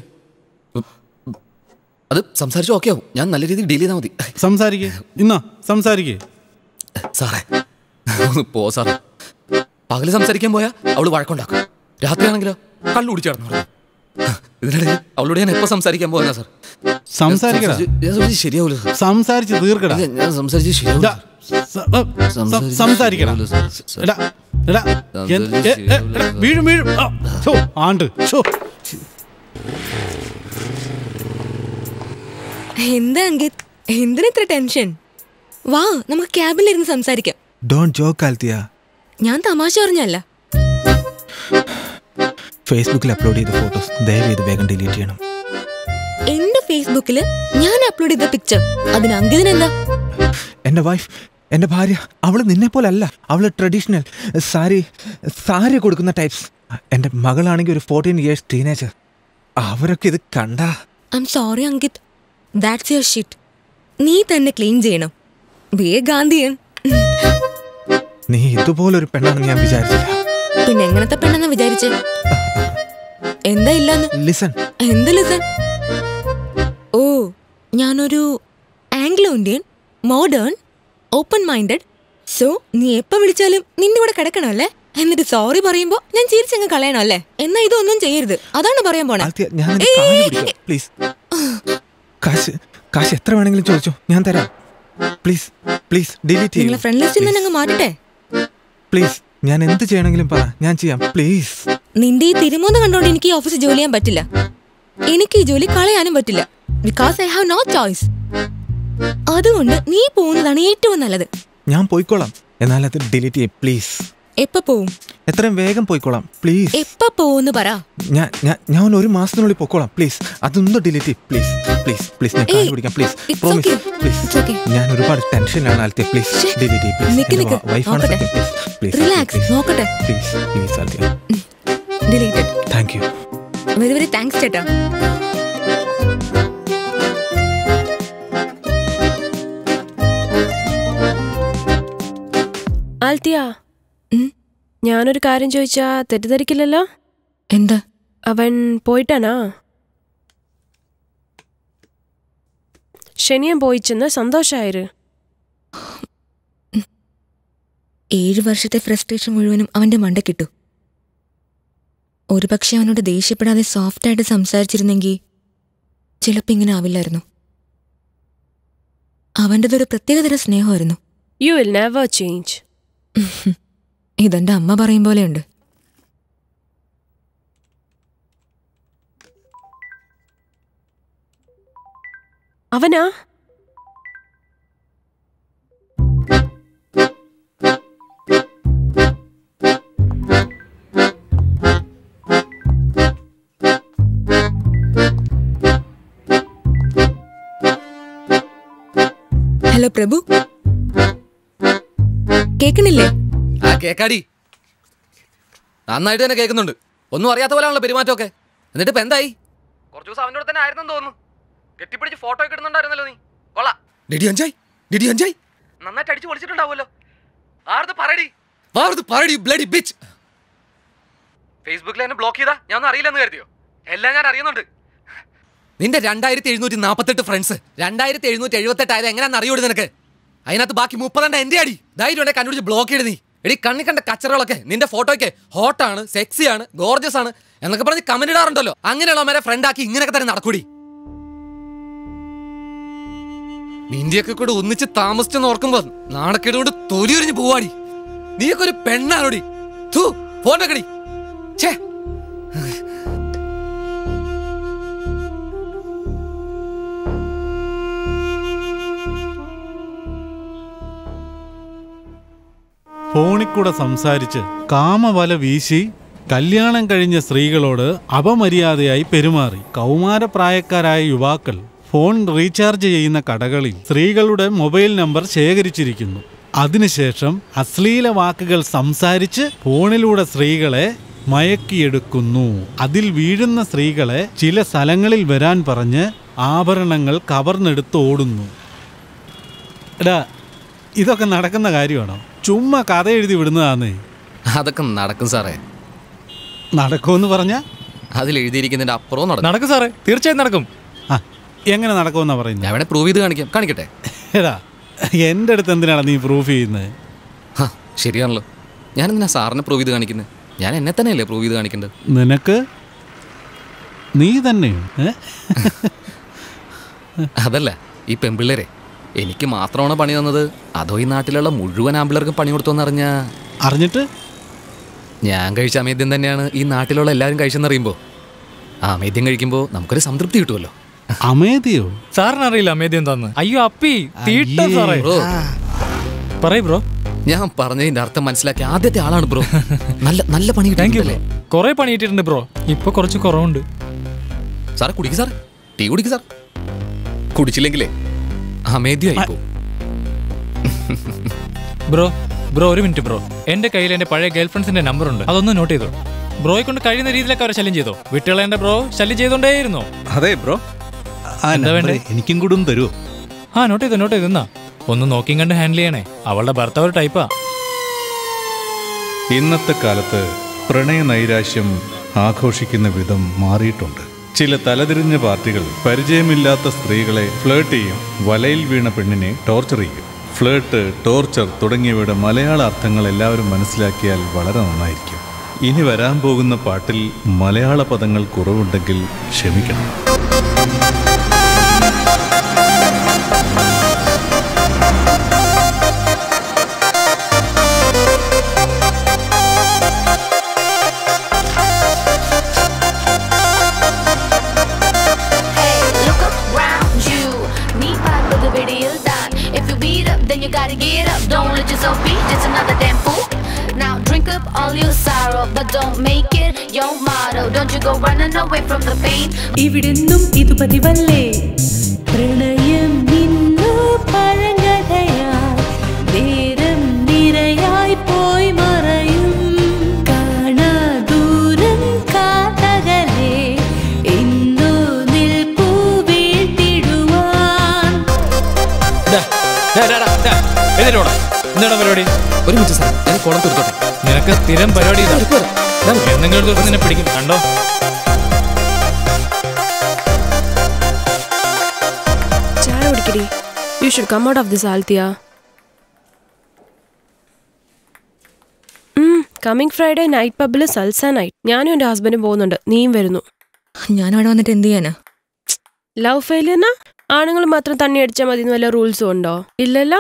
അത് സംസാരിച്ചു ഓക്കെ ആവും ഞാൻ നല്ല രീതിയിൽ ഡീൽ ചെയ്താൽ മതി സംസാരിക്കേ ഇന്നാ സംസാരിക്കേ സാറേ ഒന്ന് പോ സാറേ പകല് സംസാരിക്കാൻ പോയാ അവള് വഴക്കുണ്ടാക്കും രാത്രിയാണെങ്കിലോ കള്ളു കുടിച്ചു കിടന്നു പറഞ്ഞു ഇതിനിടയിൽ അവളോട് ഞാൻ എപ്പോ സംസാരിക്കാൻ പോകുന്ന സാർ സംസാരിക്കടാ. ഞാൻ സംസാരിച്ച് ശരിയാവൂല സാർ സംസാരിച്ച് തീർക്കടാ ഇല്ല, ഞാൻ സംസാരിച്ച് ശരിയാവൂല ദാ, സ- ആ, സം- സംസാരിക്കടാ എടാ എടാ എന്ത്- എ, എ, എടാ, വീഴും വീഴും ആ, ഛോ, ആണ്ട് ഛോ. എന്താ അങ്കിത് എന്തിനാ ഇത്ര ടെൻഷൻ വാ നമുക്ക് ക്യാബിലിരുന്ന് സംസാരിക്കാം ഡോണ്ട് ജോക്ക് ആൽത്തിയ ഞാൻ തമാശ പറഞ്ഞല്ല ഫേസ്ബുക്കിൽ അപ്ലോഡ് ചെയ്ത ഫോട്ടോസ് ദയവ് ചെയ്ത് വേഗം ഡിലീറ്റ് ചെയ്യണം എന്റെ ഫേസ്ബുക്കിൽ ഞാൻ അപ്ലോഡ് ചെയ്ത പിക്ചർ അതിന് അങ്കിതിന് എന്താ എൻ്റെ വൈഫ് എൻ്റെ ഭാര്യ അവൾ നിന്നെ പോലെ അല്ല അവൾ ട്രഡീഷണൽ സാരി സാരി കൊടുക്കുന്ന ടൈപ്സ് എൻ്റെ മകളാണെങ്കിൽ ഒരു ഫോർട്ടീൻ ഇയേഴ്സ് ടീനേജർ അവരൊക്കെ ഇത് കണ്ടാ I M sorry Ankit that's your shit നീ തന്നെ ക്ലീൻ ചെയ്യണം ബി എ ഗാന്ധിയൻ നീ ഇതുപോലൊരു പെണ്ണാണെന്ന് ഞാൻ വിചാരിച്ചില്ല പിന്നെ എങ്ങനത്തെ പെണ്ണെന്നാ വിചാരിച്ചേ എന്താ ഇല്ലാന്ന് ലിസൺ എന്ത് ലിസൺ ഓ ഞാനൊരു Anglo Indian modern open minded so നീ എപ്പോ വിളിച്ചാലും നിന്റെ കൂടെ കിടക്കണം അല്ലേ എന്നിട്ട് സോറി പറയുമ്പോ ഞാൻ ചിരിച്ചങ്ങ് കളയണം അല്ലേ എന്നാ ഇതൊന്നും ചെയ്യരുത് അതാണ് പറയാൻ പോണേ ഞാൻ പ്ലീസ് കാശ് കാശ് എത്ര വേണമെങ്കിലും ചോദിച്ചോ ഞാൻ തരാം പ്ലീസ് പ്ലീസ് ഡിലീറ്റ് നിങ്ങളെ ഫ്രണ്ട് ലിസ്റ്റിൽ നിന്ന് അങ്ങ് മാറ്റട്ടെ പ്ലീസ് ഞാൻ എന്ത് ചെയ്യണമെങ്കിലും പറ ഞാൻ ചെയ്യാം പ്ലീസ് നിന്റെ ഈ തിരുമോന്ന് കണ്ടോണ്ട് എനിക്ക് ഈ ഓഫീസിൽ ജോലി ചെയ്യാൻ പറ്റില്ല എനിക്ക് ഈ ജോലി കളയാനും പറ്റില്ല because I have no choice അതുകൊണ്ട് നീ പോകുന്നതാണ് ഏറ്റവും നല്ലത് ഞാൻ പോയിക്കോളാം എന്നാൽ അത് ഡിലീറ്റ് ചെയ്യും പ്ലീസ് എപ്പോ പോവും എത്രയും വേഗം പോയിക്കോളാം പ്ലീസ് എപ്പോ പോവെന്ന് പറ ഞാൻ ഞാൻ ഞാൻ ഒരു മാസത്തിനുള്ളിൽ പൊക്കോളാം പ്ലീസ് അതൊന്നും ഡിലീറ്റ് ചെയ്യും പ്ലീസ് പ്ലീസ് പ്ലീസ് ഞാൻ കാല് ഏയ്, പിടിക്കാം please it's promise okay. Please It's okay. ഞാൻ ഒരുപാട് ടെൻഷനിലാണ് ആൽത്തിയ പ്ലീസ് ഡിലീറ്റ് ചെയ്യും നിക്ക് നിക്ക് പ്ലീസ് വൈഫാണ് നോക്കട്ടെ സത്യം പ്ലീസ് റിലാക്സ് നോക്കട്ടെ please please Althea deleted thank you very very thanks ചേട്ടാ ആൽത്തിയ ഞാനൊരു കാര്യം ചോദിച്ചാ തെറ്റിദ്ധരിക്കില്ലല്ലോ എന്താ അവൻ പോയിട്ടാനാ ശനിയം പോയിച്ചെന്ന് സന്തോഷായിരു ഏഴ് വർഷത്തെ ഫ്രസ്ട്രേഷൻ മുഴുവനും അവന്റെ മണ്ട കിട്ടു ഒരുപക്ഷെ അവനോട് ദേഷ്യപ്പെടാതെ സോഫ്റ്റായിട്ട് സംസാരിച്ചിരുന്നെങ്കിൽ ചിലപ്പോൾ ഇങ്ങനെ ആവില്ലായിരുന്നു അവൻ്റെതൊരു പ്രത്യേകതരം സ്നേഹമായിരുന്നു യു വിൽ നെവർ ചേഞ്ച് ഇതെന്റെ അമ്മ പറയും പോലെയുണ്ട് അവനാ ഹലോ പ്രഭു കേക്കണില്ലേ ആ കേക്കാടി നന്നായിട്ട് തന്നെ കേൾക്കുന്നുണ്ട് ഒന്നും അറിയാത്ത പോലെയാണല്ലോ പെരുമാറ്റമൊക്കെ എന്നിട്ട് ഇപ്പൊ എന്തായി കുറച്ച് ദിവസം അവൻ്റെ തന്നെ ആയിരുന്നു തോന്നുന്നു കെട്ടിപ്പിടിച്ച് ഫോട്ടോ ഒക്കെ ഇടുന്നുണ്ടായിരുന്നല്ലോ നീ കൊള്ളാം ഡിഡി അഞ്ചായി ഡിഡി അഞ്ചായി നന്നായിട്ട് അടിച്ചു പൊളിച്ചിട്ടുണ്ടാവുമല്ലോ ആർത് പറയടി ആർത് പറയടി ബ്ലഡി ബിച്ച് ഫേസ്ബുക്കിൽ എന്നെ ബ്ലോക്ക് ചെയ്താ ഞാൻ ഒന്നും അറിയില്ലെന്ന് കരുതിയോ എല്ലാം ഞാൻ അറിയുന്നുണ്ട് നിന്റെ രണ്ടായിരത്തി എഴുന്നൂറ്റി നാൽപ്പത്തെട്ട് ഫ്രണ്ട്സ് രണ്ടായിരത്തി എഴുന്നൂറ്റി എഴുപത്തെട്ട് ആയത് എങ്ങനെയാണെന്ന് അറിയൂടി നിനക്ക് അതിനകത്ത് ബാക്കി മുപ്പതെണ്ണം എന്റെ അടി ധൈര്യം ഉണ്ടെ കണ്ടുപിടിച്ച് ബ്ലോക്ക് ചെയ്ത് നീ എടി കണ്ണി കണ്ട കച്ചറകളൊക്കെ നിന്റെ ഫോട്ടോയ്ക്ക് ഹോട്ടാണ് സെക്സിയാണ് ഗോർജസ് ആണ് എന്നൊക്കെ പറഞ്ഞ് കമന്റ് ഇടാറുണ്ടല്ലോ അങ്ങനെയുള്ളവരെ ഫ്രണ്ട് ആക്കി ഇങ്ങനെയൊക്കെ തന്നെ നടക്കൂടി നിന്റെയൊക്കെ കൂടെ ഒന്നിച്ച് താമസിച്ചെന്ന് ഓർക്കുമ്പോ നാണക്കേട് കൊണ്ട് തൊലിയൊരിഞ്ഞ് പോവാടി നീയൊക്കെ ഒരു പെണ്ണാണോടി ഥൂ ഫോൺ വെക്കടി ഛേ ഫോണിൽ കൂടെ സംസാരിച്ച് കാമവല വീശി കല്യാണം കഴിഞ്ഞ സ്ത്രീകളോട് അപമര്യാദയായി പെരുമാറി കൗമാരപ്രായക്കാരായ യുവാക്കൾ ഫോൺ റീചാർജ് ചെയ്യുന്ന കടകളിൽ സ്ത്രീകളുടെ മൊബൈൽ നമ്പർ ശേഖരിച്ചിരിക്കുന്നു അതിനുശേഷം അശ്ലീല വാക്കുകൾ സംസാരിച്ച് ഫോണിലൂടെ സ്ത്രീകളെ മയക്കിയെടുക്കുന്നു അതിൽ വീഴുന്ന സ്ത്രീകളെ ചില സ്ഥലങ്ങളിൽ വരാൻ പറഞ്ഞ് ആഭരണങ്ങൾ കവർന്നെടുത്ത് ഓടുന്നു എടാ ഇതൊക്കെ നടക്കുന്ന കാര്യമാണോ ചുമ്മാ കഥ എഴുതി വിടുന്നതാന്നേ അതൊക്കെ നടക്കും സാറേ നടക്കുമെന്ന് പറഞ്ഞ അതിൽ എഴുതിയിരിക്കുന്നതിന്റെ അപ്പുറവും നടക്കും നടക്കും സാറേ തീർച്ചയായും നടക്കും ആ എങ്ങനെ നടക്കുമെന്നാ പറയുന്നത് ഞാൻ പ്രൂവ് ചെയ്ത് കാണിക്കാം കാണിക്കട്ടെ എടാ എൻ്റെ അടുത്ത് എന്തിനാണ് നീ പ്രൂഫ് ചെയ്യുന്നത് ഹാ, ശരിയാണല്ലോ ഞാൻ എന്തിനാ സാറിനെ പ്രൂവ് ചെയ്ത് കാണിക്കുന്നത് ഞാൻ എന്നെ തന്നെയല്ലേ പ്രൂവ് ചെയ്ത് കാണിക്കേണ്ടത് നിനക്ക് നീ തന്നെ ഏ? അതല്ല ഈ പെമ്പിള്ളേരെ എനിക്ക് മാത്രമാണ് പണി തന്നത് അതോ ഈ നാട്ടിലുള്ള മുഴുവൻ ആമ്പിള്ളേർക്കും പണി കൊടുത്തോന്നറിഞ്ഞാ അറിഞ്ഞിട്ട് ഞാൻ കഴിച്ച അമേദ്യം തന്നെയാണ് ഈ നാട്ടിലുള്ള എല്ലാവരും കഴിച്ചെന്നറിയുമ്പോൾ ആ അമേദ്യം കഴിക്കുമ്പോൾ നമുക്കൊരു സംതൃപ്തി കിട്ടുമല്ലോ അമേദിയോ സാറിന് അറിയില്ല അമേദ്യം എന്താന്ന് അയ്യോ അപ്പി തീട്ട അയ്യേ. സാറേ ബ്രോ. പറയ് ബ്രോ ഞാൻ പറഞ്ഞതിന്റെ അർത്ഥം മനസ്സിലാക്കി ആദ്യത്തെ ആളാണ് ബ്രോ നല്ല നല്ല പണി താങ്ക് യു കിട്ടിയില്ലേ കുറെ പണി കിട്ടിയിട്ടുണ്ട് ബ്രോ ഇപ്പൊ കുറച്ച് കുറവുണ്ട് സാറേ കുടിക്ക് സാർ ടീ കുടിക്ക് സാർ കുടിച്ചില്ലെങ്കിലേ അമേദ്യമായി പോകും ബ്രോ ബ്രോ ഒരു മിനിറ്റ് ബ്രോ എന്റെ കയ്യിൽ എന്റെ പഴയ ഗേൾ ഫ്രണ്ട്സിന്റെ നമ്പർ ഉണ്ട് അതൊന്ന് നോട്ട് ചെയ്തോ ബ്രോയെ കൊണ്ട് കഴിയുന്ന രീതിയിലൊക്കെ അവരെ ശല്യം ചെയ്തോ വിട്ടുകളേണ്ട ബ്രോ ശല്യം ചെയ്തോണ്ടേയിരുന്നോ അതെ ബ്രോ ആ എന്താ നമ്പർ വേണ്ടേ? എനിക്കും കൂടെ ഒന്ന് തരുമോ ആ നോട്ട് ചെയ്തോ നോട്ട് ചെയ്തെന്നാ ഒന്ന് നോക്കിയും കണ്ട് ഹാൻഡിൽ ചെയ്യണേ അവളുടെ ഭർത്താവ് ഒരു ടൈപ്പാ ഇന്നത്തെ കാലത്ത് പ്രണയ നൈരാശ്യം ആഘോഷിക്കുന്ന വിധം മാറിയിട്ടുണ്ട് ചില തലതിരിഞ്ഞ പാർട്ടികൾ പരിചയമില്ലാത്ത സ്ത്രീകളെ ഫ്ലേട്ട് ചെയ്യും വലയിൽ വീണ പെണ്ണിനെ ടോർച്ചർ ചെയ്യും ഫ്ലേട്ട് ടോർച്ചർ തുടങ്ങിയവയുടെ മലയാള അർത്ഥങ്ങൾ എല്ലാവരും മനസ്സിലാക്കിയാൽ വളരെ നന്നായിരിക്കും ഇനി വരാൻ പോകുന്ന പാട്ടിൽ മലയാള പദങ്ങൾ കുറവുണ്ടെങ്കിൽ ക്ഷമിക്കണം Look around you. Need part of the video done. If you beat up, then you gotta get up. Don't let yourself be just another damn fool. Now drink up all your sorrow, but don't make it your motto. Don't you go running away from the pain. ഇവിടെന്നും ഇത് പതിവല്ലേ പ്രണയം നിന്നു പഴങ്കഥയായി നേരം നിരയായി പോയി മറയും കാണാ ദൂരം കാട്ടകലെ ഇന്നു നിൽപ്പൂ വീഴ്ത്തിടുവാൻ എന്താണ് പരിപാടി ഒരു മിനിറ്റ് സാർ ഞാൻ കുളം തീർത്തോട്ടെ നിനക്ക് സ്ഥിരം പരിപാടി ഇതാ. എന്തെങ്കിലും ഒരു ദിവസം നിന്നെ പിടിക്കും കണ്ടോ ചായ കുടിക്കടി you should come out of this Althea coming Friday night പബ്ബിൽ സൽസ നൈറ്റ് ഞാനും എൻ്റെ ഹസ്ബൻഡും പോകുന്നുണ്ട് നീയും വരുന്നു ഞാൻ അവിടെ വന്നിട്ട് എന്ത് ചെയ്യാനാ ലവ് ഫെയിലിയർനാ ആണുങ്ങൾ മാത്രം തണ്ണി അടിച്ചാൽ മതി എന്ന് വല്ല റൂൾസും ഉണ്ടോ ഇല്ലല്ലോ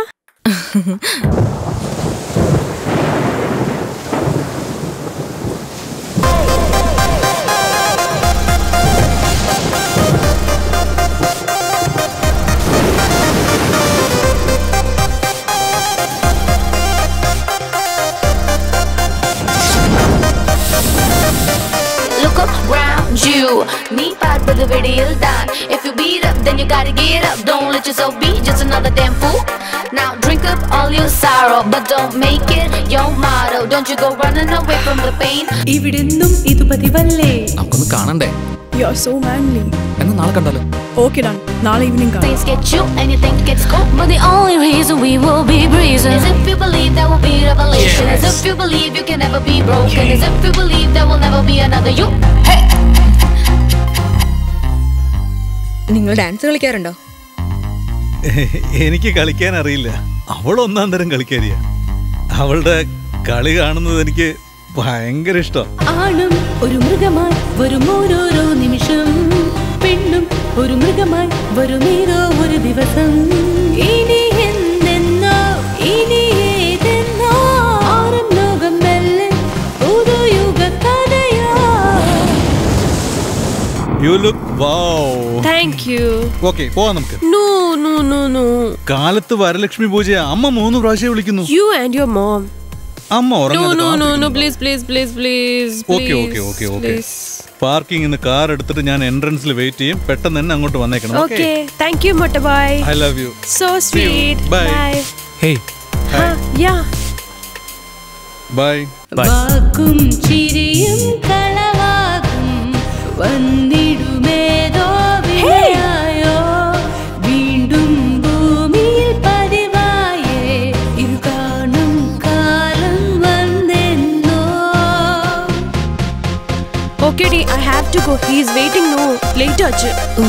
Look around you. നീ പാർപ്പത് വെടിയിൽ താൻ If you beat up, then you gotta get up. Don't let yourself be just another damn fool. Now drink up all your sorrow, but don't make it your motto. Don't you go running away from the pain. ഇവിടെന്നും ഇത് പതിവല്ലേ നമുക്കൊന്ന് കാണണ്ടേ you are so Manley എന്നാ നാളെ കണ്ടാലോ okay done നാളെ evening കാണാം Things get you and you think it's cool. But the only reason we will be breezing is if you believe there will be revelation. Is if you believe you can never be broken. Is if you believe there will never be another you. Hey! നിങ്ങൾ dance കളിക്കാറുണ്ടോ എനിക്ക് കളിക്കാൻ അറിയില്ല അവൾ ഒന്നാം തരം കളിക്കാരിയാ അവളുടെ കളി കാണുന്നത് എനിക്ക് ഭയങ്കര ഇഷ്ടം ആണും ഒരു മൃഗമായി വരും ഓരോരോ നിമിഷം പെണ്ണും ഒരു മൃഗമായി വരുമേതോ ഒരു ദിവസം ഇനി എന്തെന്നോ ഇനി ഏതെന്നോ ആരും ലോകം മെല്ലെ പുതുയുഗ കഥയോ you look wow thank you okay പോവാം നമുക്ക് നോ നോ നോ നോ കാലത്ത് വരലക്ഷ്മി പൂജ അമ്മ മൂന്ന് പ്രാവശ്യം വിളിക്കുന്നു യു ആൻഡ് യുവർ മോം അമ്മ നോ ഉറങ്ങാതെ നോ നോ നോ കാത്തിരിക്കുന്നു. Please please please please okay okay okay okay parking നിന്ന് കാർ എടുത്തിട്ട് ഞാൻ എൻട്രൻസിൽ വെയിറ്റ് ചെയ്യും പെട്ടെന്ന് തന്നെ അങ്ങോട്ട് വന്നേക്കണം ഓക്കെ താങ്ക് യു മൊട്ട boy I love you so sweet Bye. Bye hey yeah bye വാക്കും ചിരിയും കളവാകും വന്നിടുമേതോ വിളയായോ വീണ്ടും ഭൂമിയിൽ പതിവായേ ഇരു കാണും കാലം വന്നെന്നോ ഓക്കെ ഡി I have to go he is waiting no late ആச்சு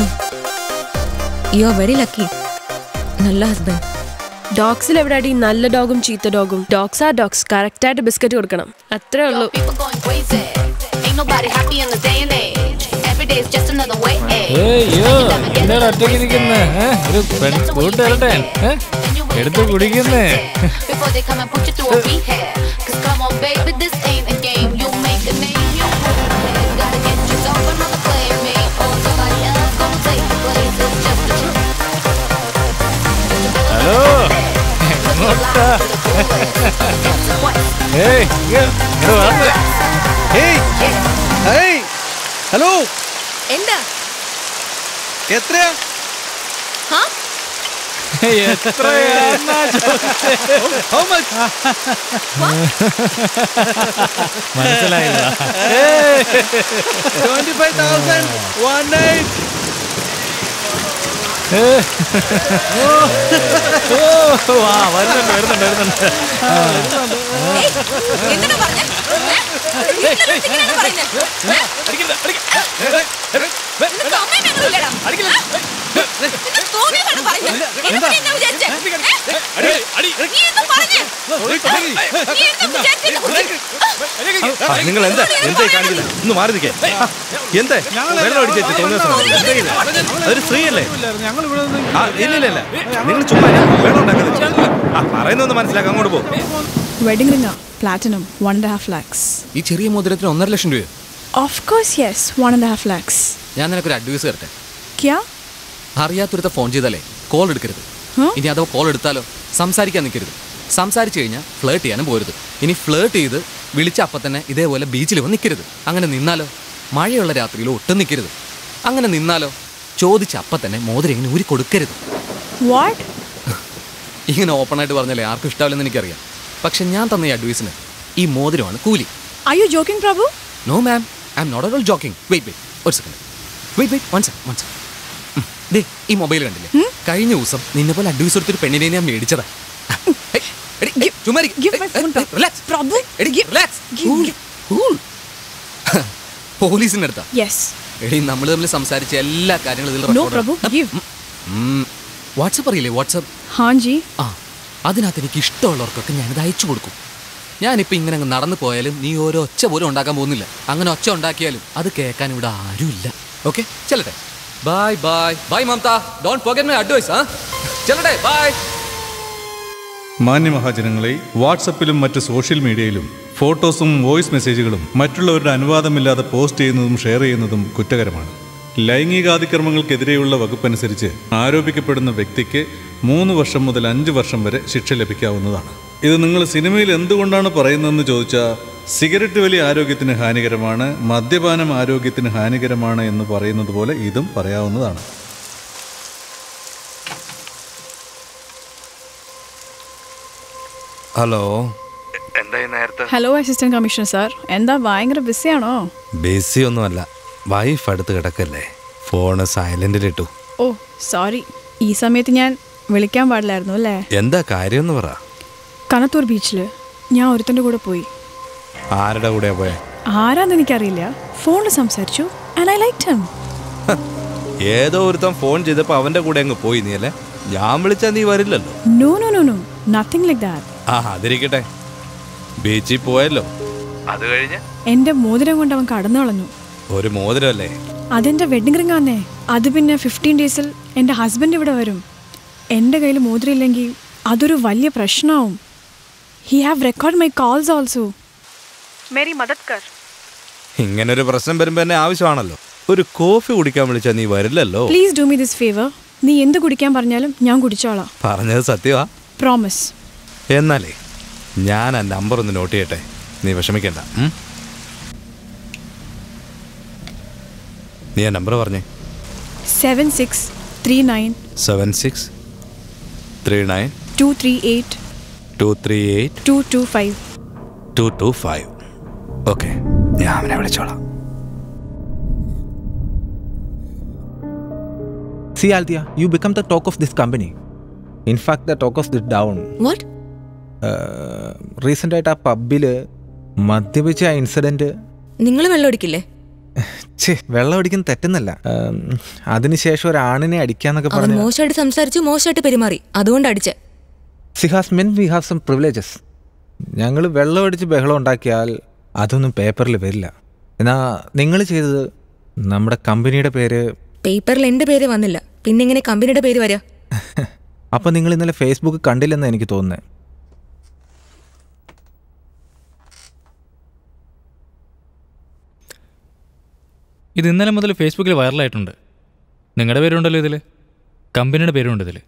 യു ആർ വെരി ലക്കി നല്ല ഹസ്ബൻഡ് ഡോഗ്സിൽ എവിടെയാടി നല്ല ഡോഗും ചീത്ത ഡോഗും ഡോഗ്സ് ആ ഡോഗ്സ് കറക്റ്റ് ആയിട്ട് ബിസ്ക്കറ്റ് കൊടുക്കണം അത്രേ ഉള്ളൂ Crazy. Ain't nobody happy in the day and age. Every day is just another way. ഏയ്യോ എന്താണ് ഒറ്റയ്ക്ക് ഇരിക്കുന്നേ ഒരു പെൺകൂട്ട് വരട്ടെ ഏ? എടുത്ത് കുടിക്കുന്നേ Before they come and put you through a rehab. Cause come on, baby, this ain't a game. You make a name, you gotta get yourself another playmate. Or somebody else gonna take the place. It's just the truth. Hello എങ്ങോട്ടാ ഏയ് ഇങ്ങ് ഇങ്ങട് വന്നേ. Hello എന്താ എത്രയാ എത്രയാന്നാ ചോദിച്ചേ? മനസ്സിലായില്ല twenty five thousand one night ഏ. ഓ, ആ, വരുന്നുണ്ട് വരുന്നുണ്ട് വരുന്നുണ്ട് ആ, നിങ്ങൾ എന്താ എന്താ കാണിക്കുന്നത് ഒന്ന് മാറി നിൽക്കേ എന്താ വെള്ളം അടിച്ചു തോന്നിയ സമയം അതൊരു സ്ത്രീയല്ലേ ആ ഇല്ല ഇല്ല ഇല്ല നിങ്ങൾ ചുമ്മാ വെള്ളം ഉണ്ടാക്കുന്നത് ആ പറയുന്നൊന്ന് മനസ്സിലാക്കാം അങ്ങോട്ട് പോകും wedding ring platinum one and half lakhs ഈ ചെറിയ മോതിരത്തിന് ഒന്നര ലക്ഷം രൂപയോ of course yes one and half lakhs ഞാൻ നിനക്കൊരു അഡ്വൈസ് തരട്ടെ ക്യാ അറിയാത്തൊരുത്ത ഫോൺ ചെയ്താലേ കോൾ എടുക്കരുത് ഹ? ഇനി അഥവാ കോൾ എടുത്താലോ സംസാരിക്കാൻ നിൽക്കരുത് സംസാരിച്ചു കഴിഞ്ഞാൽ ഫ്ലേർട്ട് ചെയ്യാനും പോരുത് ഇനി ഫ്ലേർട്ട് ചെയ്ത് വിളിച്ച അപ്പം തന്നെ ഇതേപോലെ ബീച്ചിൽ വന്ന് നിൽക്കരുത് അങ്ങനെ നിന്നാലോ മഴയുള്ള രാത്രിയിൽ ഒട്ടും നിൽക്കരുത് അങ്ങനെ നിന്നാലോ ചോദിച്ച അപ്പം തന്നെ മോതിരം ഇങ്ങനെ ഊരി കൊടുക്കരുത് വാട്ട് ഇങ്ങനെ ഓപ്പണായിട്ട് പറഞ്ഞാലേ ആർക്കും ഇഷ്ടാവില്ലെന്ന് എനിക്കറിയാം പക്ഷെ ഞാൻ തന്ന ഈ അഡ്വൈസിന് ഈ മോതിരമാണ് കൂലി are you joking Prabhu no ma'am I M not all joking wait wait ഒരു second wait wait one second one second ദേ ഈ മൊബൈൽ കണ്ടില്ലേ കഴിഞ്ഞ ദിവസം നിന്നെ പോലെ അഡ്വൈസ് എടുത്തൊരു പെണ്ണിനെ ഞാൻ മേടിച്ചതാ ഹേയ്, എടി, എടി, ചുമ്മാ ഇരിക്ക്. ഏയ്, ഏയ്, relax. എടി, relax. Cool, cool. പോലീസിന്റെ അടുത്താ യെസ് എടി നമ്മൾ തമ്മിൽ സംസാരിച്ച എല്ലാ കാര്യങ്ങളും ഇതിൽ നോ record പ്രഭു ആണ്. ഗിവ് ഉം. വാട്സപ്പ് അറിയില്ലേ വാട്സപ്പ് ഹാ ജി ആ അതിനകത്ത് എനിക്ക് ഇഷ്ടമുള്ളവർക്കൊക്കെ ഞാനിത് അയച്ചു കൊടുക്കും ഞാനിപ്പോ ഇങ്ങനെ അങ്ങ് നടന്നു പോയാലും നീ ഓരോ ഒച്ച പോലും ഉണ്ടാക്കാൻ പോകുന്നില്ല അങ്ങനെ ഒച്ച ഉണ്ടാക്കിയാലും അത് കേൾക്കാൻ ഇവിടെ ആരുമില്ല ഓക്കെ ചെല്ലട്ടെ bye bye bye Mamata don't forget my advice ആ ചെല്ലട്ടെ ബൈ മാന്യമഹാജനങ്ങളെ വാട്സപ്പിലും മറ്റ് സോഷ്യൽ മീഡിയയിലും ഫോട്ടോസും വോയിസ് മെസ്സേജുകളും മറ്റുള്ളവരുടെ അനുവാദമില്ലാതെ പോസ്റ്റ് ചെയ്യുന്നതും ഷെയർ ചെയ്യുന്നതും കുറ്റകരമാണ് ലൈംഗികാതിക്രമങ്ങൾക്കെതിരെയുള്ള വകുപ്പനുസരിച്ച് ആരോപിക്കപ്പെടുന്ന വ്യക്തിക്ക് മൂന്ന് വർഷം മുതൽ അഞ്ച് വർഷം വരെ ശിക്ഷ ലഭിക്കാവുന്നതാണ് ഇത് നിങ്ങൾ സിനിമയിൽ എന്തുകൊണ്ടാണ് പറയുന്നതെന്ന് ചോദിച്ചാൽ സിഗരറ്റ് വലി ആരോഗ്യത്തിന് ഹാനികരമാണ് മദ്യപാനം ആരോഗ്യത്തിന് ഹാനികരമാണ് എന്ന് പറയുന്നത് പോലെ ഇതും പറയാവുന്നതാണ് ഹലോ എന്തായി നേരത്തെ ഹലോ അസിസ്റ്റന്റ് കമ്മീഷണർ സാർ എന്താ ഭയങ്കര ബിസിയാണോ ബിസി ഒന്നുമല്ല വൈഫ് അടുത്ത് കിടക്കല്ലേ ഫോണ് സൈലന്റിലിട്ടു ഓ സോറി ഈ സമയത്ത് ഞാൻ വിളിക്കാൻ പാടില്ലായിരുന്നു അല്ലേ എന്താ കാര്യമെന്ന് പറ കനത്തൂർ ബീച്ചിൽ ഞാൻ ഒരുത്തൻ്റെ കൂടെ പോയി ആരുടെ കൂടെയാ പോയെ ആരാന്ന് എനിക്കറിയില്ല ഫോണിൽ സംസാരിച്ചു ആൻഡ് ഐ ലൈക്ക് ഹം ഏതോ ഒരുത്തൻ ഫോൺ ചെയ്തപ്പോ അവന്റെ കൂടെ അങ്ങ് പോയി നീ അല്ലേ ഞാൻ വിളിച്ചാ നീ വരില്ലല്ലോ no no no no nothing like that ആ അതിരിക്കട്ടെ ബീച്ചിൽ പോയല്ലോ അത് കഴിഞ്ഞ് എൻ്റെ മോതിരം കൊണ്ട് അവൻ കടന്നു കളഞ്ഞു ഒരു മോതിരല്ലേ അതെൻ്റെ വെഡിങ് റിംഗ് ആന്നേ അത് പിന്നെ ഫിഫ്റ്റീൻ ഡേയ്സിൽ എൻ്റെ ഹസ്ബൻഡ് ഇവിടെ വരും എൻ്റെ കയ്യിൽ മോതിരം ഇല്ലെങ്കിൽ അതൊരു വലിയ പ്രശ്നമാവും he have record my calls also മേരി മദത് കർ ഇങ്ങനൊരു പ്രശ്നം വരുമ്പോ എന്നെ ആവശ്യമാണല്ലോ ഒരു കോഫി കുടിക്കാൻ വിളിച്ചാ നീ വരില്ലല്ലോ please do me this favour നീ എന്ത് കുടിക്കാൻ പറഞ്ഞാലും ഞാൻ കുടിച്ചോളാം പറഞ്ഞത് സത്യമാ പ്രോമിസ് എന്നാലേ ഞാൻ ആ നമ്പർ ഒന്ന് നോട്ട് ചെയ്യട്ടെ നീ വിഷമിക്കണ്ട ഉം? നീ ആ നമ്പർ പറഞ്ഞേ seven six three nine seven six three nine two three eight two three eight two two five two two five okay ഞാൻ അവനെ വിളിച്ചോളാം See, Althea, you become the talk of this company. In fact, the talk of this down. What? Recent ആയിട്ട് ആ പബ്ബിൽ മദ്യപിച്ച ആ incident നിങ്ങൾ വെള്ളം അടിക്കില്ലേ ഛേ വെള്ളം അടിക്കുന്ന തെറ്റുന്നല്ല ഉം, അതിനുശേഷം ഒരു ആണിനെ അടിക്കാന്നൊക്കെ അവൻ പറഞ്ഞ മോശമായിട്ട് സംസാരിച്ചു മോശമായിട്ട് പെരുമാറി അതുകൊണ്ട് അടിച്ചെ see as men we have some privileges ഞങ്ങൾ വെള്ളം അടിച്ച് ബഹളം ഉണ്ടാക്കിയാൽ അതൊന്നും പേപ്പറിൽ വരില്ല എന്നാ നിങ്ങൾ ചെയ്തത് നമ്മുടെ കമ്പനിയുടെ പേര് പേപ്പറിൽ എന്റെ പേര് വന്നില്ല പിന്നെ എങ്ങനെ കമ്പനിയുടെ പേര് വരാ അപ്പം നിങ്ങൾ ഇന്നലെ ഫേസ്ബുക്ക് കണ്ടില്ലെന്ന് എനിക്ക് തോന്നുന്നത് ഇത് ഇന്നലെ മുതൽ ഫേസ്ബുക്കിൽ വൈറലായിട്ടുണ്ട് നിങ്ങളുടെ പേരുണ്ടല്ലോ ഇതിൽ കമ്പനിയുടെ പേരുണ്ട് ഇതിൽ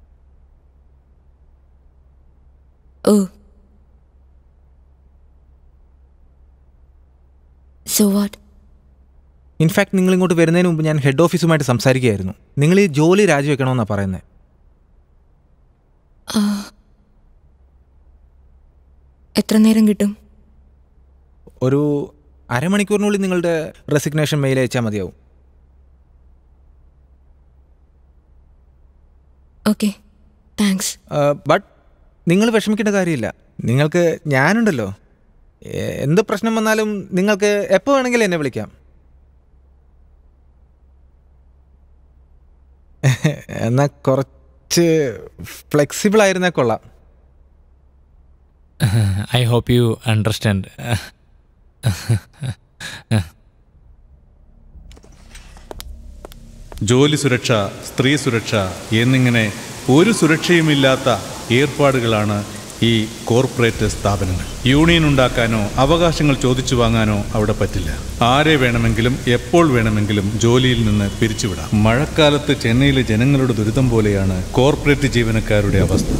ഓ സോ വാട്ട് ഇൻഫാക്ട് നിങ്ങൾ ഇങ്ങോട്ട് വരുന്നതിന് മുമ്പ് ഞാൻ ഹെഡ് ഓഫീസുമായിട്ട് സംസാരിക്കുകയായിരുന്നു നിങ്ങൾ ഈ ജോലി രാജിവെക്കണമെന്നാണ് പറയുന്നത് എത്ര നേരം കിട്ടും ഒരു അരമണിക്കൂറിനുള്ളിൽ നിങ്ങളുടെ റെസിഗ്നേഷൻ മെയിൽ അയച്ചാൽ മതിയാവും ഓക്കെ താങ്ക്സ് ബട്ട് നിങ്ങൾ വിഷമിക്കേണ്ട കാര്യമില്ല നിങ്ങൾക്ക് ഞാനുണ്ടല്ലോ എ- എന്ത് പ്രശ്നം വന്നാലും നിങ്ങൾക്ക് എപ്പോൾ വേണമെങ്കിലും എന്നെ വിളിക്കാം എന്നാൽ കുറച്ച് ഫ്ലെക്സിബിൾ ആയിരുന്നേ കൊള്ളാം ഐ ഹോപ്പ് യു അണ്ടർസ്റ്റാൻഡ് ജോലി സുരക്ഷ സ്ത്രീ സുരക്ഷ എന്നിങ്ങനെ ഒരു സുരക്ഷയുമില്ലാത്ത ഏർപ്പാടുകളാണ് ഈ കോർപ്പറേറ്റ് സ്ഥാപനങ്ങൾ യൂണിയൻ ഉണ്ടാക്കാനോ അവകാശങ്ങൾ ചോദിച്ചു വാങ്ങാനോ അവിടെ പറ്റില്ല ആരെ വേണമെങ്കിലും എപ്പോൾ വേണമെങ്കിലും ജോലിയിൽ നിന്ന് പിരിച്ചുവിടാം മഴക്കാലത്ത് ചെന്നൈയിലെ ജനങ്ങളുടെ ദുരിതം പോലെയാണ് കോർപ്പറേറ്റ് ജീവനക്കാരുടെ അവസ്ഥ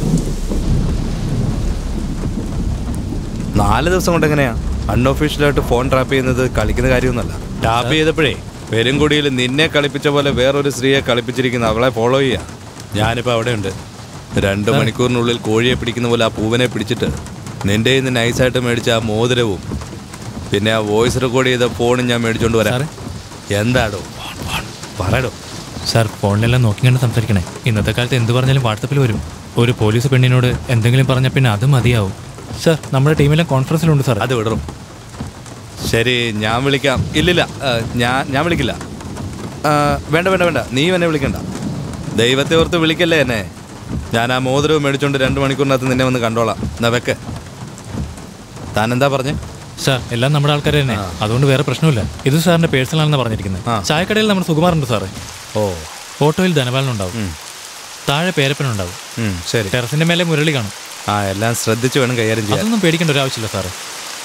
നാല് ദിവസം കൊണ്ട് എങ്ങനെയാ അൺഒഫീഷ്യലായിട്ട് ഫോൺ ട്രാപ്പ് ചെയ്യുന്നത് കളിക്കുന്ന കാര്യമൊന്നുമല്ല ടാപ്പ് ചെയ്തപ്പോഴേ പെരുങ്കുടിയിൽ നിന്നെ കളിപ്പിച്ച പോലെ വേറൊരു സ്ത്രീയെ കളിപ്പിച്ചിരിക്കുന്ന അവളെ ഫോളോ ചെയ്യാ ഞാനിപ്പോൾ അവിടെയുണ്ട് രണ്ട് മണിക്കൂറിനുള്ളിൽ കോഴിയെ പിടിക്കുന്ന പോലെ ആ പൂവനെ പിടിച്ചിട്ട് നിന്റെ ഇന്ന് നൈസായിട്ട് മേടിച്ച ആ മോതിരവും പിന്നെ ആ വോയിസ് റെക്കോർഡ് ചെയ്ത ഫോണും ഞാൻ മേടിച്ചോണ്ട് വരാം എന്താടോ പറയടോ സാർ ഫോണിലെല്ലാം നോക്കി കണ്ട് സംസാരിക്കണേ ഇന്നത്തെ കാലത്ത് എന്ത് പറഞ്ഞാലും വാട്സപ്പിൽ വരും ഒരു പോലീസ് പെണ്ണിനോട് എന്തെങ്കിലും പറഞ്ഞാൽ പിന്നെ അത് മതിയാവും സാർ നമ്മുടെ ടീമിലെ കോൺഫറൻസിലുണ്ട് സാർ അത് വിടറും ശരി ഞാൻ വിളിക്കാം ഇല്ലില്ല ആ, ഞാൻ ഞാൻ വിളിക്കില്ല ആ, വേണ്ട വേണ്ട വേണ്ട നീ എന്നെ വിളിക്കണ്ട ദൈവത്തെ ഓർത്ത് വിളിക്കല്ലേ എന്നെ ഞാൻ ആ മോതിരവും മേടിച്ചോണ്ട് രണ്ട് മണിക്കൂറിനകത്ത് നിന്നെ വന്ന് കണ്ടോളാം എന്നാ വെക്ക് താൻ എന്താ പറഞ്ഞേ സാർ എല്ലാം നമ്മുടെ ആൾക്കാർ തന്നെ അതുകൊണ്ട് വേറെ പ്രശ്നമില്ല ഇത് സാറിന്റെ പേഴ്സണൽ ആണെന്ന് പറഞ്ഞിരിക്കുന്നത് ചായക്കടയിൽ നമ്മുടെ സുകുമാറുണ്ട് സാറേ ഓ ഓട്ടോയിൽ ധനപാലനുണ്ടാവും താഴെ പേരപ്പനുണ്ടാവും ഉം, ശരി ടെറസിന്റെ മേലെ മുരളി കാണും ആ എല്ലാം ശ്രദ്ധിച്ച് വേണം കൈകാര്യം ചെയ്യാൻ അതൊന്നും പേടിക്കേണ്ട ഒരു ആവശ്യമില്ല സാറേ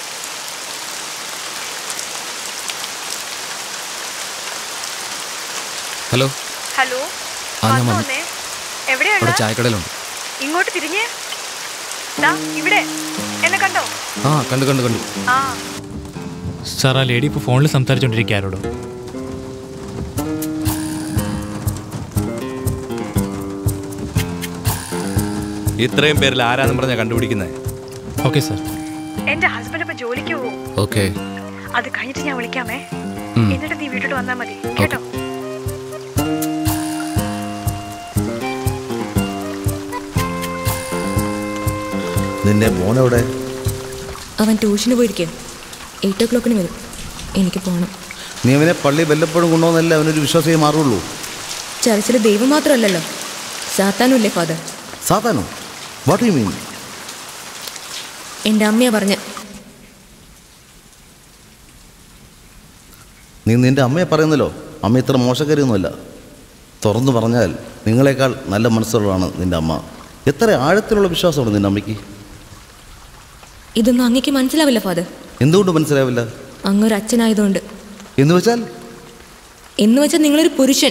ഹലോ ഹലോ ആ ഞാൻ വന്നു വന്നോന്നേ എവിടെയുള്ള അവിടെ ചായക്കടയിലുണ്ട് ഇങ്ങോട്ട് തിരിഞ്ഞേ ദാ ഇവിടെ എന്നെ കണ്ടോ ആ കണ്ടു കണ്ടു കണ്ടു ആ സാർ ആ ലേഡി ഇപ്പോൾ ഫോണിൽ സംസാരിച്ചുകൊണ്ടിരിക്കുക ആരോടും ഇത്രയും പേരിൽ ആരാന്ന് പറഞ്ഞാ കണ്ടുപിടിക്കുന്നത് ഓക്കെ സാർ എന്റെ ഹസ്ബൻഡ് ഇപ്പൊ ജോലിക്ക് പോകും ഓക്കെ അത് കഴിഞ്ഞിട്ട് ഞാൻ വിളിക്കാമേ ഉം. എന്നിട്ട് നീ വീട്ടിലോട്ട് വന്നാ മതി കേട്ടോ നിന്റെ മോനെവിടെ അവൻ ട്യൂഷന് പോയിരിക്കുക എയ്റ്റ് ഓ ക്ലോക്കിന് വരും എനിക്ക് പോകണം നീ അവനെ പള്ളി വല്ലപ്പോഴും കൊണ്ടുവന്നല്ലേ അവനൊരു വിശ്വാസിയെ മാറുള്ളൂ ചർച്ചിൽ ദൈവം മാത്രമല്ലല്ലോ സാത്താനും ഇല്ലേ ഫാദർ സാധാരണ വാട്ട് യു മീൻ എൻ്റെ അമ്മയാ പറഞ്ഞ നീ നിന്റെ അമ്മയെ പറയുന്നല്ലോ അമ്മ ഇത്ര മോശക്കാരിയൊന്നുമല്ല തുറന്നു പറഞ്ഞാൽ നിങ്ങളെക്കാൾ നല്ല മനസ്സുള്ളതാണ് നിന്റെ അമ്മ എത്ര ആഴത്തിലുള്ള വിശ്വാസമാണ് നിന്റെ അമ്മയ്ക്ക് ഇതൊന്നും അങ്ങേക്ക് മനസ്സിലാവില്ല ഫാദർ എന്തുകൊണ്ട് മനസ്സിലാവില്ല അങ്ങൊരു അച്ഛനായതുകൊണ്ട് എന്ന് വെച്ചാൽ എന്ന് വെച്ചാൽ നിങ്ങളൊരു പുരുഷൻ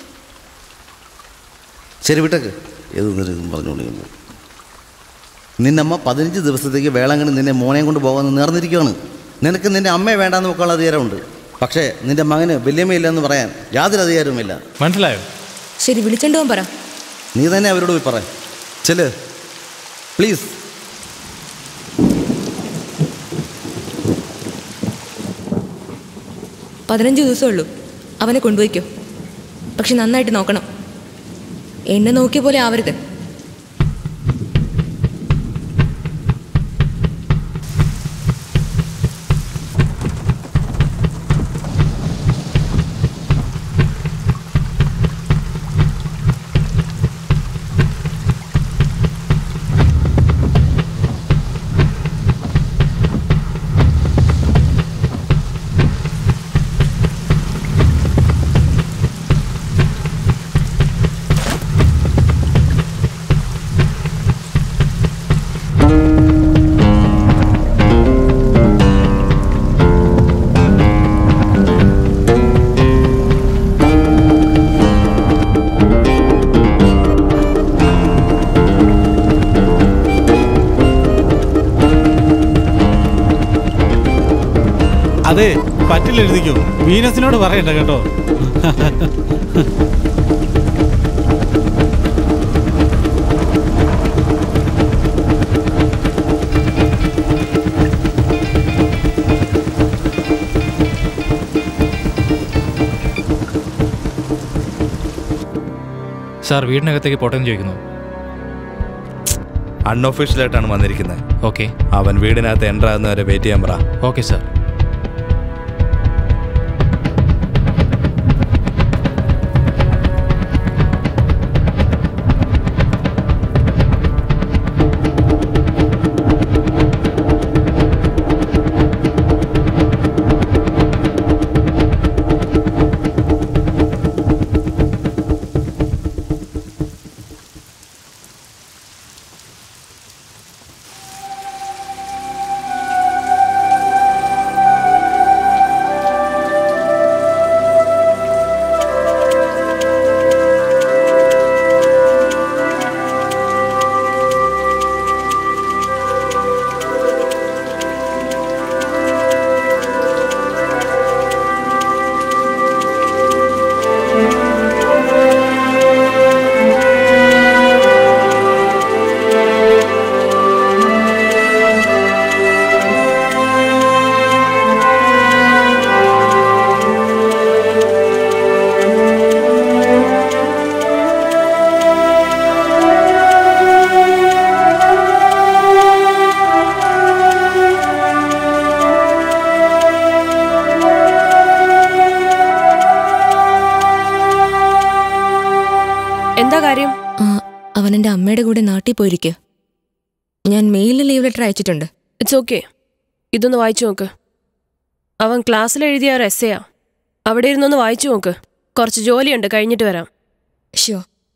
ശരി വിട്ടേക്ക് ഏത് ഇതും പറഞ്ഞുകൊണ്ടിരിക്കുന്നു നിന്റെ അമ്മ പതിനഞ്ച് ദിവസത്തേക്ക് വേളാങ്കണ്ണി നിന്നെ മോനെയും കൊണ്ട് പോകാമെന്ന് നേർന്നിരിക്കുകയാണ് നിനക്ക് നിന്റെ അമ്മയെ വേണ്ടാന്ന് വെക്കാനുള്ള അധികാരമുണ്ട് പക്ഷേ നിന്റെ മകന് വല്യമ്മയില്ല എന്ന് പറയാൻ യാതൊരു അധികാരവുമില്ല മനസ്സിലായോ ശരി വിളിച്ചോണ്ട് പോകാൻ പറ നീ തന്നെ അവരോട് പോയി പറ ചെല് പ്ലീസ് പതിനഞ്ച് ദിവസമേ ഉള്ളൂ അവനെ കൊണ്ടുപോയിക്കോ പക്ഷെ നന്നായിട്ട് നോക്കണം എന്നെ നോക്കിയ പോലെ ആവരുത് അതെ പറ്റില്ല എഴുതിക്കോ വീനസിനോട് പറയണ്ട കേട്ടോ സാർ വീടിനകത്തേക്ക് പോട്ടെന്ന് ചോദിക്കുന്നു അൺഒഫീഷ്യലായിട്ടാണ് വന്നിരിക്കുന്നത് ഓക്കെ അവൻ വീടിനകത്ത് എൻ്റർ ആകുന്നവരെ വെയിറ്റ് ചെയ്യാൻ പറ ഓക്കെ സാർ എന്താ കാര്യം ആ, അവൻ എൻ്റെ അമ്മയുടെ കൂടെ നാട്ടിൽ പോയിരിക്കുക ഞാൻ മെയിലിൽ ലീവ് ലെറ്റർ അയച്ചിട്ടുണ്ട് ഇറ്റ്സ് ഓക്കെ ഇതൊന്ന് വായിച്ചു നോക്ക് അവൻ ക്ലാസ്സിൽ എഴുതിയ ഒരു എസ്സയാ അവിടെ ഇരുന്നൊന്ന് വായിച്ചു നോക്ക് കുറച്ച് ജോലിയുണ്ട് കഴിഞ്ഞിട്ട് വരാം ഷോ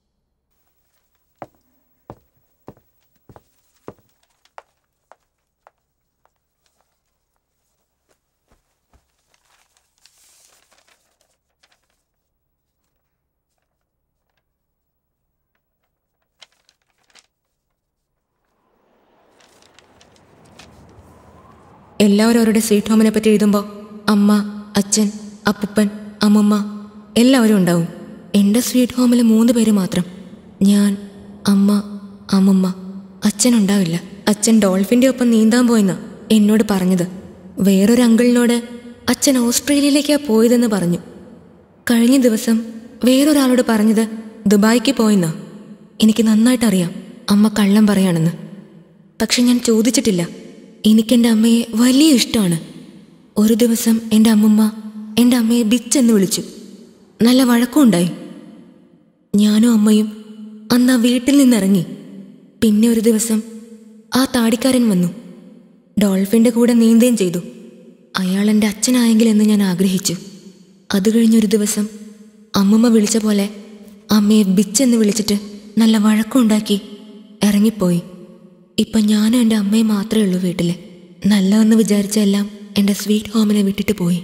എല്ലാവരും അവരുടെ സ്വീറ്റ് ഹോമിനെ പറ്റി എഴുതുമ്പോൾ അമ്മ അച്ഛൻ അപ്പുപ്പൻ അമ്മമ്മ എല്ലാവരും ഉണ്ടാവും എൻ്റെ സ്വീറ്റ് ഹോമിൽ മൂന്ന് പേര് മാത്രം ഞാൻ അമ്മ അമ്മമ്മ അച്ഛൻ ഉണ്ടാവില്ല അച്ഛൻ ഡോൾഫിൻ്റെ ഒപ്പം നീന്താൻ പോയെന്നാ എന്നോട് പറഞ്ഞത് വേറൊരു അങ്കിളിനോട് അച്ഛൻ ഓസ്ട്രേലിയയിലേക്കാ പോയതെന്ന് പറഞ്ഞു കഴിഞ്ഞ ദിവസം വേറൊരാളോട് പറഞ്ഞത് ദുബായിക്ക് പോയെന്നാ എനിക്ക് നന്നായിട്ട് അറിയാം അമ്മ കള്ളം പറയാണെന്ന് പക്ഷെ ഞാൻ ചോദിച്ചിട്ടില്ല എനിക്കെൻ്റെ അമ്മയെ വലിയ ഇഷ്ടമാണ് ഒരു ദിവസം എൻ്റെ അമ്മമ്മ എൻ്റെ അമ്മയെ ബിച്ചെന്ന് വിളിച്ചു നല്ല വഴക്കമുണ്ടായി ഞാനും അമ്മയും അന്ന് ആ വീട്ടിൽ നിന്നിറങ്ങി പിന്നെ ഒരു ദിവസം ആ താടിക്കാരൻ വന്നു ഡോൾഫിൻ്റെ കൂടെ നീന്തുകയും ചെയ്തു അയാൾ എൻ്റെ അച്ഛനായെങ്കിൽ എന്ന് ഞാൻ ആഗ്രഹിച്ചു അത് കഴിഞ്ഞൊരു ദിവസം അമ്മമ്മ വിളിച്ച പോലെ അമ്മയെ ബിച്ചെന്ന് വിളിച്ചിട്ട് നല്ല വഴക്കമുണ്ടാക്കി ഇറങ്ങിപ്പോയി ഇപ്പം ഞാനും എൻ്റെ അമ്മയും മാത്രമേ ഉള്ളൂ വീട്ടിൽ നല്ലതെന്ന് വിചാരിച്ച എല്ലാം എൻ്റെ സ്വീറ്റ് ഹോമിനെ വിട്ടിട്ട് പോയി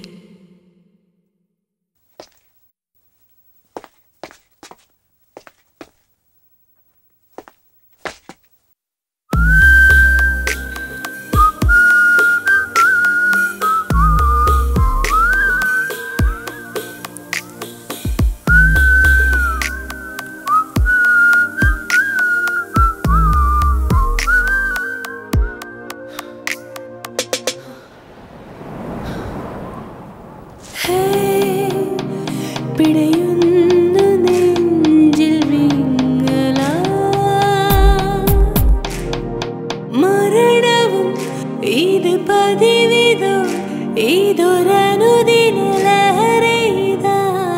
പിടയുന്ന നെഞ്ചിൽ വിങ്ങല മരണവും ഇത് പതിവിതോ ഇതൊരനുദിന ലഹരയിതാ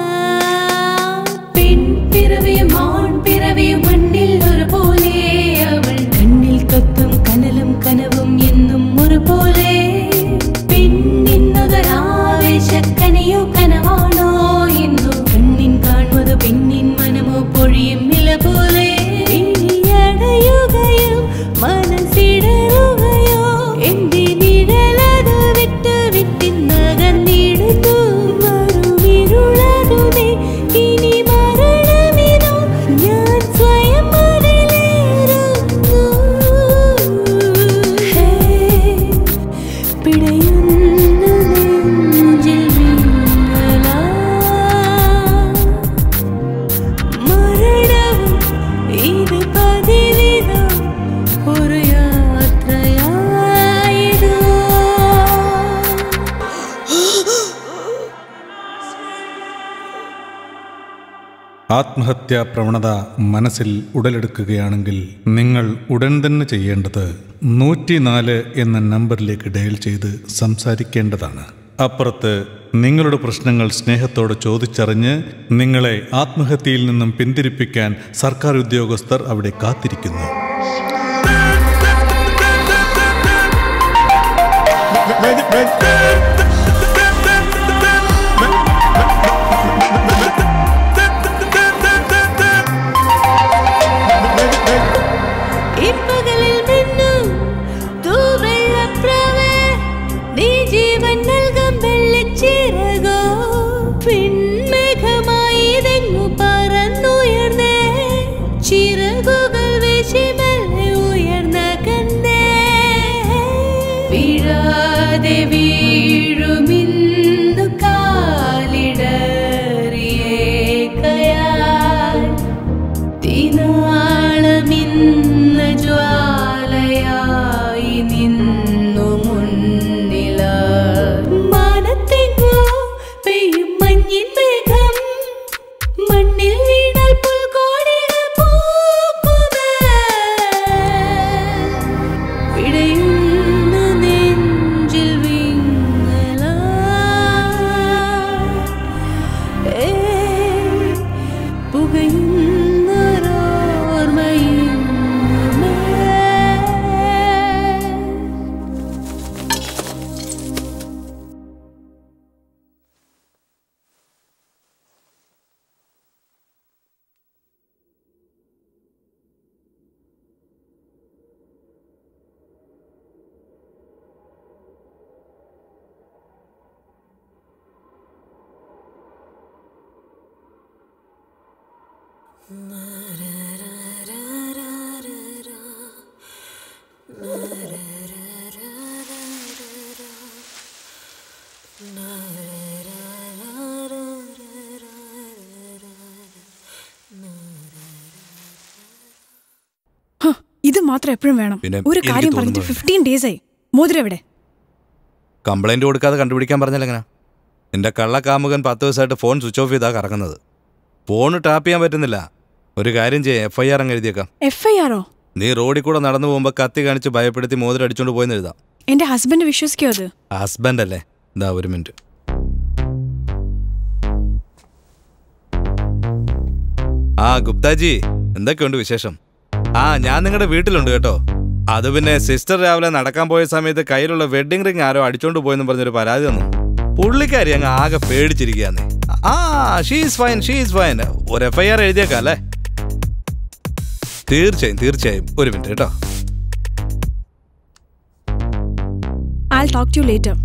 പെൺപിറവിയും ആൺപിറവിയും മണ്ണിൽ ഒരുപോലെ അവൾ കണ്ണിൽ കത്തും കനലും കനവും എന്നും ഒരുപോലെ പെണ്ണിന്നൊരാവേശക്കനയോ കനവാണോ എന്നു കണ്ണിൻ കാണുന്നത് പെണ്ണിൻ മനമോ പൊഴിയും നില പോലെ ഇനിയടയുകയോ മനസ്സിടറുകയോ എന്റെ നിഴലത് വിട്ട് വിട്ടിന്നകന്നിടുന്നു മറുവിരുളതുമേ ഇനി മരണമിതോ ഞാൻ സ്വയം അതിലേറുന്നു ഹേ പിടയുന്ന നെഞ്ചിൽ വിങ്ങല മരണവും ഇത് പതിവിതോ ഒരു യാത്രയായതോ ആത്മഹത്യാ പ്രവണത മനസ്സിൽ ഉടലെടുക്കുകയാണെങ്കിൽ നിങ്ങൾ ഉടൻ തന്നെ ചെയ്യേണ്ടത് നൂറ്റിനാല് എന്ന നമ്പറിലേക്ക് ഡയൽ ചെയ്ത് സംസാരിക്കേണ്ടതാണ് അപ്പുറത്ത് നിങ്ങളുടെ പ്രശ്നങ്ങൾ സ്നേഹത്തോടെ ചോദിച്ചറിഞ്ഞ് നിങ്ങളെ ആത്മഹത്യയിൽ നിന്നും പിന്തിരിപ്പിക്കാൻ സർക്കാർ ഉദ്യോഗസ്ഥർ അവിടെ കാത്തിരിക്കുന്നു ഇപ്പകലിൽ മിന്നും തൂവെള്ളപ്രാവേ, നീ ജീവൻ നൽകും വെള്ളിച്ചിറകോ. പിൻമേഘമായി ഇതെങ്ങു പറന്നുയർന്നേ, ചിറകുകൾ വീശി മെല്ലെ ഉയർന്നകന്നേ. വീഴാതെ വീഴുമിന്നു കാലിടറിയേക്കയാൽ തീനാളമിന്ന ജ്വാലയായി നിന്നു മുന്നില മാനത്തെങ്ങോ പെയ്യും മഞ്ഞിൻ മേഘം മണ്ണിൽ വീണാൽ പുൽക്കോടികൾ പൂക്കുമേ പിടയുന്ന നെഞ്ചിൽ വിങ്ങലായി ഹ, ഇത് മാത്രം എപ്പോഴും വേണം പിന്നെ ഒരു എനിക്ക് കാര്യം പറഞ്ഞിട്ട് തോന്നുന്നത് ഫിഫ്റ്റീൻ ഡേയ്സ് ആയി മോതിരം എവിടെ കംപ്ലൈന്റ് കൊടുക്കാതെ കണ്ടുപിടിക്കാൻ പറഞ്ഞാൽ എങ്ങനെ എന്റെ കള്ളക്കാമുകൻ പത്ത് ദിവസമായിട്ട് ഫോൺ സ്വിച്ച് ഓഫ് ചെയ്താ കറങ്ങുന്നത് ഫോൺ ടാപ്പ് ചെയ്യാൻ പറ്റുന്നില്ല ഒരു കാര്യം ചെയ്യാം എഫ് ഐ ആർ അങ്ങ് എഴുതിയേക്കാം എഫ് ഐ ആറോ നീ റോഡിൽ കൂടെ നടന്നു പോകുമ്പോൾ കത്തി കാണിച്ച് ഭയപ്പെടുത്തി മോതിരം അടിച്ചോണ്ട് പോയെന്ന് എഴുതാം എന്റെ ഹസ്ബൻഡ് വിശ്വസിക്കോ അത് ഹസ്ബൻഡ് അല്ലേ ഇതാ ഒരു മിനിറ്റ് ആ ഗുപ്താജി എന്തൊക്കെയുണ്ട് വിശേഷം ആ ഞാൻ നിങ്ങളുടെ വീട്ടിലുണ്ട് കേട്ടോ അത് പിന്നെ സിസ്റ്റർ രാവിലെ നടക്കാൻ പോയ സമയത്ത് കയ്യിലുള്ള വെഡിങ് റിംഗ് ആരോ അടിച്ചോണ്ട് പോയെന്ന് പറഞ്ഞൊരു പരാതി തന്നു പുള്ളിക്കാരി അങ്ങ് ആകെ പേടിച്ചിരിക്കുകയാന്ന് ആ ഷീസ് ഫൈൻ ഷീസ് ഫൈൻ ഒരു എഫ് ഐ ആർ എഴുതിയേക്കാം അല്ലേ തീർച്ചയായും തീർച്ചയായും ഒരു മിനിറ്റ് കേട്ടോ ഐ ടോക്ക് ടു ലേറ്റർ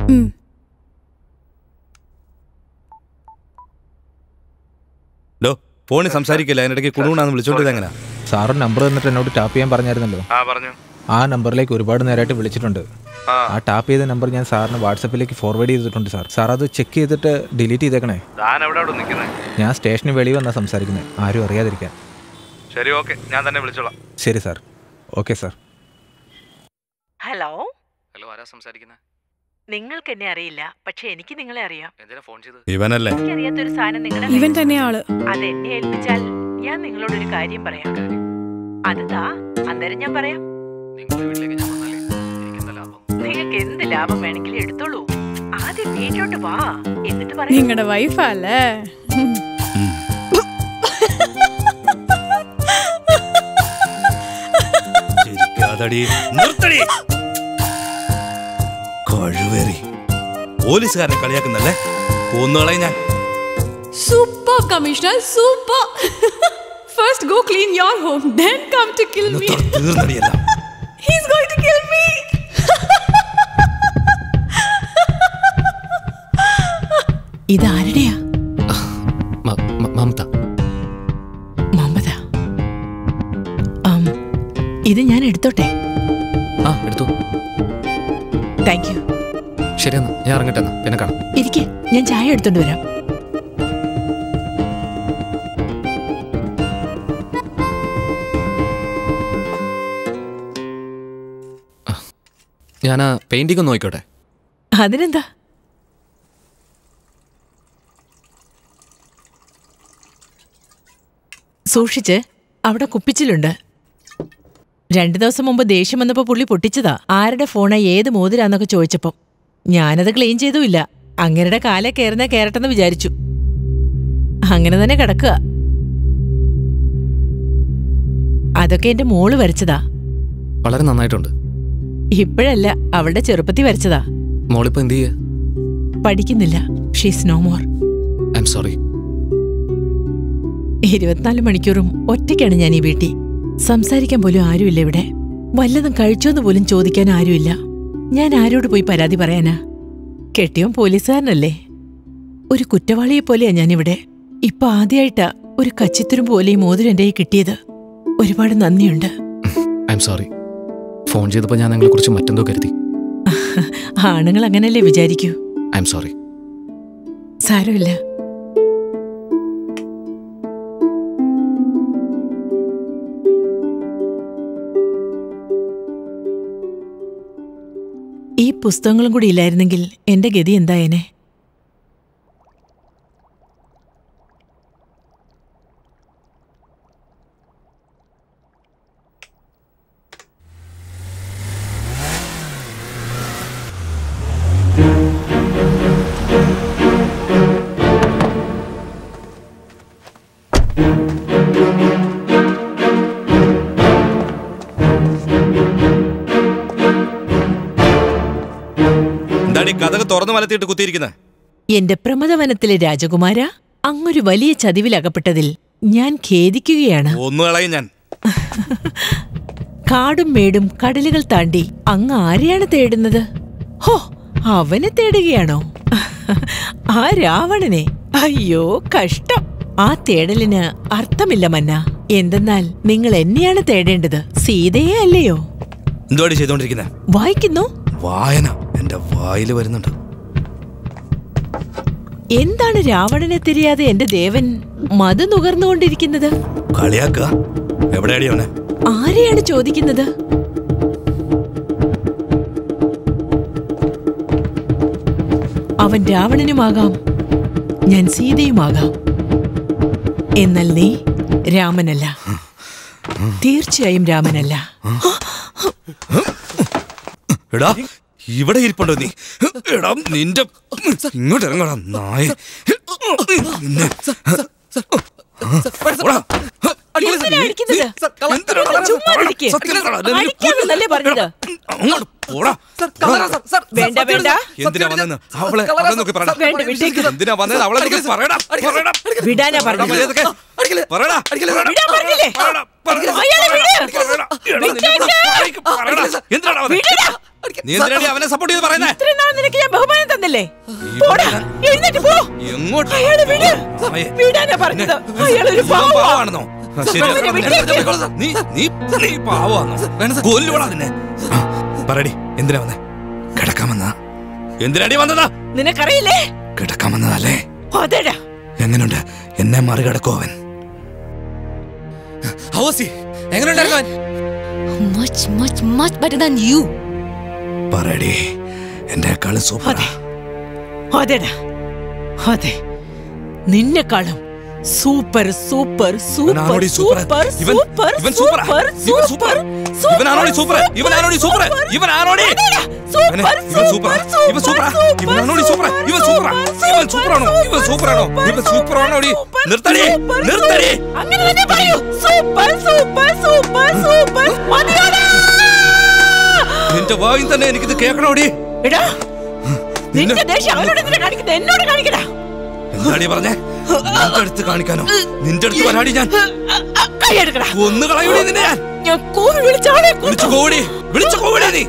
ഡോ ഫോണിൽ സംസാരിക്കില്ല അതിനിടയ്ക്ക് കുണുകുണാന്ന് വിളിച്ചോണ്ടത് എങ്ങനെയാ സാറ് നമ്പർ തന്നിട്ട് എന്നോട് ടാപ്പ് ചെയ്യാൻ പറഞ്ഞായിരുന്നല്ലോ ആ പറഞ്ഞു ആ നമ്പറിലേക്ക് ഒരുപാട് നേരമായിട്ട് വിളിച്ചിട്ടുണ്ട് ആ ടാപ്പ് ചെയ്ത നമ്പർ ഞാൻ സാറിന് വാട്സപ്പിലേക്ക് ഫോർവേഡ് ചെയ്തിട്ടുണ്ട് സാർ സാർ അത് ചെക്ക് ചെയ്തിട്ട് ഡിലീറ്റ് ചെയ്തേക്കണേ താൻ എവിടെ അവിടെ നിൽക്കുന്നത് ഞാൻ സ്റ്റേഷന് വെളി വന്നാ സംസാരിക്കുന്നത് ആരും അറിയാതിരിക്കാൻ ശരി ഓക്കെ ഞാൻ തന്നെ വിളിച്ചോളാം ശരി sir okay sir hello hello ആരാ സംസാരിക്കുന്നത് നിങ്ങൾക്ക് എന്നെ അറിയില്ല പക്ഷെ എനിക്ക് നിങ്ങളെ അറിയാം എന്തിനാ ഫോൺ ചെയ്ത് ഇവനല്ലേ എനിക്കറിയാത്തൊരു സാധനം നിങ്ങളുടെ ഇവൻ കയ്യിൽ തന്നെ ആള് അത് എന്നെ ഏൽപ്പിച്ചാൽ ഞാൻ നിങ്ങളോടൊരു കാര്യം പറയാം അത് താ അന്നേരം ഞാൻ പറയാം നിങ്ങളുടെ വീട്ടിലേക്ക് ഞാൻ വന്നാലേ എനിക്ക് എന്താ ലാഭം നിങ്ങൾക്ക് എന്ത് ലാഭം വേണമെങ്കിലും എടുത്തോളൂ ആദ്യം വീട്ടിലോട്ട് വാ എന്നിട്ട് പറയാം നിങ്ങളുടെ വൈഫാ അല്ലേ ചിരിക്കാതടി നിർത്തടി കഴിവേറി പോലീസുകാരനെ കളിയാക്കുന്നല്ലേ കൊന്നുകളെ ഞാൻ Super, Commissioner, super. First, go clean your home, then come to kill me. തീർന്നടിയല്ല He's going to kill me. ഇതാരുടെയാ മ- മ- മമത മമത ആം, ഇത് ഞാൻ എടുത്തോട്ടെ ആ എടുത്തു താങ്ക് യു ശരി എന്നാ ഞാൻ ഇറങ്ങട്ടെ എന്നാ പിന്നെ കാണാം ഇരിക്കെ ഞാൻ ചായ എടുത്തോണ്ട് വരാം ഞാൻ ആ പെയിന്റിംഗ് ഒന്ന് നോക്കിക്കോട്ടെ അതിനെന്താ സൂക്ഷിച്ച് അവിടെ കുപ്പിച്ചിലുണ്ട് രണ്ടു ദിവസം മുമ്പ് ദേഷ്യം വന്നപ്പോ പുള്ളി പൊട്ടിച്ചതാ ആരുടെ ഫോണാ ഏത് മോതിരാന്നൊക്കെ ചോദിച്ചപ്പം ഞാനത് ക്ലീൻ ചെയ്തുമില്ല അങ്ങരുടെ കാലെ കയറുന്ന കയറട്ടെന്ന് വിചാരിച്ചു അങ്ങനെ തന്നെ കിടക്കുക അതൊക്കെ എന്റെ മോള് വരച്ചതാ വളരെ നന്നായിട്ടുണ്ട് ഇപ്പോഴല്ല അവളുടെ ചെറുപ്പത്തിൽ വരച്ചതാ മോളിപ്പോ എന്ത് ചെയ്യേ പഠിക്കുന്നില്ല she's no more I M sorry ഇരുപത്തിനാല് മണിക്കൂറും ഒറ്റയ്ക്കാണ് ഞാൻ ഈ വീട്ടിൽ സംസാരിക്കാൻ പോലും ആരുമില്ല ഇവിടെ വല്ലതും കഴിച്ചോന്ന് പോലും ചോദിക്കാൻ ആരുമില്ല ഞാൻ ആരോട് പോയി പരാതി പറയാനാ കെട്ടിയോൻ പോലീസുകാരനല്ലേ ഒരു കുറ്റവാളിയെ പോലെയാ ഞാനിവിടെ ഇപ്പൊ ആദ്യമായിട്ടാ ഒരു കച്ചിത്തുരും പോലെ ഈ മോതിരം എൻ്റെ കയ്യിൽ കിട്ടിയത് ഒരുപാട് നന്ദിയുണ്ട് ഐ എം സോറി ഫോൺ ചെയ്തപ്പോൾ ഞാൻ നിങ്ങളെ കുറിച്ച് മറ്റെന്തോ കരുതി ആണുങ്ങൾ അങ്ങനല്ലേ വിചാരിക്കൂ ഐ എം സോറി സാരമില്ല ഈ പുസ്തകങ്ങളും കൂടി ഇല്ലായിരുന്നെങ്കിൽ എന്റെ ഗതി എന്തായേനെ എന്താടി കഥക് തുറന്നു മലത്തിയിട്ട് കുത്തിയിരിക്കുന്നത് എന്റെ പ്രമദവനത്തിലെ രാജകുമാര അങ്ങൊരു വലിയ ചതിവിലകപ്പെട്ടതിൽ ഞാൻ ഖേദിക്കുകയാണ് ഒന്നു കളയും ഞാൻ കാടും മേടും കടലുകൾ താണ്ടി അങ്ങ് ആരെയാണ് തേടുന്നത് ഹോ അവനെ തേടുകയാണോ ആ രാവണനെ അയ്യോ കഷ്ടം ആ തേടലിന് അർത്ഥമില്ല മന്ന എന്തെന്നാൽ നിങ്ങൾ എന്നെയാണ് തേടേണ്ടത് സീതയെ അല്ലയോ എന്തുവാടി ചെയ്തോണ്ടിരിക്കുന്നത് വായിക്കുന്നു വായന എന്റെ വായില് വരുന്നുണ്ട് എന്താണ് രാവണനെ തിരിയാതെ എന്റെ ദേവൻ മത് നുകർന്നുകൊണ്ടിരിക്കുന്നത് കളിയാക്ക എവിടെയാടി അവനെ ആരെയാണ് ചോദിക്കുന്നത് അവൻ രാവണനുമാകാം ഞാൻ സീതയുമാകാം എന്നാൽ നീ രാമനല്ല തീർച്ചയായും രാമനല്ല എടാ ഇവിടെ ഇരിപ്പുണ്ടോ നീ എടാ നിന്റെ ഇങ്ങോട്ട് ഇറങ്ങടാ നായ നിന്നെ ഓടാ. എന്തിനാ അടിക്കുന്നത്? എന്തിനാടാ? ചുമ്മാ ഇരിക്ക്. സത്യം പറ, നിന്നെ അടിക്കാമെന്നല്ലേ പറഞ്ഞത് അങ്ങോട്ട് പോടാ വേണ്ട വേണ്ട എന്തിനാ വന്നെന്ന് അവളെ അവളെ നോക്കി പറയടാ വേണ്ട വിട്ടേക്ക് എന്തിനാ വന്നത് അവളെ നോക്കി പറയടാ പറയടാ വിടാനാ പറഞ്ഞത് മര്യാദക്ക്. പറയടാ വിടാൻ പറഞ്ഞില്ലേ? അയാളെ വിട്. വിട്ടേക്ക്. എന്തിനാടാ വന്നത്? വിടടാ. നീ എന്തിനാടി അവനെ സപ്പോർട്ട് ചെയ്ത് പറയുന്നേ ഇത്രയും നാൾ നിനക്ക് ഞാൻ ബഹുമാനം തന്നില്ലേ പോടാ എഴുന്നേറ്റ് പോ എങ്ങോട്ട് അയാളെ വിട് വിടാനാ പറഞ്ഞത് അയാളൊരു പാവമാ. പാവാണെന്നോ ശരി അവനെ വിട്ടേക്ക്. നീ നീ നീ പാവാന്നോ കൊല്ലുവാടാ നിന്നെ ആ, പറയടി എന്തിനാ വന്നേ കിടക്കാൻ വന്നാ എന്തിനാടി വന്നതാ നിനക്കറിയില്ലേ കിടക്കാൻ വന്നതല്ലേ അതെടാ എങ്ങനുണ്ട് എന്നെ മറികടക്കോ അവൻ ഹൗസി എങ്ങനെയുണ്ടായിരുന്നു അവൻ Much, much, much better than you. പറയടി എന്റെ കളി സൂപ്പർ അതെടാ അതെ നിന്നെക്കാളും സൂപ്പർ സൂപ്പർ സൂപ്പർ ഇവനാണോടി സൂപ്പർ? സൂപ്പർ ഇവൻ- സൂപ്പർ ഇവൻ സൂപ്പറാ? സൂപ്പർ ഇവൻ സൂപ്പർ? ഇവനാണോടി സൂപ്പർ? ഇവനാണോടി സൂപ്പർ? ഇവനാണോടി? ഇവനെ- ഇവൻ സൂപ്പറാ? ഇവൻ സൂപ്പറാ? ഇവനാണോടി സൂപ്പർ? ഇവൻ സൂപ്പറാ? ഇവൻ സൂപ്പറാണോ? ഇവൻ സൂപ്പറാണോ? ഇവൻ സൂപ്പറാണോടി? നിർത്തടി നിർത്തടി അങ്ങനെ തന്നെ പറയൂ സൂപ്പർ സൂപ്പർ സൂപ്പർ സൂപ്പർ മതിയോടാ നിന്റെ വായിൽ തന്നെ എനിക്കിത് കേൾക്കണോടി എടാ നിന്റെ ദേഷ്യം അവനോട് എന്തിനാ കാണിക്കുന്നത് എന്നോട് കാണിക്കടാ എന്താടി പറഞ്ഞേ നിന്റെ അടുത്ത് കാണിക്കാനോ നിന്റെ അടുത്ത് വരാടി ഞാൻ കൈയെടുക്കടാ ഒന്ന് കളയൂടി നിന്നെ ഞാൻ ഞാൻ കൂവി വിളിച്ചാളെ വിളിച്ചു കോടി വിളിച്ചു കോടി നീ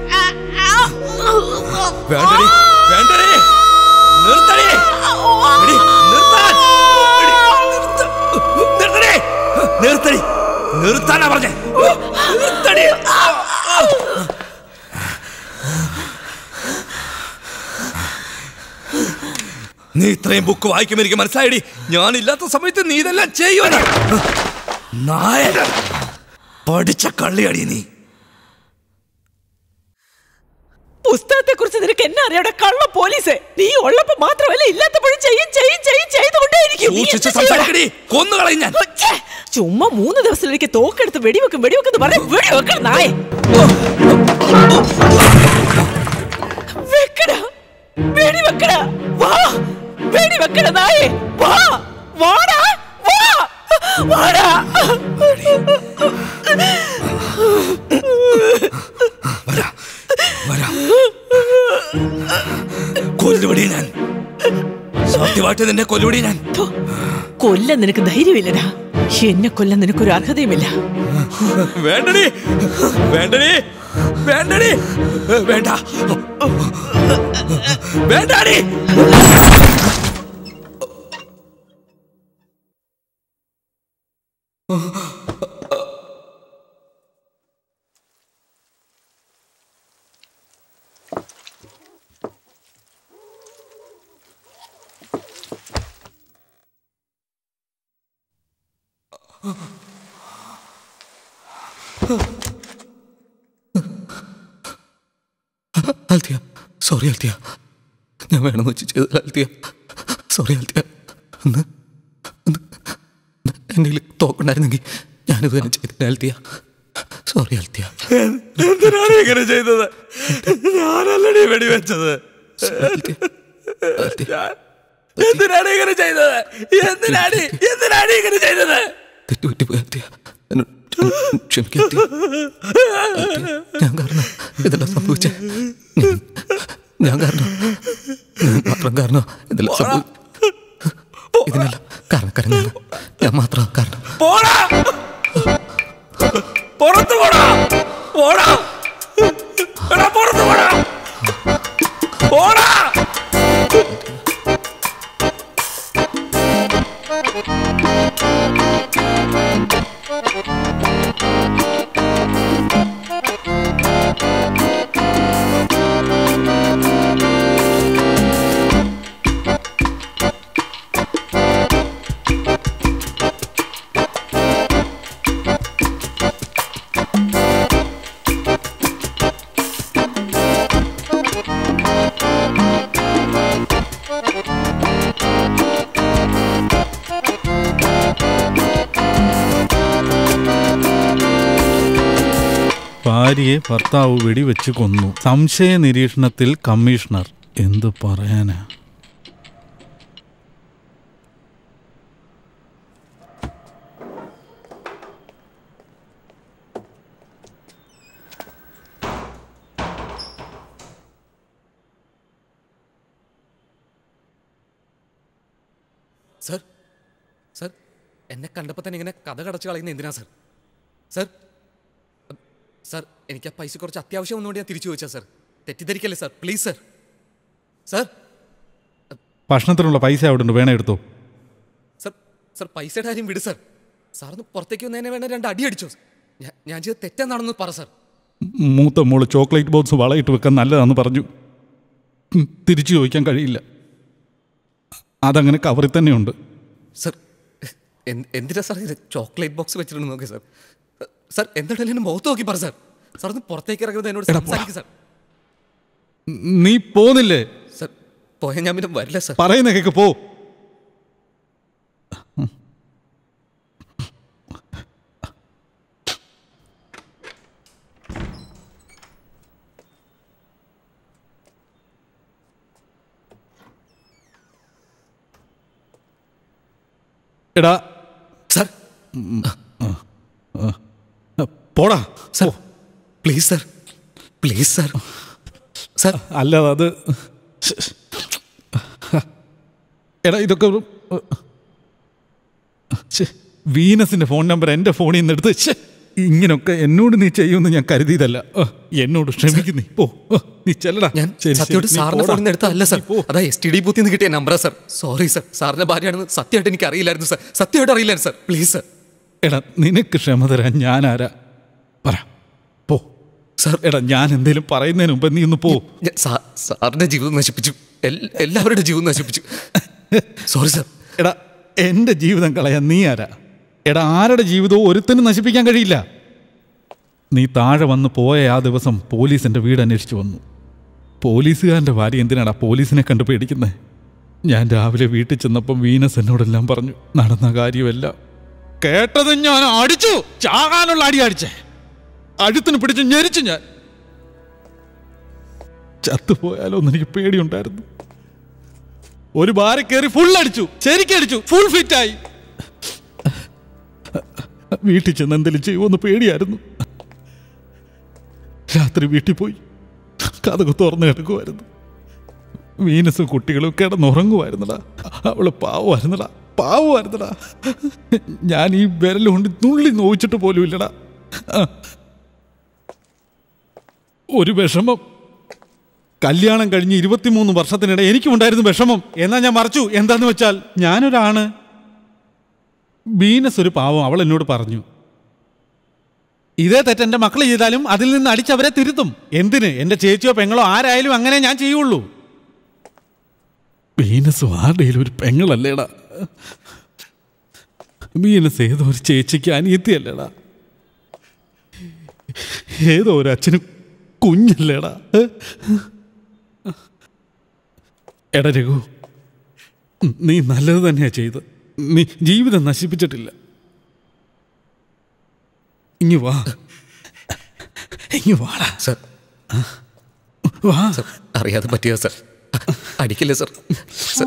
വേണ്ടടി വേണ്ടടി നിർത്തടി എടി, നിർത്താൻ എടി, നിർത്ത- നിർത്തടി നിർത്തടി നിർത്താനാ പറഞ്ഞേ നിർത്തടി നീ ഇത്രയും ബുക്ക് വായിക്കും എനിക്ക് മനസ്സിലായടി ഞാനില്ലാത്ത സമയത്ത് നീ ഇതെല്ലാം ചെയ്യുവാനാ നായ പഠിച്ച കള്ളിയടി നീ പുസ്തകത്തെ കുറിച്ച് നിനക്ക് എന്നെ അറിയാടെ കള്ള പോലീസ് നീ ഉള്ളപ്പോ മാത്രമല്ല ഇല്ലാത്തപ്പോഴും ചെയ്യും ചെയ്യും ചെയ്യും ചെയ്തുകൊണ്ടേയിരിക്കും നീ സൂക്ഷിച്ച് എന്ത് ചെയ്യുവാ? സംസാരിക്കടി കൊന്നുകളയും ഞാൻ ഛേ, ചുമ്മാ മൂന്ന് ദിവസത്തിലേക്ക് തോക്കെടുത്ത് വെടിവെക്കും വെടിവെക്കുന്നു പറയാം വെടിവെക്കണം നായ വെക്കടാ വെടിവെക്കടാ വാ വെടിവെക്കട നായേ വാ വാടാ വാ വാടാ വരാം കൊല്ലുപടി ഞാൻ സത്യമായിട്ട് നിന്നെ കൊല്ലുപടി ഞാൻ കൊല്ലാൻ നിനക്ക് ധൈര്യമില്ലടാ എന്നെ കൊല്ലാൻ നിനക്കൊരു അർഹതയുമില്ല വേണ്ടടി വേണ്ടടി വേണ്ടടി വേണ്ട വേണ്ടടി അൽത്തിയ സോറി അൽത്തിയ ഞാൻ വേണമെന്ന് വെച്ച് ചെയ്തത് അൽത്തിയ സോറി അൽത്തിയ അന്ന് അന്ന് എൻ്റെ കയ്യിൽ തോക്കുണ്ടായിരുന്നെങ്കിൽ ഞാനിത് തന്നെ ചെയ്തില്ല അൽത്തിയ സോറി അൽത്തിയ എന്തിനാണ് ഇങ്ങനെ ചെയ്തത് ഞാനല്ലടി വെടിവെച്ചത് ഞാൻ- എന്തിനാണ് ഇങ്ങനെ ചെയ്തത് എന്തിനാണ് എന്തിനാണ് ഇങ്ങനെ ചെയ്തത് തെറ്റുപറ്റിപ്പോയി അൽത്തിയ എന്നോട് ക്ഷമിക്കുക അൽത്തിയ അൽത്തിയ, ഞാൻ കാരണം ഇതെല്ലാം സംഭവിച്ചേ ഞാൻ ഞാൻ കാരണം ഞാൻ മാത്രം കാരണം ഇതെല്ലാം സംഭവിച്ചു ഇതിനെല്ലാം കാരണക്കാരൻ ഞാൻ ഞാൻ മാത്രം കാരണം പോടാ പുറത്തു പോടാ പോടാ എടാ പുറത്തു പോടാ പോടാ ഭാര്യയെ ഭർത്താവ് വെടിവെച്ച് കൊന്നു സംശയ നിരീക്ഷണത്തിൽ കമ്മീഷണർ എന്ത് പറയാനാ സർ സർ എന്നെ കണ്ടപ്പോൾ തന്നെ ഇങ്ങനെ കഥ കടച്ചു കളയുന്ന എന്തിനാ സർ സർ സർ എനിക്ക് ആ പൈസ കുറച്ച് അത്യാവശ്യം ഒന്നുകൊണ്ട് ഞാൻ തിരിച്ചു ചോദിച്ചാ സർ തെറ്റിദ്ധരിക്കല്ലേ സർ പ്ലീസ് സർ സർ ഭക്ഷണത്തിനുള്ള പൈസ അവിടെ ഉണ്ട് വേണേ എടുത്തോ സർ സർ പൈസയുടെ കാര്യം വിട് സർ സാറൊന്ന് പുറത്തേക്ക് വന്നതിനെ വേണ രണ്ട് അടി അടിച്ചോ ഞാൻ ഞാൻ ചെയ്ത് തെറ്റെന്നാണെന്ന് പറ സർ മൂത്ത മോള് ചോക്ലേറ്റ് ബോക്സ് വളയിട്ട് വെക്കാൻ നല്ലതാണെന്ന് പറഞ്ഞു ഉം, തിരിച്ചു ചോദിക്കാൻ കഴിയില്ല അതങ്ങനെ കവറിൽ തന്നെയുണ്ട് സർ എന്ത്- എന്തിനാ സാർ ഇത് ചോക്ലേറ്റ് ബോക്സ് വെച്ചിട്ടുണ്ട് നോക്കി സാർ സാർ എന്താണെങ്കിലും എന്നെ മുഖത്ത് നോക്കി പറ സാർ സാർ ഒന്ന് പുറത്തേക്ക് ഇറങ്ങുന്നത് എന്നോട് എടാ, സംസാരിക്കും സാർ നീ പോന്നില്ലേ സാർ പോയാൽ ഞാൻ പിന്നെ വരില്ല സാർ പറയുന്ന കേക്ക് പോ എടാ സാർ പോടാ sir please sir please sir sir അല്ല അത് എടാ ഇതൊക്കെ ഒരു ശ്ശെ, വീനസിന്റെ ഫോൺ നമ്പർ എൻ്റെ ഫോണിൽ നിന്ന് എടുത്ത് ശ്ശെ, ഇങ്ങനൊക്കെ എന്നോട് നീ ചെയ്യുമെന്ന് ഞാൻ കരുതിയതല്ല അഹ്, എന്നോട് ക്ഷമിക്കും നീ പോ അഹ്, നീ ചെല്ലടാ ഞാൻ ശരി, സത്യമായിട്ട് ശരി, നീ സാറിന്റെ പോടാ. ഫോണിൽ നിന്ന് എടുത്തതല്ല സാർ അതാ എസ് ടി ഡി ബൂത്തിൽ നിന്ന് കിട്ടിയ നമ്പറാ സാർ സോറി സാർ സാറിന്റെ ഭാര്യയാണെന്ന് സത്യമായിട്ട് എനിക്ക് അറിയില്ലായിരുന്നു സാർ സത്യമായിട്ട് അറിയില്ലായിരുന്നു സാർ പ്ലീസ് സാർ എടാ നിനക്ക് ക്ഷമ തരാൻ ഞാൻ ആരാ പറ പോ സാർ എടാ ഞാൻ എന്തേലും പറയുന്നതിന് മുമ്പ് നീ ഒന്ന് പോ ഞാൻ സാ- സാറിന്റെ ജീവിതം നശിപ്പിച്ചു എൽ- എല്ലാവരുടെ ജീവിതം നശിപ്പിച്ചു സോറി സാർ എടാ എൻ്റെ ജീവിതം കളയാൻ നീ ആരാ എടാ ആരുടെ ജീവിതവും ഒരുത്തനും നശിപ്പിക്കാൻ കഴിയില്ല നീ താഴെ വന്ന് പോയ ആ ദിവസം പോലീസ് എൻ്റെ വീട് അന്വേഷിച്ചു വന്നു പോലീസുകാരൻ്റെ ഭാര്യ എന്തിനാടാ പോലീസിനെ കണ്ടു പേടിക്കുന്നത് ഞാൻ രാവിലെ വീട്ടിൽ ചെന്നപ്പം വീനസ് എന്നോടെല്ലാം പറഞ്ഞു നടന്ന കാര്യമെല്ലാം കേട്ടത് ഞാൻ അടിച്ചു ചാകാനുള്ള അടി അടിച്ചേ അഴുത്തിന് പിടിച്ച് ഞെരിച്ചു ഞാൻ ചത്തുപോയാലോ എന്ന് എനിക്ക് പേടിയുണ്ടായിരുന്നു ഒരു ബാറിൽ കയറി ഫുൾ അടിച്ചു ശരിക്കടിച്ചു ഫുൾ ഫിറ്റായി വീട്ടിൽ ചെന്ന് എന്തെങ്കിലും ചെയ്യുമെന്ന് പേടിയായിരുന്നു രാത്രി വീട്ടിൽ പോയി കഥക് തുറന്നു കിടക്കുമായിരുന്നു വീനസും കുട്ടികളും കിടന്നുറങ്ങുമായിരുന്നടാ അവള് പാവമായിരുന്നടാ പാവമായിരുന്നടാ ഞാൻ ഈ വിരൽ കൊണ്ട് നുള്ളി നോവിച്ചിട്ട് പോലും ഇല്ലടാ ഒരു വിഷമം കല്യാണം കഴിഞ്ഞ് ഇരുപത്തിമൂന്ന് വർഷത്തിനിടെ എനിക്കുണ്ടായിരുന്നു വിഷമം എന്നാ ഞാൻ മറച്ചു എന്താന്ന് വെച്ചാൽ ഞാനൊരാണ് ബീനസ് ഒരു പാവം അവൾ എന്നോട് പറഞ്ഞു ഇതേ തെറ്റ് എൻ്റെ മക്കൾ ചെയ്താലും അതിൽ നിന്ന് അടിച്ചവരെ തിരുത്തും എന്തിന് എൻ്റെ ചേച്ചിയോ പെങ്ങളോ ആരായാലും അങ്ങനെ ഞാൻ ചെയ്യുള്ളൂ ബീനസ് ആരുടെയും ഒരു പെങ്ങളല്ലേടാ ബീനസ് ഏതോ ഒരു ചേച്ചിക്ക് അനിയത്തിയല്ലേടാ ഏതോ ഒരു അച്ഛന് കുഞ്ഞല്ലേടാ ഏ? എടാ രഘു നീ നല്ലത് തന്നെയാ ചെയ്ത് നീ ജീവിതം നശിപ്പിച്ചിട്ടില്ല ഇങ്ങു വാ ഇങ്ങു വാടാ സർ വാ സർ അറിയാതെ പറ്റിയ സർ അടിക്കില്ല സർ സർ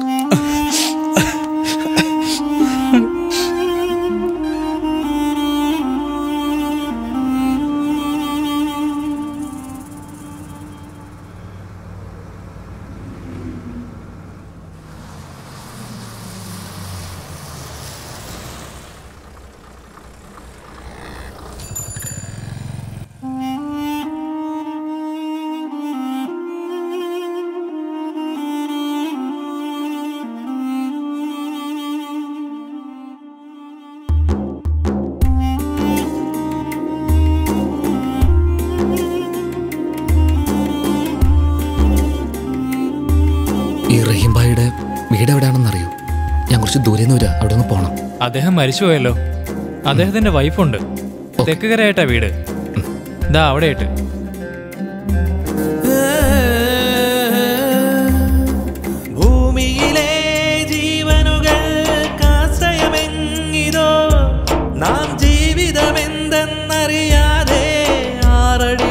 ഈ റഹീംബായിയുടെ വീട് എവിടെയാണെന്നറിയോ ഞാൻ കുറച്ച് ദൂരെ നിന്ന് വരിക അവിടെ ഒന്ന് പോകണം അദ്ദേഹം മരിച്ചുപോയല്ലോ അദ്ദേഹത്തിന്റെ വൈഫുണ്ട് തെക്കുകരയായിട്ടാ വീട് ദാ അവിടെയായിട്ട് ഭൂമിയിലെ ജീവനുകൾക്കാശ്രയമെങ്ങിതോ നാം ജീവിതമെന്തെന്നറിയാതെ ആറടി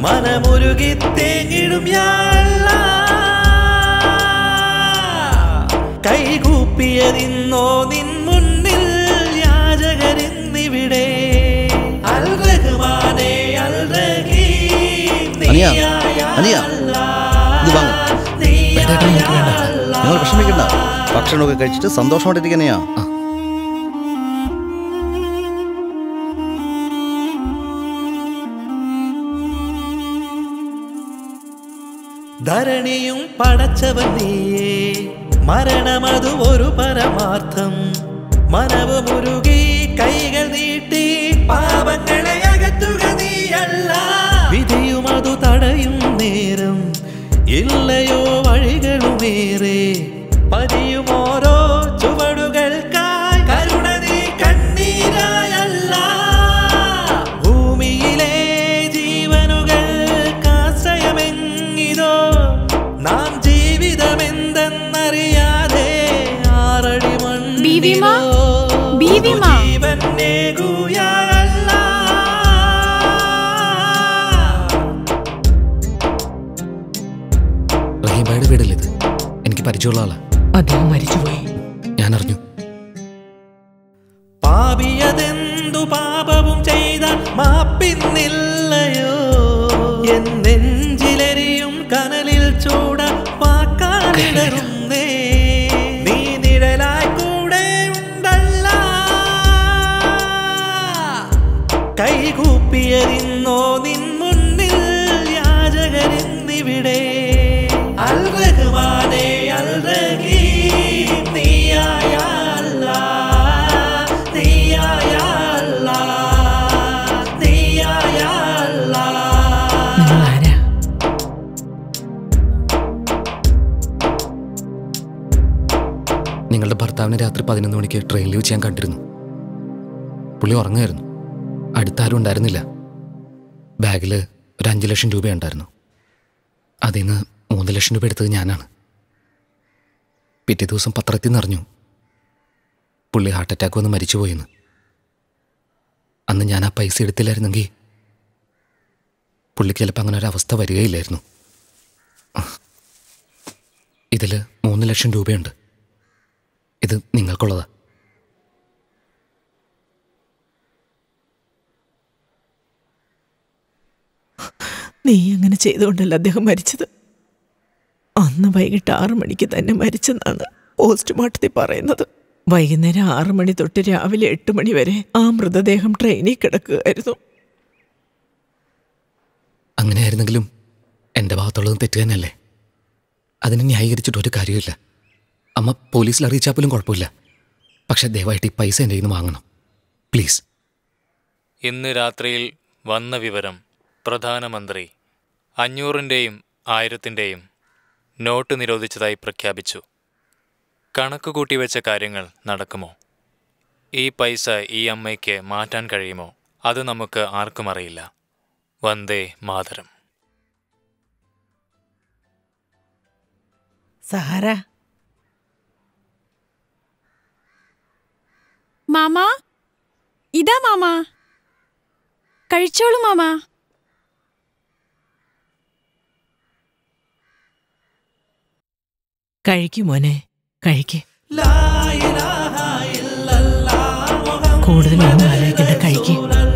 മനമുരുകി തേങ്ങിടും യാള കൈകൂപ്പിയതിന്നോ നിൻ മുന്നിൽ യാചകരിന്നിവിടെ അൽ റഹ്മാനെ അൽ റഹീം അനിയ നീയായ അനിയ ഇത് വാങ്ങ നിങ്ങൾ വിഷമിക്കണ്ട ഭക്ഷണമൊക്കെ കഴിച്ചിട്ട് സന്തോഷമായിട്ടിരിക്കനെയാ ധരണിയും പടച്ചവൻ നീയേ മരണമതു ഒരു പരമാർത്ഥം മനവുമുരുകി കൈകൾ നീട്ടി പാപങ്ങളെ അകറ്റുക നീയല്ല വിധിയുമതു തടയും നേരം ഇല്ലയോ വഴികളുമേറെ പതിയും ഓരോ ചുവടുകൾക്കായി കരുണ നീ കണ്ണീരായല്ല ഭൂമിയിലെ ജീവനുകൾക്കാശ്രയമെങ്ങിതോ നാം ജീവിതമെന്തെന്നറിയാതെ ആറടി ബീവിമാ, മണ്ണിലോ ബീവിമാ. ജീവൻ നേകുയായല്ല റഹീബായുടെ വീടല്ലേ ഇത് എനിക്ക് പരിചയമുള്ള ആളാ അദ്ദേഹം മരിച്ചുപോയി ഞാൻ അറിഞ്ഞു പാപിയതെന്തു പാപവും ചെയ്ത മാപ്പിന്നില്ലയോ എൻ നെഞ്ചിലെരിയും കനലിൽ ചൂട വാക്കാലിടറുന്നേ നീ നിഴലായി കൂടെ ഉണ്ടല്ല കൈകൂപ്പിയതിന്നോ നിൻ മുന്നിൽ യാചകരിന്നിവിടെ അൽ റഹ്മാനെ അൽ റഹീം നീയായ അല്ലാ നീയായ അല്ലാ നീയായ അല്ലാ നിങ്ങൾ ആരാ നിങ്ങളുടെ ഭർത്താവിനെ രാത്രി പതിനൊന്ന് മണിക്ക് ട്രെയിനിൽ വെച്ച് ഞാൻ കണ്ടിരുന്നു പുള്ളി ഉറങ്ങുമായിരുന്നു അടുത്താരും ഉണ്ടായിരുന്നില്ല ബാഗിൽ ഒരു അഞ്ച് ലക്ഷം രൂപ ഉണ്ടായിരുന്നു അതിൽ നിന്ന് മൂന്ന് ലക്ഷം രൂപ എടുത്തത് ഞാനാണ് പിറ്റേ ദിവസം പത്രത്തിൽ നിന്ന് അറിഞ്ഞു പുള്ളി ഹാർട്ട് അറ്റാക്ക് വന്ന് മരിച്ചുപോയെന്ന് അന്ന് ഞാൻ ആ പൈസ എടുത്തില്ലായിരുന്നെങ്കിൽ പുള്ളിക്ക് ചിലപ്പോൾ അങ്ങനെ ഒരു അവസ്ഥ വരികയില്ലായിരുന്നു ഇതിൽ മൂന്ന് ലക്ഷം രൂപയുണ്ട് ഇത് നിങ്ങൾക്കുള്ളതാ നീ അങ്ങനെ ചെയ്തുകൊണ്ടല്ല അദ്ദേഹം മരിച്ചത് അന്ന് വൈകിട്ട് ആറു മണിക്ക് തന്നെ മരിച്ചെന്നാണ് പോസ്റ്റ്മോർട്ടത്തിൽ പറയുന്നത് വൈകുന്നേരം ആറു മണി തൊട്ട് രാവിലെ എട്ട് മണി വരെ ആ മൃതദേഹം ട്രെയിനിൽ കിടക്കുകയായിരുന്നു അങ്ങനെയായിരുന്നെങ്കിലും എൻ്റെ ഭാഗത്തുള്ളതും തെറ്റ് തന്നെയല്ലേ അതിനെ ന്യായീകരിച്ചിട്ട് ഒരു കാര്യമില്ല അമ്മ പോലീസിൽ അറിയിച്ചാൽ പോലും കുഴപ്പമില്ല പക്ഷെ ദയവായിട്ട് ഈ പൈസ എൻ്റെ കയ്യിൽ നിന്ന് വാങ്ങണം പ്ലീസ് ഇന്ന് രാത്രിയിൽ വന്ന വിവരം പ്രധാനമന്ത്രി അഞ്ഞൂറിൻ്റെയും ആയിരത്തിൻ്റെയും നോട്ട് നിരോധിച്ചതായി പ്രഖ്യാപിച്ചു കണക്ക് കൂട്ടിവെച്ച കാര്യങ്ങൾ നടക്കുമോ ഈ പൈസ ഈ അമ്മയ്ക്ക് മാറ്റാൻ കഴിയുമോ അത് നമുക്ക് ആർക്കും അറിയില്ല വന്ദേ മാതരം സഹാര മാമാ ഇതാ മാമാ കഴിച്ചോളൂ മാമാ കഴിക്കു മോനെ കഴിക്ക് കൂടുതലൊന്നും ആലോചിക്കണ്ട കഴിക്ക്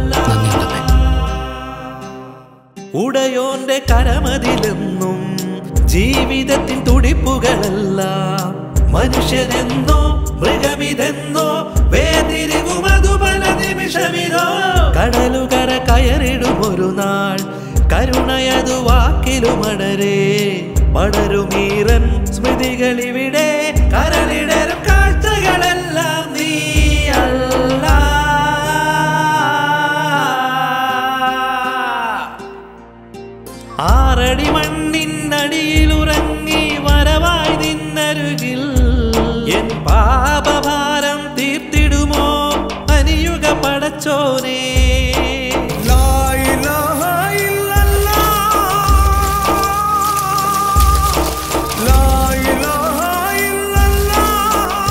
ഉടയോന്റെ കരമതിലെന്നും ജീവിതത്തിൻ തുടിപ്പുകളെല്ലാം മനുഷ്യനെന്നോ മൃഗമിതെന്നോ വേദിരിവുമതു പല നിമിഷമിതോ കടലുകര കയറിടും ഒരു നാൾ കരുണയതു വാക്കിലുമടരേ പടരുമീറൻ സ്മൃതികളിവിടെ കരളിടരും കാഴ്ചകളെല്ലാം നീ ആറടി മണ്ണിനടിയിലുറങ്ങി വരവായി നിന്നരുകിൽ എൻ പാപഭാരം തീർത്തിടുമോ അനിയുക പടച്ചോനേ ലാ ഇലാഹ ഇല്ലല്ലാഹ്. ലാ ഇലാഹ ഇല്ലല്ലാഹ്.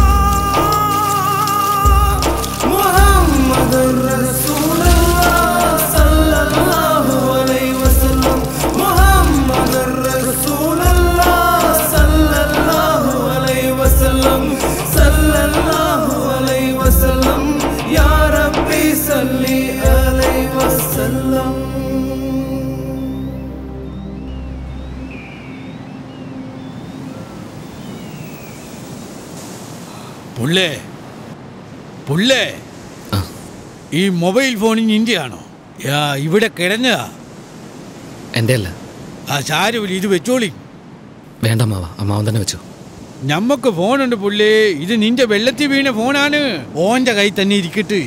പുള്ളേ പുള്ളേ ഈ മൊബൈൽ ഫോണിന് ഇന്ത്യയാണോ യാ ഇവിടെ കിടന്നതാ എൻ്റെ അല്ല ആ സാരമില്ല ഇത് വെച്ചോളി വേണ്ട അമ്മാവ അമ്മാവൻ തന്നെ വെച്ചു ഞമ്മക്ക് ഫോണുണ്ട് പുള്ളേ ഇത് നിന്റെ വെള്ളത്തിൽ വീണ ഫോണാണ് ഓന്റെ കൈ തന്നെ ഇരിക്കട്ട്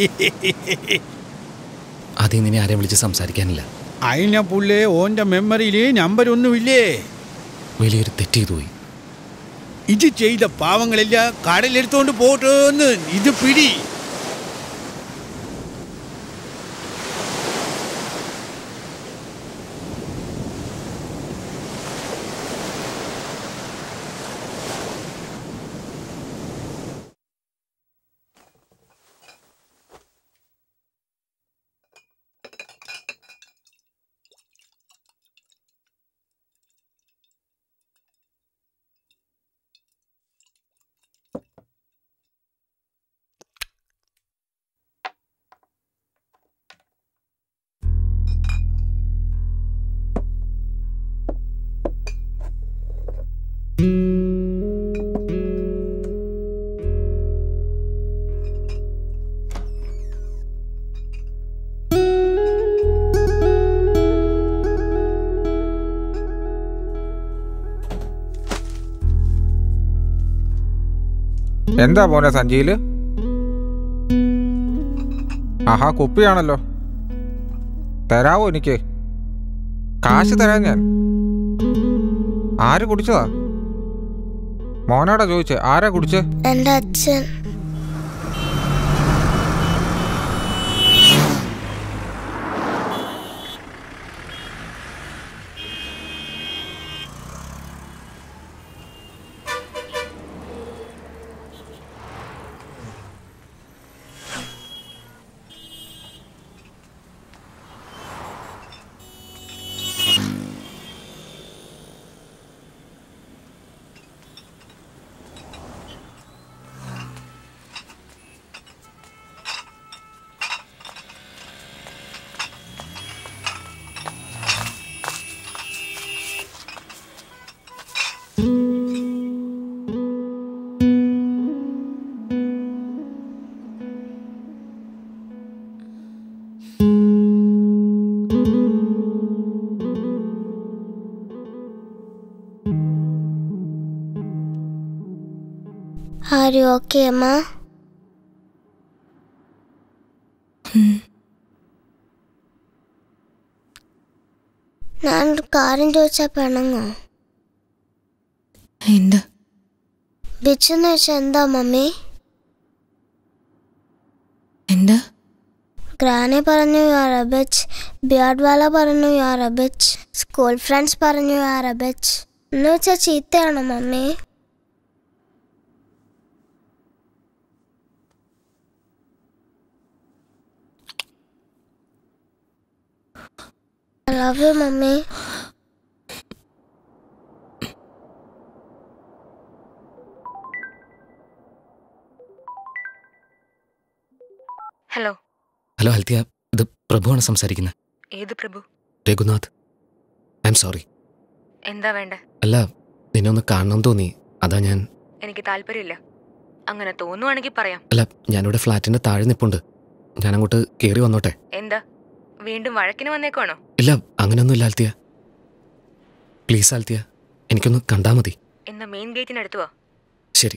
ആദ്യം നിന്നെ ആരെയും വിളിച്ച് സംസാരിക്കാനില്ല അതിനാ പുള്ളേ ഓന്റെ മെമ്മറിയിൽ നമ്പർ ഒന്നുമില്ലേ വലിയൊരു തെറ്റ് ചെയ്തു പോയി ഇത് ചെയ്ത പാവങ്ങളെല്ലാം കടലെടുത്തോണ്ട് പോട്ടോന്ന് ഇത് പിടി എന്താ മോനെ സഞ്ചിയില് ആഹാ കുപ്പിയാണല്ലോ തരാവോ എനിക്ക് കാശ് തരാൻ ഞാൻ ആര് കുടിച്ചതാ മോനോടാ ചോദിച്ചേ ആരാ കുടിച്ചേ എൻ്റെ അച്ഛൻ Are you okay, അമ്മ ഞാൻ ഒരു കാര്യം ചോദിച്ചാൽ പിണങ്ങോ എന്താ ബിച്ചെന്ന് വെച്ചാൽ എന്താ മമ്മി എന്താ ഗ്രാനി പറഞ്ഞു you are a bitch beard വാല പറഞ്ഞു you are a bitch school friends പറഞ്ഞു യു ആർ എ ബിച്ച് എന്ന് വെച്ചാൽ ചീത്തയാണോ mummy I love you, mommy. Hello hello Althea ഇത് പ്രഭുവാണ് സംസാരിക്കുന്നത് ഏത് Prabhu Raghunath I M sorry എന്താ വേണ്ട അല്ല നിന്നെ ഒന്ന് കാണണം തോന്നി അതാ ഞാൻ എനിക്ക് താല്പര്യമില്ല അങ്ങനെ തോന്നുവാണെങ്കിൽ പറയാം അല്ല ഞാനിവിടെ ഫ്ലാറ്റിന്റെ താഴെ നിപ്പുണ്ട് ഞാൻ അങ്ങോട്ട് കയറി വന്നോട്ടെ എന്താ വീണ്ടും വഴക്കിന് വന്നേക്കുവാണോ ഇല്ല അങ്ങനെയൊന്നുമില്ല ആൽത്തിയ പ്ലീസ് ആൽത്തിയ എനിക്കൊന്ന് കണ്ടാൽ മതി എന്നാ മെയിൻ ഗേറ്റിനടുത്ത് വാ ശരി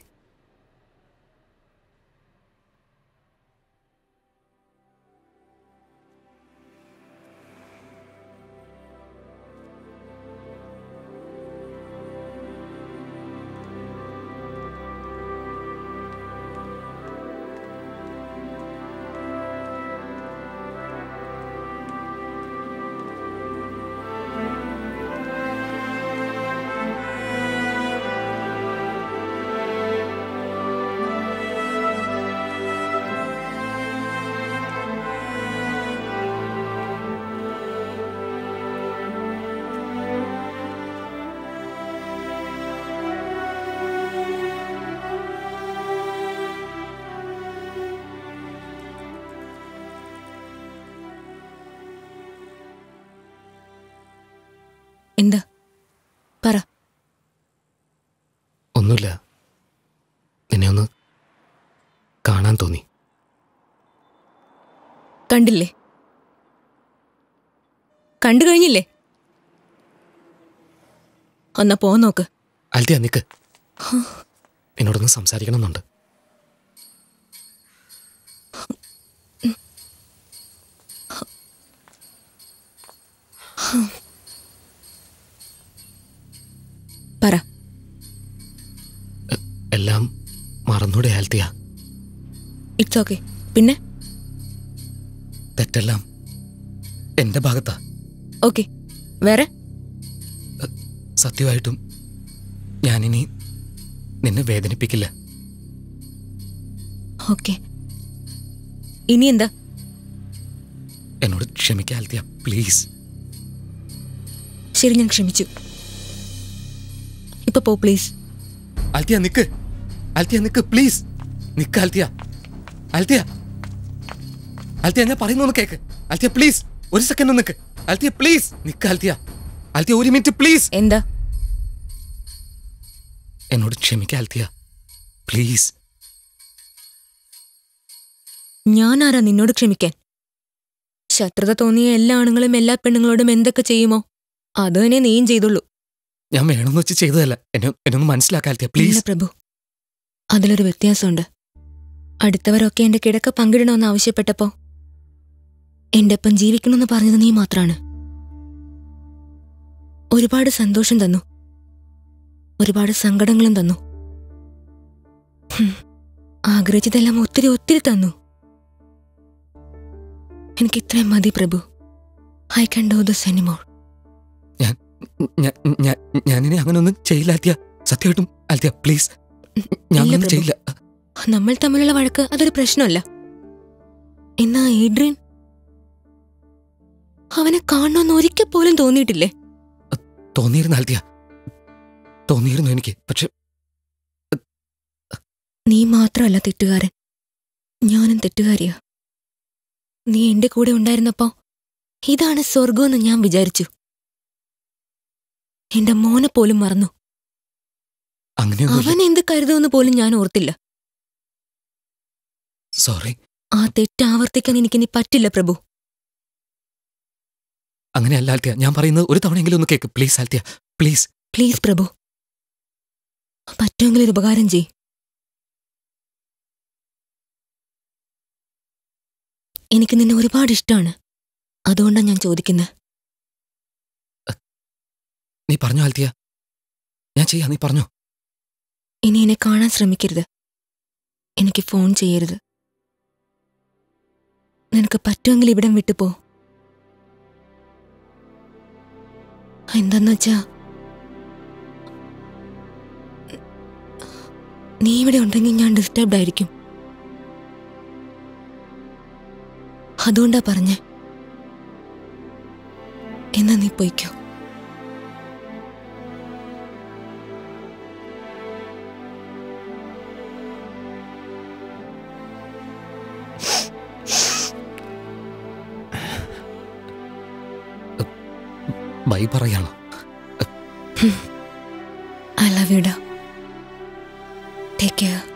എന്താ പറ ഒന്നുമില്ല നിന്നെ ഒന്ന് കാണാൻ തോന്നി കണ്ടില്ലേ കണ്ടു കഴിഞ്ഞില്ലേ എന്നാ പോ നോക്ക് ആൽത്തിയ നിക്ക് എന്നോടൊന്ന് സംസാരിക്കണമെന്നുണ്ട് പറ എല്ലാം മറന്നൂടെ ആൽത്തിയ ഇറ്റ്സ് ഓക്കെ പിന്നെ തെറ്റെല്ലാം എന്റെ ഭാഗത്താ ഓക്കെ വേറെ സത്യമായിട്ടും ഞാനിനി നിന്നെ വേദനിപ്പിക്കില്ല ഓക്കെ ഇനി എന്താ എന്നോട് ക്ഷമിക്കുക ആൽത്തിയ പ്ലീസ് ശരി ഞാൻ ക്ഷമിച്ചു ഇപ്പൊ പോ പ്ലീസ് ആൽത്തിയ നിക്ക് ആൽത്തിയ നിക്ക് പ്ലീസ് നിക്ക് ആൽത്തിയ ആൽത്തിയ ആൽത്തിയ ഞാൻ പറയുന്നൊന്ന് കേക്ക് ആൽത്തിയ പ്ലീസ് ഒരു സെക്കൻഡ് ഒന്ന് നിക്ക് ആൽത്തിയ പ്ലീസ് നിക്ക് ആൽത്തിയ ആൽത്തിയ ഒരു മിനിറ്റ് പ്ലീസ് എന്താ എന്നോട് ക്ഷമിക്കുക ആൽത്തിയ പ്ലീസ് ഞാൻ ആരാ നിന്നോട് ക്ഷമിക്കാൻ ശത്രുത തോന്നിയ എല്ലാ ആണുങ്ങളും എല്ലാ പെണ്ണുങ്ങളോടും എന്തൊക്കെ ചെയ്യുമോ അത് തന്നെ നീയും ചെയ്തുള്ളൂ ഞാൻ വേണമെന്ന് വെച്ച് ചെയ്തതല്ല എന്നെ എന്നെ ഒന്ന് മനസ്സിലാക്കുക ആൽത്തിയ ഇല്ല പ്ലീസ് പ്രഭു അതിലൊരു വ്യത്യാസമുണ്ട് അടുത്തവരൊക്കെ എന്റെ കിടക്ക പങ്കിടണമെന്ന് ആവശ്യപ്പെട്ടപ്പോ എന്റെ ഒപ്പം ജീവിക്കണമെന്ന് പറഞ്ഞത് നീ മാത്രാണ് ഒരുപാട് സന്തോഷം തന്നു ഒരുപാട് സങ്കടങ്ങളും തന്നു ഹും, ആഗ്രഹിച്ചതെല്ലാം ഒത്തിരി ഒത്തിരി തന്നു എനിക്ക് ഇത്രയും മതി Prabhu I can do this anymore ഞാൻ ഞാൻ- ഞാൻ ഞാനിനി അങ്ങനെ ഒന്നും ചെയ്യില്ല ആൽത്തിയ സത്യമായിട്ടും ആൽത്തിയ പ്ലീസ് ഞാൻ ഇല്ല അങ്ങനെ പ്രഭു. ചെയ്യില്ല നമ്മൾ തമ്മിലുള്ള വഴക്ക് അതൊരു പ്രശ്നമല്ല എന്നാ ഏഡ്രിൻ അവനെ കാണണമെന്ന് ഒരിക്കൽ പോലും തോന്നിയിട്ടില്ലേ തോന്നിയിരുന്നു ആൽത്തിയ തോന്നിയിരുന്നു എനിക്ക് പക്ഷെ നീ മാത്രമല്ല തെറ്റുകാരൻ ഞാനും തെറ്റുകാരിയാ നീ എന്റെ കൂടെ ഉണ്ടായിരുന്നപ്പോ ഇതാണ് സ്വർഗമെന്ന് ഞാൻ വിചാരിച്ചു എന്റെ മോനെ പോലും മറന്നു അങ്ങനെയൊന്നുമില്ല അവൻ എന്ത് കരുതുമെന്ന് പോലും ഞാൻ ഓർത്തില്ല സോറി ആ തെറ്റ് ആവർത്തിക്കാൻ എനിക്കിനി പറ്റില്ല പ്രഭു അങ്ങനെയല്ല ആൽത്തിയ ഞാൻ പറയുന്നത് ഒരു തവണയെങ്കിലും ഒന്ന് കേക്ക് please Althea please please Prabhu പറ്റുമെങ്കിൽ ഒരു ഉപകാരം ചെയ് എനിക്ക് നിന്നെ ഒരുപാട് ഇഷ്ടമാണ് അതുകൊണ്ടാണ് ഞാൻ ചോദിക്കുന്നത് നീ പറഞ്ഞോ ആൽത്തിയ ഞാൻ ചെയ്യാം നീ പറഞ്ഞോ ഇനി എന്നെ കാണാൻ ശ്രമിക്കരുത് എനിക്ക് ഫോൺ ചെയ്യരുത് നിനക്ക് പറ്റുമെങ്കിൽ ഇവിടം വിട്ടു പോ എന്താന്ന് വെച്ചാ നീ ഇവിടെ ഉണ്ടെങ്കിൽ ഞാൻ ഡിസ്റ്റർബ്ഡ് ആയിരിക്കും അതുകൊണ്ടാ പറഞ്ഞേ എന്നാ നീ പോയിക്കോ ബൈ പറയാണ് ഐ ലവ് യു ഡാ ടേക്ക് കെയർ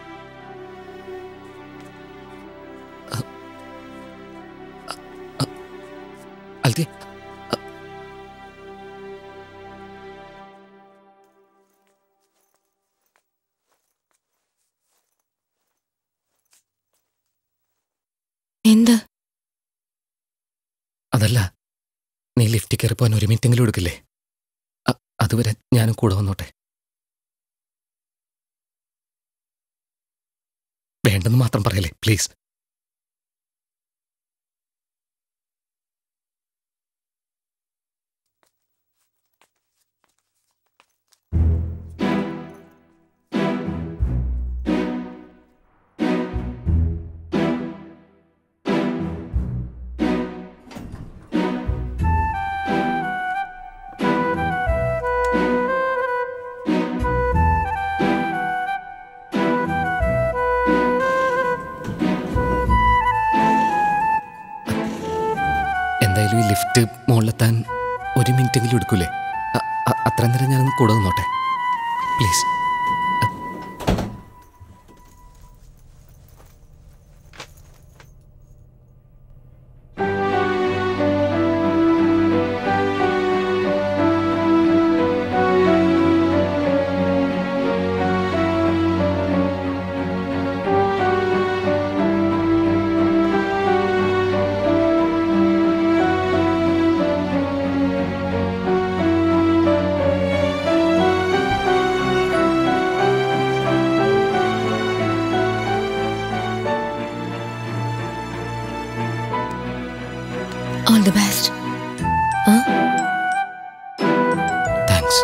ആൽത്തിയ എന്താ അതല്ല നീ ലിഫ്റ്റിൽ കയറി പോകാൻ ഒരു മിനിറ്റെങ്കിലും എടുക്കില്ലേ അ- അതുവരെ ഞാനും കൂടെ വന്നോട്ടെ വേണ്ടെന്ന് മാത്രം പറയല്ലേ പ്ലീസ് എന്തായാലും ഈ ലിഫ്റ്റ് മുകളിലെത്താൻ ഒരു മിനിറ്റെങ്കിലും എടുക്കൂലേ അ- അ- അത്ര നേരം ഞാനൊന്ന് കൂടെ നിന്നോട്ടെ please all the best thanks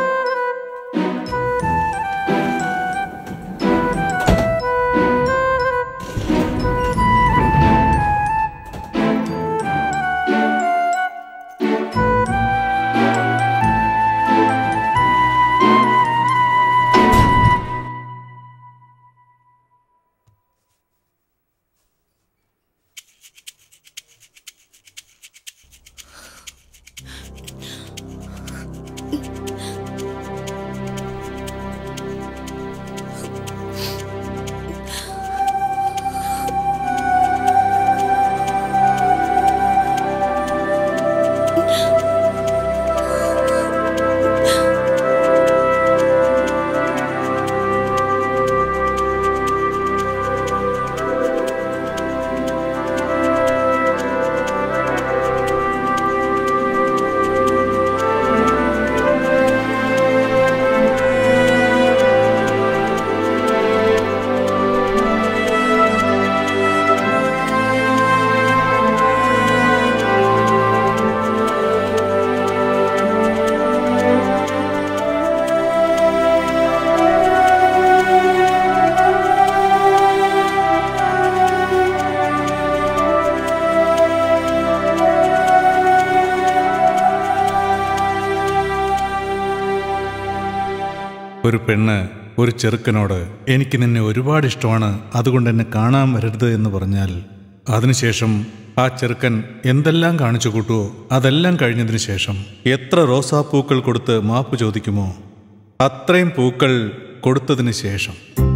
ഒരു പെണ്ണ് ഒരു ചെറുക്കനോട് എനിക്ക് നിന്നെ ഒരുപാട് ഇഷ്ടമാണ് അതുകൊണ്ട് എന്നെ കാണാൻ വരരുത് എന്ന് പറഞ്ഞാൽ അതിനുശേഷം ആ ചെറുക്കൻ എന്തെല്ലാം കാണിച്ചു കൂട്ടുവോ അതെല്ലാം കഴിഞ്ഞതിന് ശേഷം എത്ര റോസാപ്പൂക്കൾ കൊടുത്ത് മാപ്പ് ചോദിക്കുമോ അത്രയും പൂക്കൾ കൊടുത്തതിന് ശേഷം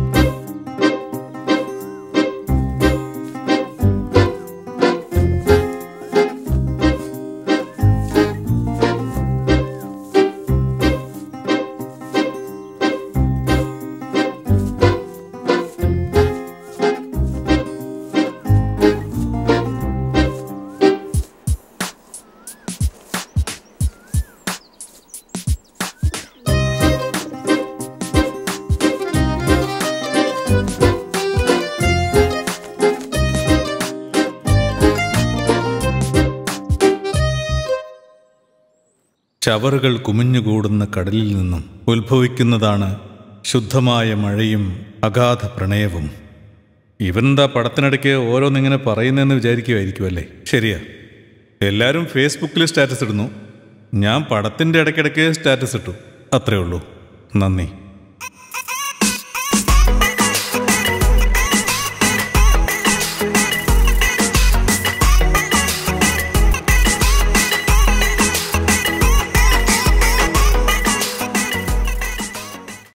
ചവറുകൾ കുമിഞ്ഞുകൂടുന്ന കടലിൽ നിന്നും ഉത്ഭവിക്കുന്നതാണ് ശുദ്ധമായ മഴയും അഗാധ പ്രണയവും ഇവനെന്താ പടത്തിനിടയ്ക്ക് ഓരോന്നിങ്ങനെ പറയുന്നതെന്ന് വിചാരിക്കുമായിരിക്കുമല്ലേ ശരിയാ എല്ലാവരും ഫേസ്ബുക്കിൽ സ്റ്റാറ്റസ് ഇടുന്നു ഞാൻ പടത്തിൻ്റെ ഇടയ്ക്കിടയ്ക്ക് സ്റ്റാറ്റസ് ഇട്ടു അത്രേ ഉള്ളൂ നന്ദി